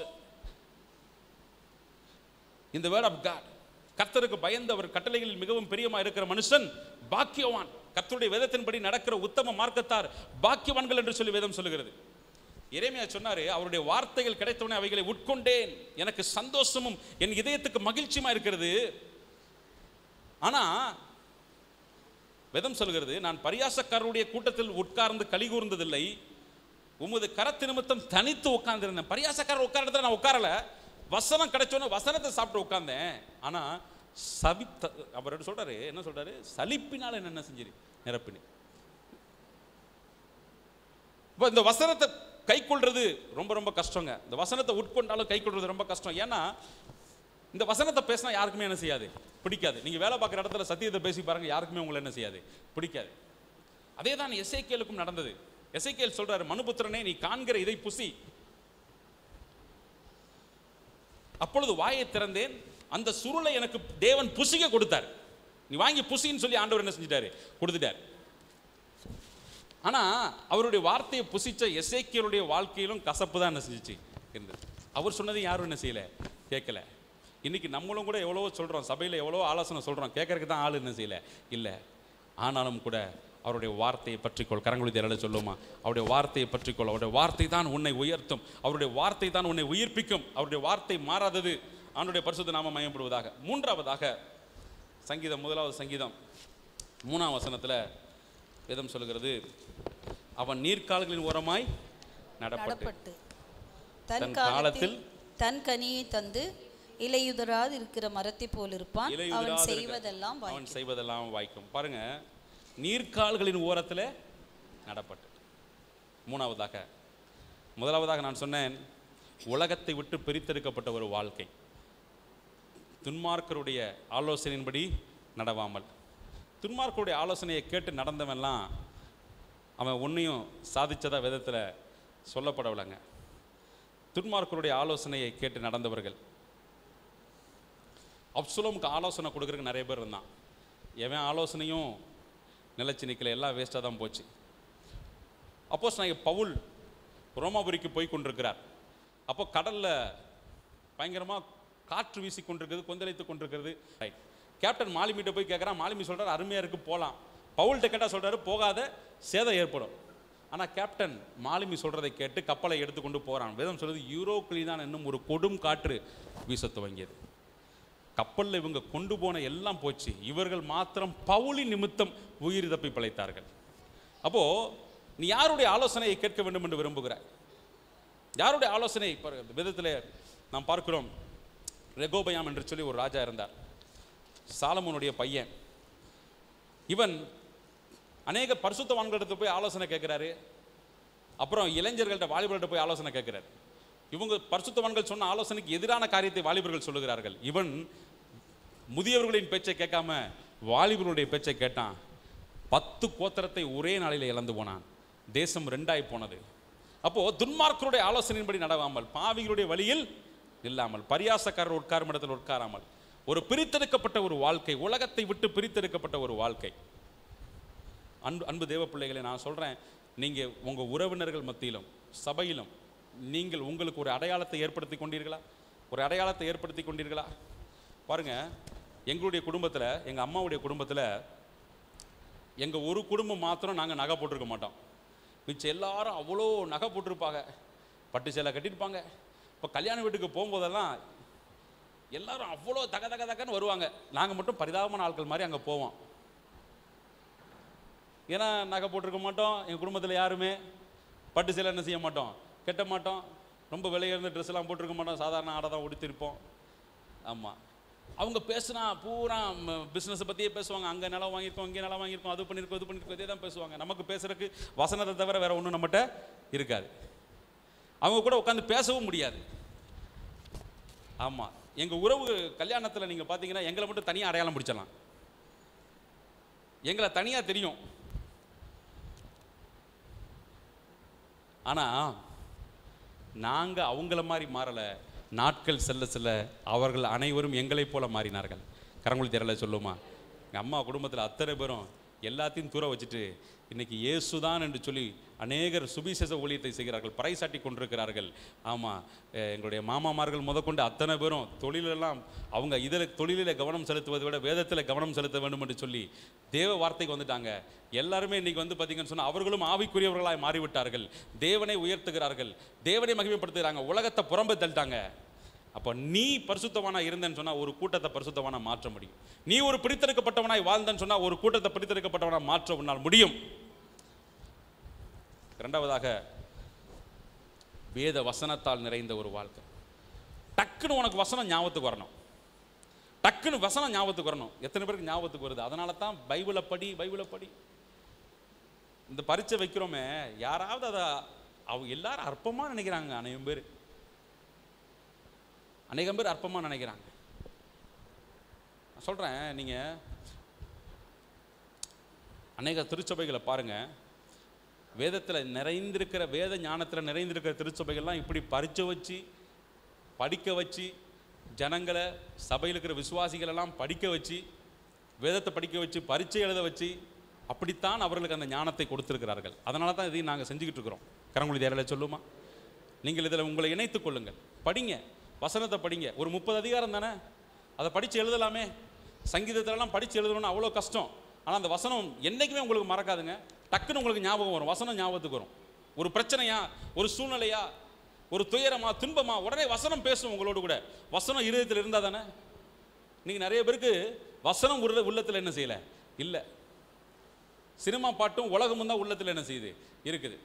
இந்த வேர்ட் ஆஃப் காட் கர்த்தருக்கு பயந்தவர் கட்டளைகளில் மிகவும் பிரியமா இருக்கிற மனுஷன் பாக்கியவான் கர்த்தருடைய வேதத்தின்படி நடக்கிற உத்தம மார்க்கத்தார் பாக்கியவான்கள் என்று சொல்லி வேதம் சொல்லுகிறது இறைமையா சொன்னாரு அவருடைய வார்த்தைகள் கிடைத்தவுடனே அவைகளை உட்கொண்டேன் எனக்கு சந்தோஷமும் என் இதயத்துக்கு மகிழ்ச்சியுமா இருக்கிறது ஆனா வேதம் சொல்கிறது நான் பரியாசக்காரருடைய கூட்டத்தில் உட்கார்ந்து கலி கூர்ந்ததில்லை உமது கரத்து நிமித்தம் தனித்து உட்கார்ந்திருந்தேன் பரியாசக்காரர் உட்கார இடத்துல நான் உட்காரல வசனம் கிடைச்சோன்னு வசனத்தை சாப்பிட்டு உட்கார்ந்தேன் ஆனா சவி அவர் சொல்றாரு என்ன சொல்றாரு சலிப்பினால என்ன என்ன செஞ்சிரு நிரப்பினு இப்போ இந்த வசனத்தை கை கொள்றது ரொம்ப ரொம்ப கஷ்டங்க இந்த வசனத்தை உட்கொண்டாலும் கை கொள்றது ரொம்ப கஷ்டம் ஏன்னா இந்த வசனத்தை பேசினா யாருக்குமே என்ன செய்யாது பிடிக்காது நீங்க வேலை பார்க்குற இடத்துல சத்தியத்தை பேசி பாருங்க யாருக்குமே உங்களை என்ன செய்யாது பிடிக்காது அதே தான் எஸ்ஐகேலுக்கும் நடந்தது எஸ்ஐகேல் சொல்றாரு மனுபுத்திரனே நீ காண்கிற இதை புசி அப்பொழுது வாயை திறந்தேன் அந்த சுருளை எனக்கு தேவன் புசிக்க கொடுத்தார் நீ வாங்கி புசின்னு சொல்லி ஆண்டவர் என்ன செஞ்சிட்டாரு கொடுத்துட்டார் ஆனா அவருடைய வார்த்தையை புசிச்ச எசேக்கியலுடைய வாழ்க்கையிலும் கசப்பு தான் என்ன செஞ்சுச்சு இருந்தது அவர் சொன்னதை யாரும் என்ன செய்யல கேட்கல இன்னைக்கு நம்மளும் கூட எவ்வளவோ சொல்றோம் சபையில எவ்வளவோ ஆலோசனை சொல்றோம் கேட்கறதுக்கு தான் ஆள் என்ன செய்யல இல்ல ஆனாலும் கூட அவருடைய வார்த்தையை பற்றிக்கொள் கரங்குழி தேரல சொல்லுமா அவருடைய வார்த்தையை பற்றிக்கொள் அவருடைய வார்த்தை தான் உன்னை உயர்த்தும் அவருடைய வார்த்தை தான் உன்னை உயிர்ப்பிக்கும் அவருடைய வார்த்தை மாறாதது அவனுடைய பரிசுத்த நாம மயப்படுவதாக மூன்றாவதாக சங்கீதம் முதலாவது சங்கீதம் மூணாம் வசனத்துல வேதம் சொல்லுகிறது அவன் நீர்க்கால்களின் ஓரமாய் நடப்பட்டு நடப்பட்டு தன் தன் காலத்தில் காலத்தில் தன் கனியை தந்து இலையுதராது இருக்கிற மரத்தை போல் இருப்பான் அவன் இலையுதிராது இருக்க- செய்வதெல்லாம் அவன் வாய்க்கும் செய்வதெல்லாம் வாய்க்கும் பாருங்க நீர்க்கால்களின் ஓரத்தில் நடப்பட்டு மூணாவதாக முதலாவதாக நான் சொன்னேன் உலகத்தை விட்டு பிரித்தெடுக்கப்பட்ட ஒரு வாழ்க்கை துன்மார்க்கருடைய ஆலோசனையின்படி நடவாமல் துன்மார்க்கருடைய ஆலோசனையை கேட்டு நடந்தவன்லாம் அவன் ஒன்றையும் சாதிச்சதா விதத்தில் சொல்லப்படவில்லைங்க துன்மார்க்கருடைய ஆலோசனையை கேட்டு நடந்தவர்கள் அப்சுலமுக்கு ஆலோசனை கொடுக்குறதுக்கு நிறைய பேர் இருந்தான் எவன் ஆலோசனையும் நிலைச்சு நிற்கல எல்லாம் வேஸ்ட்டாக தான் போச்சு அப்போஸ் நான் பவுல் ரோமாபுரிக்கு போய் கொண்டிருக்கிறார் அப்போ கடலில் பயங்கரமாக காற்று வீசி கொண்டிருக்கிறது கொந்தளித்து கொண்டிருக்கிறது ரைட் கேப்டன் மாலுமிகிட்ட போய் கேட்குறான் மாலுமி சொல்கிறார் அருமையாக இருக்குது போகலாம் பவுல்கிட்ட கேட்டால் சொல்கிறாரு போகாத சேதம் ஏற்படும் ஆனால் கேப்டன் மாலுமி சொல்கிறதை கேட்டு கப்பலை எடுத்துக்கொண்டு போகிறான் வேதம் சொல்றது யூரோக்களி தான் என்னும் ஒரு கொடும் காற்று வீச துவங்கியது கப்பலில் இவங்க கொண்டு போன எல்லாம் போச்சு இவர்கள் மாத்திரம் பவுலி நிமித்தம் உயிர் தப்பி பிழைத்தார்கள் அப்போ நீ யாருடைய ஆலோசனையை கேட்க வேண்டும் என்று விரும்புகிறாய் யாருடைய ஆலோசனை விதத்தில் நாம் பார்க்கிறோம் ரெகோபயாம் என்று சொல்லி ஒரு ராஜா இருந்தார் சாலமோனுடைய பையன் இவன் அநேக பரிசுத்தவான்களிடத்து போய் ஆலோசனை கேட்கிறாரு அப்புறம் இளைஞர்கள்ட்ட வாலிபர்கள்ட்ட போய் ஆலோசனை கேட்கிறாரு இவங்க பரிசுத்தவான்கள் சொன்ன ஆலோசனைக்கு எதிரான காரியத்தை வாலிபர்கள் சொல்லுகிறார்கள் இவன் முதியவர்களின் பேச்சை கேட்காம வாலிபர்களுடைய பேச்சை கேட்டான் பத்து கோத்திரத்தை ஒரே நாளில் இழந்து போனான் தேசம் ரெண்டாய் போனது அப்போ துன்மார்க்கருடைய ஆலோசனையின்படி நடவாமல் பாவிகளுடைய வழியில் இல்லாமல் பரியாசக்காரர் உட்காரும் இடத்தில் உட்காராமல் ஒரு பிரித்தெடுக்கப்பட்ட ஒரு வாழ்க்கை உலகத்தை விட்டு பிரித்தெடுக்கப்பட்ட ஒரு வாழ்க்கை அன்பு அன்பு தேவ பிள்ளைகளை நான் சொல்கிறேன் நீங்கள் உங்கள் உறவினர்கள் மத்தியிலும் சபையிலும் நீங்கள் உங்களுக்கு ஒரு அடையாளத்தை ஏற்படுத்தி கொண்டீர்களா ஒரு அடையாளத்தை ஏற்படுத்தி கொண்டீர்களா பாருங்க எங்களுடைய குடும்பத்தில் எங்கள் அம்மாவுடைய குடும்பத்தில் எங்கள் ஒரு குடும்பம் மாத்திரம் நாங்கள் நகை போட்டிருக்க மாட்டோம் மிச்சம் எல்லாரும் அவ்வளோ நகை போட்டிருப்பாங்க பட்டு சேலை கட்டியிருப்பாங்க இப்போ கல்யாண வீட்டுக்கு போகும்போதெல்லாம் எல்லாரும் அவ்வளோ தக தக தகன்னு வருவாங்க நாங்கள் மட்டும் பரிதாபமான ஆட்கள் மாதிரி அங்கே போவோம் ஏன்னா நகை போட்டிருக்க மாட்டோம் எங்கள் குடும்பத்தில் யாருமே பட்டு சேலை என்ன செய்ய மாட்டோம் கட்ட மாட்டோம் ரொம்ப விலையுயர்ந்த ட்ரெஸ் எல்லாம் போட்டிருக்க மாட்டோம் சாதாரண ஆடை தான் உடுத்திருப்போம் ஆமாம் அவங்க பேசுனா பூரா பிஸ்னஸை பற்றியே பேசுவாங்க அங்கே நிலம் வாங்கியிருக்கோம் இங்கே நிலம் வாங்கியிருக்கோம் அது பண்ணியிருக்கோம் இது பண்ணியிருக்கோம் இதே தான் பேசுவாங்க நமக்கு பேசுறதுக்கு வசனத்தை தவிர வேற ஒன்றும் நம்மகிட்ட இருக்காது அவங்க கூட உட்காந்து பேசவும் முடியாது ஆமாம் எங்கள் உறவு கல்யாணத்தில் நீங்கள் பார்த்தீங்கன்னா எங்களை மட்டும் தனியாக அடையாளம் பிடிச்சிடலாம் எங்களை தனியாக தெரியும் ஆனால் நாங்கள் அவங்கள மாதிரி மாறலை நாட்கள் செல்ல செல்ல அவர்கள் அனைவரும் எங்களைப் போல மாறினார்கள் கரங்குழி தெரல சொல்லுமா எங்கள் அம்மா குடும்பத்தில் அத்தனை பேரும் எல்லாத்தையும் தூர வச்சுட்டு இன்னைக்கு இயேசுதான் என்று சொல்லி அநேகர் சுபிசேஷ ஊழியத்தை செய்கிறார்கள் பறைசாட்டி கொண்டிருக்கிறார்கள் ஆமாம் எங்களுடைய மாமாமார்கள் முதற்கொண்டு அத்தனை பேரும் தொழிலெல்லாம் அவங்க இதில் தொழிலில் கவனம் செலுத்துவதை விட வேதத்தில் கவனம் செலுத்த வேண்டும் என்று சொல்லி தேவ வார்த்தைக்கு வந்துட்டாங்க எல்லாருமே இன்னைக்கு வந்து பார்த்தீங்கன்னு சொன்னால் அவர்களும் ஆவிக்குரியவர்களாய் மாறிவிட்டார்கள் தேவனை உயர்த்துகிறார்கள் தேவனை மகிமைப்படுத்துகிறாங்க உலகத்தை புறம்பு தள்ளிட்டாங்க அப்போ நீ பரிசுத்தவானா இருந்தேன்னு சொன்னா ஒரு கூட்டத்தை பரிசுத்தவானா மாற்ற முடியும் நீ ஒரு பிரித்தெடுக்கப்பட்டவனாய் வாழ்ந்தேன்னு சொன்னா ஒரு கூட்டத்தை பிரித்தெடுக்கப்பட்டவனா மாற்ற உன்னால் முடியும் இரண்டாவதாக வேத வசனத்தால் நிறைந்த ஒரு வாழ்க்கை டக்குன்னு உனக்கு வசனம் ஞாபகத்துக்கு வரணும் டக்குன்னு வசனம் ஞாபகத்துக்கு வரணும் எத்தனை பேருக்கு ஞாபகத்துக்கு வருது அதனால தான் பைபிளை படி பைபிளை படி இந்த பரீட்சை வைக்கிறோமே யாராவது அதை அவங்க எல்லாரும் அற்பமாக நினைக்கிறாங்க அநேகம் பேர் அநேகம் பேர் அற்பமாக நினைக்கிறாங்க நான் சொல்கிறேன் நீங்கள் அநேக திருச்சபைகளை பாருங்கள் வேதத்தில் நிறைந்திருக்கிற வேத ஞானத்தில் நிறைந்திருக்கிற திருச்சபைகள்லாம் இப்படி பறிச்சு வச்சு படிக்க வச்சு ஜனங்களை சபையில் இருக்கிற விசுவாசிகளெல்லாம் படிக்க வச்சு வேதத்தை படிக்க வச்சு பரீட்சை எழுத வச்சு அப்படித்தான் அவர்களுக்கு அந்த ஞானத்தை கொடுத்திருக்கிறார்கள் அதனால தான் இதையும் நாங்கள் செஞ்சுக்கிட்டு இருக்கிறோம் கரங்குழி தேரலை சொல்லுமா நீங்கள் இதில் உங்களை இணைத்துக் கொள்ளுங்கள் படிங்க வசனத்தை படிங்க ஒரு முப்பது அதிகாரம் தானே அதை படித்து எழுதலாமே சங்கீதத்திலலாம் படித்து எழுதணும்னு அவ்வளோ கஷ்டம் ஆனால் அந்த வசனம் என்றைக்குமே உங்களுக்கு மறக்காதுங்க டக்குன்னு உங்களுக்கு ஞாபகம் வரும் வசனம் ஞாபகத்துக்கு வரும் ஒரு பிரச்சனையா ஒரு சூழ்நிலையா ஒரு துயரமா துன்பமா உடனே வசனம் பேசும் உங்களோடு கூட வசனம் இருதயத்தில் இருந்தால் தானே நீங்கள் நிறைய பேருக்கு வசனம் உள்ள உள்ளத்தில் என்ன செய்யலை இல்லை சினிமா பாட்டும் உலகமும் தான் உள்ளத்தில் என்ன செய்யுது இருக்குது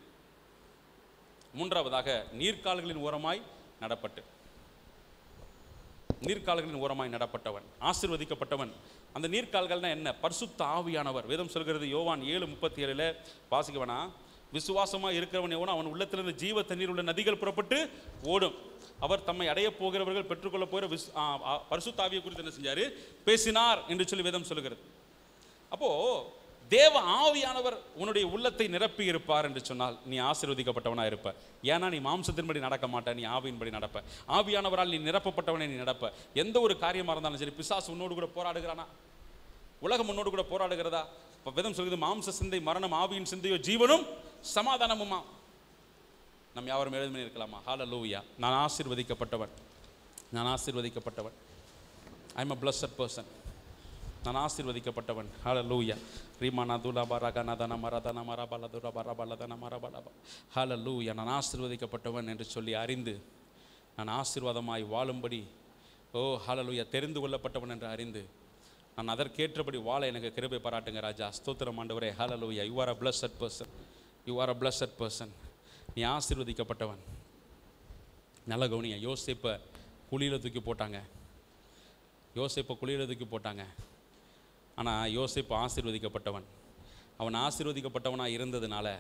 மூன்றாவதாக நீர்க்கால்களின் ஓரமாய் நடப்பட்டு நீர்க்கால்களின் ஓரமாய் நடப்பட்டவன் ஆசீர்வதிக்கப்பட்டவன் அந்த நீர்க்கால்கள்னா என்ன பரிசுத்த ஆவியானவர் வேதம் சொல்கிறது யோவான் ஏழு முப்பத்தி ஏழுல வாசிக்கவனா விசுவாசமா இருக்கிறவன் எவனோ அவன் உள்ளத்திலிருந்து ஜீவ தண்ணீர் உள்ள நதிகள் புறப்பட்டு ஓடும் அவர் தம்மை அடைய போகிறவர்கள் பெற்றுக்கொள்ள போகிற விஸ் ஆ, ஆ, பரிசுத்த ஆவியை குறித்து என்ன செஞ்சாரு பேசினார் என்று சொல்லி வேதம் சொல்லுகிறது அப்போ தேவ ஆவியானவர் உன்னுடைய உள்ளத்தை நிரப்பி இருப்பார் என்று சொன்னால் நீ ஆசீர்வதிக்கப்பட்டவனா இருப்ப ஏன்னா நீ மாம்சத்தின்படி நடக்க மாட்ட நீ ஆவியின்படி நடப்ப ஆவியானவரால் நீ நிரப்பப்பட்டவனை நீ நடப்ப எந்த ஒரு காரியமா இருந்தாலும் சரி பிசாசு உன்னோடு கூட போராடுகிறானா உலகம் உன்னோடு கூட போராடுகிறதா இப்ப வேதம் சொல்கிறது மாம்ச சிந்தை மரணம் ஆவியின் சிந்தையோ ஜீவனும் சமாதானமுமா நம்ம யாவரும் எழுதி இருக்கலாமா ஹால லூயா நான் ஆசீர்வதிக்கப்பட்டவன் நான் ஆசீர்வதிக்கப்பட்டவன் I am a blessed person நான் ஆசீர்வதிக்கப்பட்டவன் ஹால லூயா ரீமானா துலா பரகனா தன மரதன மரபல துர பரபலதன மரபலப ஹால லூயா நான் ஆசீர்வதிக்கப்பட்டவன் என்று சொல்லி அறிந்து நான் ஆசீர்வாதமாய் வாழும்படி ஓ ஹalleluya தெரிந்து கொள்ளப்பட்டவன் என்று அறிந்து நான் அதற்கேற்றபடி வாழ எனக்கு கிருபை பாராட்டுங்க ராஜா ஸ்தோத்திரம் ஆண்டவரே ஹalleluya you are a blessed person you are a blessed person நீ ஆசீர்வதிக்கப்பட்டவன் நல்ல கவனிங்க யோசிப்பை குழியில் தூக்கி போட்டாங்க யோசிப்பை குழியில் தூக்கி போட்டாங்க ஆனால் யோசிப்பு ஆசீர்வதிக்கப்பட்டவன் அவன் ஆசீர்வதிக்கப்பட்டவனாக இருந்ததுனால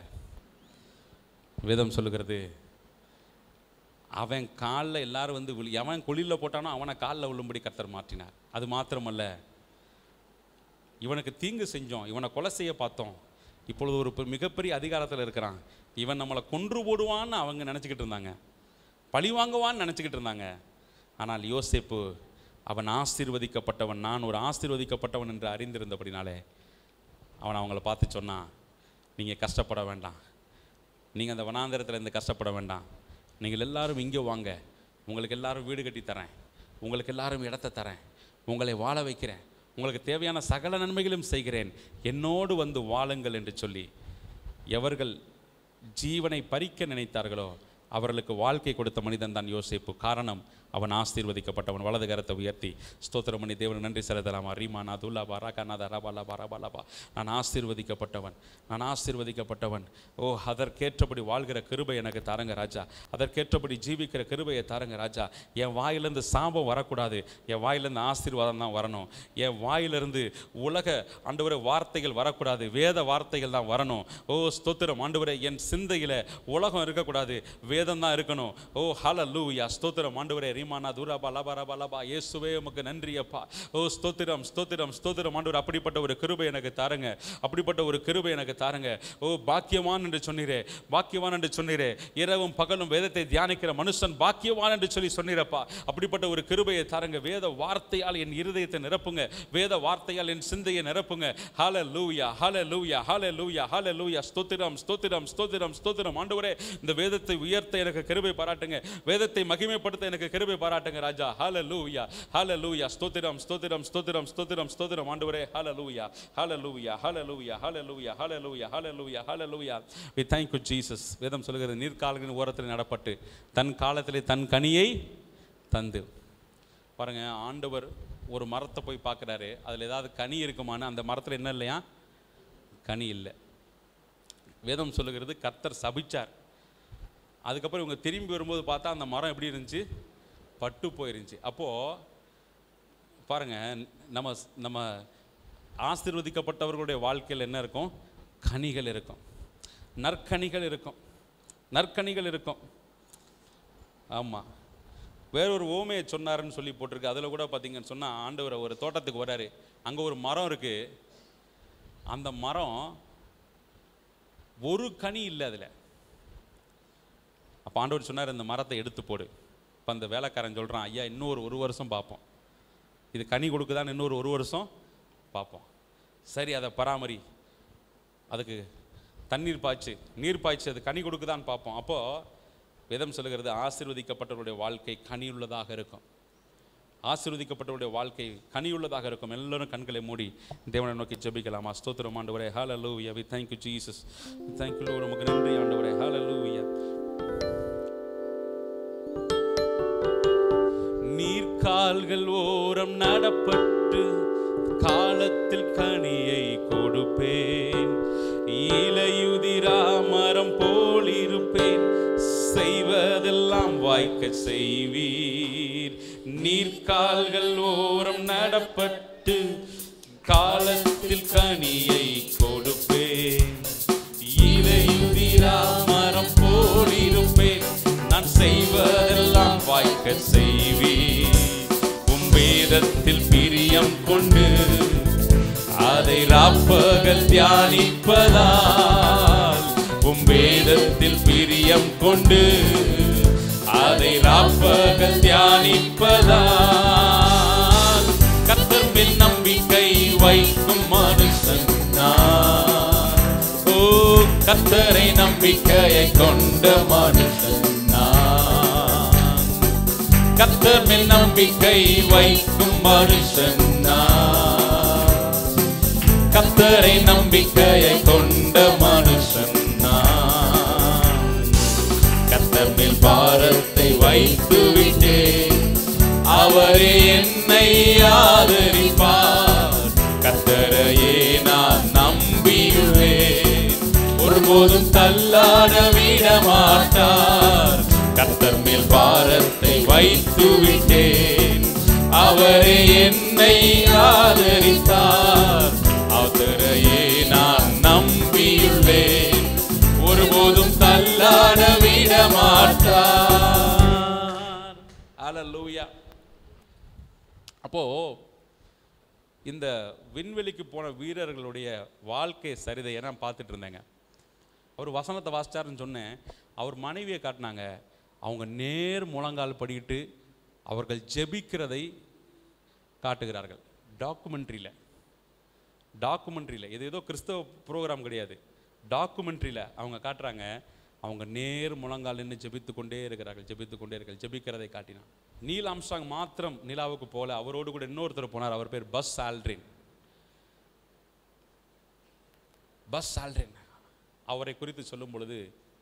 வேதம் சொல்லுகிறது அவன் காலில் எல்லாரும் வந்து விழு எவன் குழியில் போட்டானோ அவனை காலில் விழும்படி கர்த்தர் மாற்றினார் அது மாத்திரமல்ல இவனுக்கு தீங்கு செஞ்சோம் இவனை கொலை செய்ய பார்த்தோம் இப்பொழுது ஒரு பெ- மிகப்பெரிய அதிகாரத்தில் இருக்கிறான் இவன் நம்மளை கொன்று போடுவான்னு அவங்க நினச்சிக்கிட்டு இருந்தாங்க பழி வாங்குவான்னு நினச்சிக்கிட்டு இருந்தாங்க ஆனால் யோசேப்பு அவன் ஆசீர்வதிக்கப்பட்டவன் நான் ஒரு ஆசீர்வதிக்கப்பட்டவன் என்று அறிந்திருந்தபடினாலே அவன் அவங்கள பார்த்து சொன்னான் நீங்கள் கஷ்டப்பட வேண்டாம் நீங்கள் அந்த வனாந்தரத்தில் இருந்து கஷ்டப்பட வேண்டாம் நீங்கள் எல்லாரும் இங்கே வாங்க உங்களுக்கு எல்லாரும் வீடு கட்டி தரேன் உங்களுக்கு எல்லாரும் இடத்த தரேன் உங்களை வாழ வைக்கிறேன் உங்களுக்கு தேவையான சகல நன்மைகளும் செய்கிறேன் என்னோடு வந்து வாழுங்கள் என்று சொல்லி எவர்கள் ஜீவனை பறிக்க நினைத்தார்களோ அவர்களுக்கு வாழ்க்கை கொடுத்த மனிதன் தான் யோசிப்பு காரணம் அவன் ஆசீர்வதிக்கப்பட்டவன் வலது கரத்தை உயர்த்தி ஸ்தோத்திரம் பண்ணி தேவன் நன்றி செலுத்தலாமா ரீமானா துல்லாபா ராகாநாதா ரபாலபா ரபாலபா நான் ஆசீர்வதிக்கப்பட்டவன் நான் ஆசீர்வதிக்கப்பட்டவன் ஓ அதற்கேற்றபடி வாழ்கிற கிருபை எனக்கு தாருங்க ராஜா அதற்கேற்றபடி ஜீவிக்கிற கிருபையை தாருங்க ராஜா என் வாயிலிருந்து சாபம் வரக்கூடாது என் வாயிலிருந்து ஆசீர்வாதம் தான் வரணும் என் வாயிலிருந்து உலக ஆண்டவரே வார்த்தைகள் வரக்கூடாது வேத வார்த்தைகள் தான் வரணும் ஓ ஸ்தோத்திரம் ஆண்டவரே என் சிந்தையில் உலகம் இருக்கக்கூடாது வேதம் தான் இருக்கணும் ஓ ஹல லூயா ஸ்தோத்திரம் ஆண்டவரே ரீமானா தூராபா லபா ரபா லபா இயேசுவே உமக்கு நன்றி அப்பா ஓ ஸ்தோத்திரம் ஸ்தோத்திரம் ஸ்தோத்திரம் ஆண்டவர் அப்படிப்பட்ட ஒரு கிருபை எனக்கு தாருங்க அப்படிப்பட்ட ஒரு கிருபை எனக்கு தாருங்க ஓ பாக்கியவான் என்று சொன்னீரே பாக்கியவான் என்று சொன்னீரே இரவும் பகலும் வேதத்தை தியானிக்கிற மனுஷன் பாக்கியவான் என்று சொல்லி சொன்னீரப்பா அப்படிப்பட்ட ஒரு கிருபையை தாருங்க வேத வார்த்தையால் என் இருதயத்தை நிரப்புங்க வேத வார்த்தையால் என் சிந்தையை நிரப்புங்க ஹால லூயா ஹால லூயா ஹால லூயா ஹால லூயா ஸ்தோத்திரம் ஸ்தோத்திரம் ஸ்தோத்திரம் ஸ்தோத்திரம் ஆண்டவரே இந்த வேதத்தை உயர்த்த எனக்கு கிருபை பாராட்டுங்க வேதத்தை மகிமைப்படுத்த எனக்கு கிருபை பாராட்டுங்க ராஜா ஹால லூயா ஹால லூயா ஸ்தோத்திரம் ஸ்தோத்திரம் ஸ்தோத்திரம் ஸ்தோத்திரம் ஸ்தோத்திரம் ஆண்டவரே ஹால லூயா ஹால லூயா ஹால லூயா ஹால லூயா ஹால லூயா ஹால லூயா ஹால லூயா வி தேங்க் யூ ஜீசஸ் வேதம் சொல்லுகிறது நீர்க்கால்களின் ஓரத்தில் நடப்பட்டு தன் காலத்திலே தன் கனியை தந்து பாருங்க ஆண்டவர் ஒரு மரத்தை போய் பார்க்குறாரு அதில் ஏதாவது கனி இருக்குமான்னு அந்த மரத்தில் என்ன இல்லையா கனி இல்லை வேதம் சொல்லுகிறது கர்த்தர் சபிச்சார் அதுக்கப்புறம் இவங்க திரும்பி வரும்போது பார்த்தா அந்த மரம் எப்படி இருந்துச்சு பட்டு போயிருந்துச்சு அப்போது பாருங்க நம்ம நம்ம ஆசீர்வதிக்கப்பட்டவர்களுடைய வாழ்க்கையில் என்ன இருக்கும் கனிகள் இருக்கும் நற்கனிகள் இருக்கும் நற்கனிகள் இருக்கும் ஆமாம் வேறொரு ஓமையை சொன்னாருன்னு சொல்லி போட்டிருக்கு அதில் கூட பார்த்தீங்கன்னு சொன்னால் ஆண்டவர் ஒரு தோட்டத்துக்கு வராரு அங்கே ஒரு மரம் இருக்குது அந்த மரம் ஒரு கனி இல்லை அதில் அப்போ ஆண்டவர் சொன்னார் இந்த மரத்தை எடுத்து போடு இப்போ அந்த வேலைக்காரன் சொல்கிறான் ஐயா இன்னொரு ஒரு வருஷம் பார்ப்போம் இது கனி கொடுக்குதான்னு இன்னொரு ஒரு வருஷம் பார்ப்போம் சரி அதை பராமரி அதுக்கு தண்ணீர் பாய்ச்சு நீர் பாய்ச்சி அது கனி கொடுக்குதான்னு பார்ப்போம் அப்போது வேதம் சொல்லுகிறது ஆசீர்வதிக்கப்பட்டவருடைய வாழ்க்கை கனியுள்ளதாக இருக்கும் ஆசீர்வதிக்கப்பட்டவருடைய வாழ்க்கை கனியுள்ளதாக இருக்கும் எல்லாரும் கண்களை மூடி தேவனை நோக்கி ஜெபிக்கலாமா ஸ்தோத்திரம் ஆண்டவரே ஹalleluya we thank you jesus we thank you lord உமக்கு நன்றி ஆண்டவரே hallelujah நீர்க்கால்கள் ஓரம் நடப்பட்டு காலத்தில் கனியை கொடுப்பேன் இலையுதிரா மரம் போல் இருப்பேன் செய்வதெல்லாம் வாய்க்க செய்வீர் நீர்க்கால்கள் ஓரம் நடப்பட்டு காலத்தில் கனியை கொடுப்பேன் இலையுதிரா மரம் போல் இருப்பேன் நான் செய்வதெல்லாம் வாய்க்க செய்வேன் உம் வேதத்தில் பிரியம் கொண்டு அதை ராப்பகல் தியானிப்பதால் உம் வேதத்தில் பிரியம் கொண்டு அதை ராப்பகல் தியானிப்பதால் கத்தர் மேல் நம்பிக்கை வைக்கும் மனுஷன் நான். ஓ கத்தரை நம்பிக்கையை கொண்ட மனுஷன் நான். கத்தர் மேல் நம்பிக்கை வைக்கும் மனுஷன் நான். கத்தரை நம்பிக்கையை கொண்ட மனுஷன் நான். கத்தர் மேல் பாரத்தை வைத்து விட்டேன் அவரே என்னை ஆதரிப்பார் கத்தரையே நான் நம்பியுவேன் ஒருபோதும் தள்ளாட விட மாட்டார் கத்தர் மேல் பாரத்தை வைத்து விட்டேன் அவரே என்னை ஆதரித்தார் அவரையே நான் நம்பியுள்ளேன் ஒருபோதும் தள்ளாட விட மாட்டார் அல்லேலூயா அப்போ இந்த விண்வெளிக்கு போன வீரர்களுடைய வாழ்க்கை சரிதையை நான் பார்த்துட்டு இருந்தேங்க அவர் வசனத்தை வாசிச்சாருன்னு சொன்னேன் அவர் மனைவியை காட்டினாங்க அவங்க நேர் முழங்கால் படிக்கிட்டு அவர்கள் ஜெபிக்கிறதை காட்டுகிறார்கள் டாக்குமெண்ட்ரியில் டாக்குமெண்ட்ரியில் இது ஏதோ கிறிஸ்தவ ப்ரோக்ராம் கிடையாது டாக்குமெண்ட்ரியில் அவங்க காட்டுறாங்க அவங்க நேர் முழங்கால் நின்று ஜெபித்து கொண்டே இருக்கிறார்கள் ஜெபித்து கொண்டே இருக்கிறார்கள் ஜெபிக்கிறதை காட்டினான் நீல் ஆம்ஸ்டாங் மாத்திரம் நிலாவுக்கு போல அவரோடு கூட இன்னொருத்தர் போனார் அவர் பேர் பஸ் ஆல்ட்ரின் பஸ் ஆல்ட்ரின் அவரை குறித்து சொல்லும் பொழுது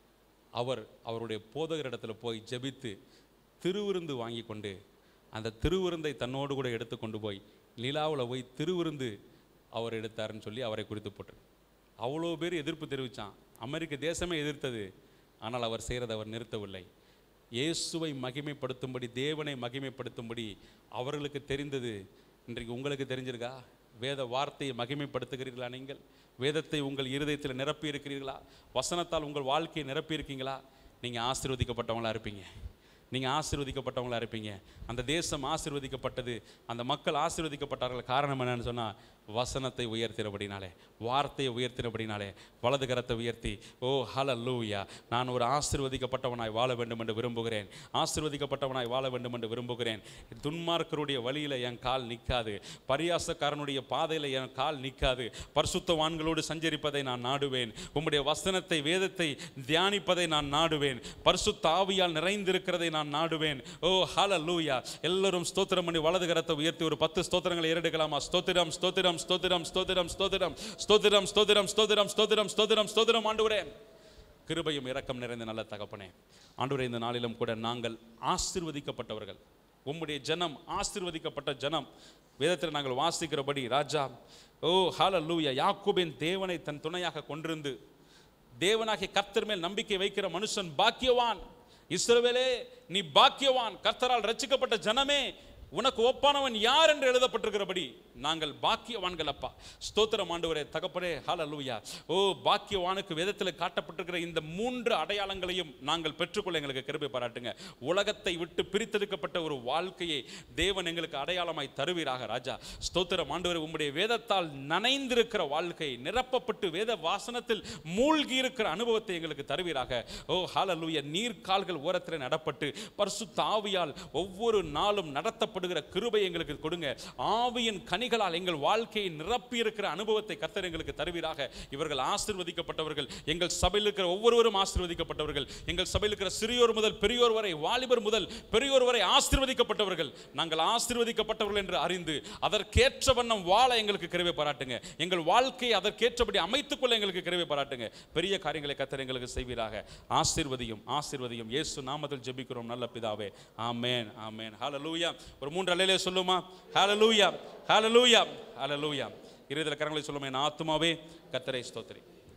அவர் அவருடைய போதகரிடத்துல போய் ஜெபித்து திருவிருந்து வாங்கி கொண்டு அந்த திருவிருந்தை தன்னோடு கூட எடுத்து கொண்டு போய் நிலாவில் போய் திருவிருந்து அவர் எடுத்தாருன்னு சொல்லி அவரை குறித்து போட்டு அவ்வளோ பேர் எதிர்ப்பு தெரிவித்தான் அமெரிக்க தேசமே எதிர்த்தது ஆனால் அவர் செய்கிறதை அவர் நிறுத்தவில்லை இயேசுவை மகிமைப்படுத்தும்படி தேவனை மகிமைப்படுத்தும்படி அவர்களுக்கு தெரிந்தது இன்றைக்கு உங்களுக்கு தெரிஞ்சிருக்கா வேத வார்த்தையை மகிமைப்படுத்துகிறீர்களா நீங்கள் வேதத்தை உங்கள் இருதயத்தில் நிரப்பி இருக்கிறீர்களா வசனத்தால் உங்கள் வாழ்க்கையை நிரப்பி இருக்கீங்களா நீங்கள் ஆசீர்வதிக்கப்பட்டவங்களா இருப்பீங்க நீங்கள் ஆசீர்வதிக்கப்பட்டவங்களா இருப்பீங்க அந்த தேசம் ஆசீர்வதிக்கப்பட்டது அந்த மக்கள் ஆசீர்வதிக்கப்பட்டார்கள் காரணம் என்னன்னு சொன்னால் வசனத்தை உயர்த்தினபடினாலே வார்த்தையை உயர்த்தினபடினாலே வலது கரத்தை உயர்த்தி ஓ ஹலலூயா நான் ஒரு ஆசீர்வதிக்கப்பட்டவனாய் வாழ வேண்டும் என்று விரும்புகிறேன் ஆசீர்வதிக்கப்பட்டவனாய் வாழ வேண்டும் என்று விரும்புகிறேன் துன்மார்க்கருடைய வழியில் என் கால் நிற்காது பரியாசக்காரனுடைய பாதையில் என் கால் நிற்காது பரிசுத்தவான்களோடு சஞ்சரிப்பதை நான் நாடுவேன் உம்முடைய வசனத்தை வேதத்தை தியானிப்பதை நான் நாடுவேன் பரிசுத்த ஆவியால் நிறைந்திருக்கிறதை நான் நாடுவேன் ஓ ஹalleluya எல்லாரும் ஸ்தோத்திரம் பண்ணி வலது கரத்தை உயர்த்தி ஒரு பத்து ஸ்தோத்திரங்களை ஏறெடுக்கலாமா ஸ்தோத்திரம் ஸ்தோத்திரம் ஸ்தோத்திரம் ஸ்தோத்திரம் ஸ்தோத்திரம் ஸ்தோத்திரம் ஸ்தோத்திரம் ஸ்தோத்திரம் ஸ்தோத்திரம் ஸ்தோத்திரம் ஸ்தோத்திரம் ஆண்டவரே கிருபையும் இரக்கம் நிறைந்த நல்ல தகப்பனே ஆண்டவரே இந்த நாளிலும் கூட நாங்கள் ஆசீர்வதிக்கப்பட்டவர்கள் உம்முடைய ஜனம் ஆசீர்வதிக்கப்பட்ட ஜனம் வேதத்தில் நாங்கள் வாசிக்கிறபடி ராஜா ஓ ஹalleluya யாக்கோபின் தேவனை தன் துணையாக கொண்டிருந்து தேவனாகிய கர்த்தர் மேல் நம்பிக்கை வைக்கிற மனுஷன் பாக்கியவான் இஸ்ரவேலே நீ பாக்கியவான் கர்த்தரால் ரட்சிக்கப்பட்ட ஜனமே உனக்கு ஒப்பானவன் யார் என்று எழுதப்பட்டிருக்கிறபடி நாங்கள் பாக்கியவான்கள் அப்பா ஸ்தோத்திரம் ஆண்டவரே தகப்பனே ஹalleluya ஓ பாக்கியவானுக்கு வேதத்தில் காட்டப்பட்டிருக்கிற இந்த மூன்று அடையாளங்களையும் நாங்கள் பெற்றுக்கொள்ள எங்களுக்கு கிருபை பாராட்டுங்க உலகத்தை விட்டு பிரித்தெடுக்கப்பட்ட ஒரு வாழ்க்கையை தேவன் எங்களுக்கு அடையாளமாய் தருவீராக ராஜா ஸ்தோத்திரம் ஆண்டவரே உம்முடைய வேதத்தால் நனைந்திருக்கிற வாழ்க்கை நிரப்பப்பட்டு வேத வாசனத்தில் மூழ்கி இருக்கிற அனுபவத்தை எங்களுக்கு தருவீராக ஓ ஹalleluya நீர் கால்கள் ஓரத்தில் நடப்பட்டு பரிசுத்த ஆவியால் ஒவ்வொரு நாளும் நடத்தப்படுகிற கிருபை எங்களுக்கு கொடுங்க ஆவியின் கனிகளால் எங்கள் வாழ்க்கையை நிரப்பி இருக்கிற அனுபவத்தை கர்த்தர் எங்களுக்கு தருவீராக இவர்கள் ஆசீர்வதிக்கப்பட்டவர்கள் எங்கள் சபையில் இருக்கிற ஒவ்வொருவரும் ஆசீர்வதிக்கப்பட்டவர்கள் எங்கள் சபையில் இருக்கிற சிறியோர் முதல் பெரியோர் வரை வாலிபர் முதல் பெரியோர் வரை ஆசீர்வதிக்கப்பட்டவர்கள் நாங்கள் ஆசீர்வதிக்கப்பட்டவர்கள் என்று அறிந்து அதற்கேற்ற வண்ணம் வாழ எங்களுக்கு கிருபை பாராட்டுங்க எங்கள் வாழ்க்கையை அதற்கேற்றபடி அமைத்துக் கொள்ள எங்களுக்கு கிருபை பாராட்டுங்க பெரிய காரியங்களை கத்தர் எங்களுக்கு செய்வீராக ஆசீர்வதியும் ஆசீர்வதியும் இயேசு நாமத்தில் ஜெபிக்கிறோம் நல்ல பிதாவே ஆமென் ஆமென் ஹalleluya ஒரு மூன்று அல்லையிலே சொல்லுமா ஹalleluya ஹalleluya ஹalleluya இருதல கரங்களை சொல்லுமா என் ஆத்துமாவே கத்தரை ஸ்தோத்திரி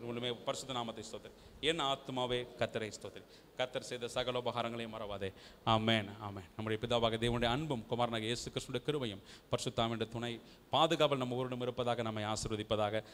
உண்மை பரிசுத்த நாமத்தை ஸ்தோத்திரி என் ஆத்மாவே கத்தரை ஸ்தோத்திரி கத்தர் செய்த சகல உபகாரங்களையும் மறவாதே ஆமென் ஆமென் நம்முடைய பிதாவாக தேவனுடைய அன்பும் குமாரனாக இயேசு கிறிஸ்துடைய கிருபையும் பரிசுத்தாமின்ற துணை பாதுகாவல் நம்ம ஊரிடம் இருப்பதாக நம்மை ஆசீர்வதிப்பதாக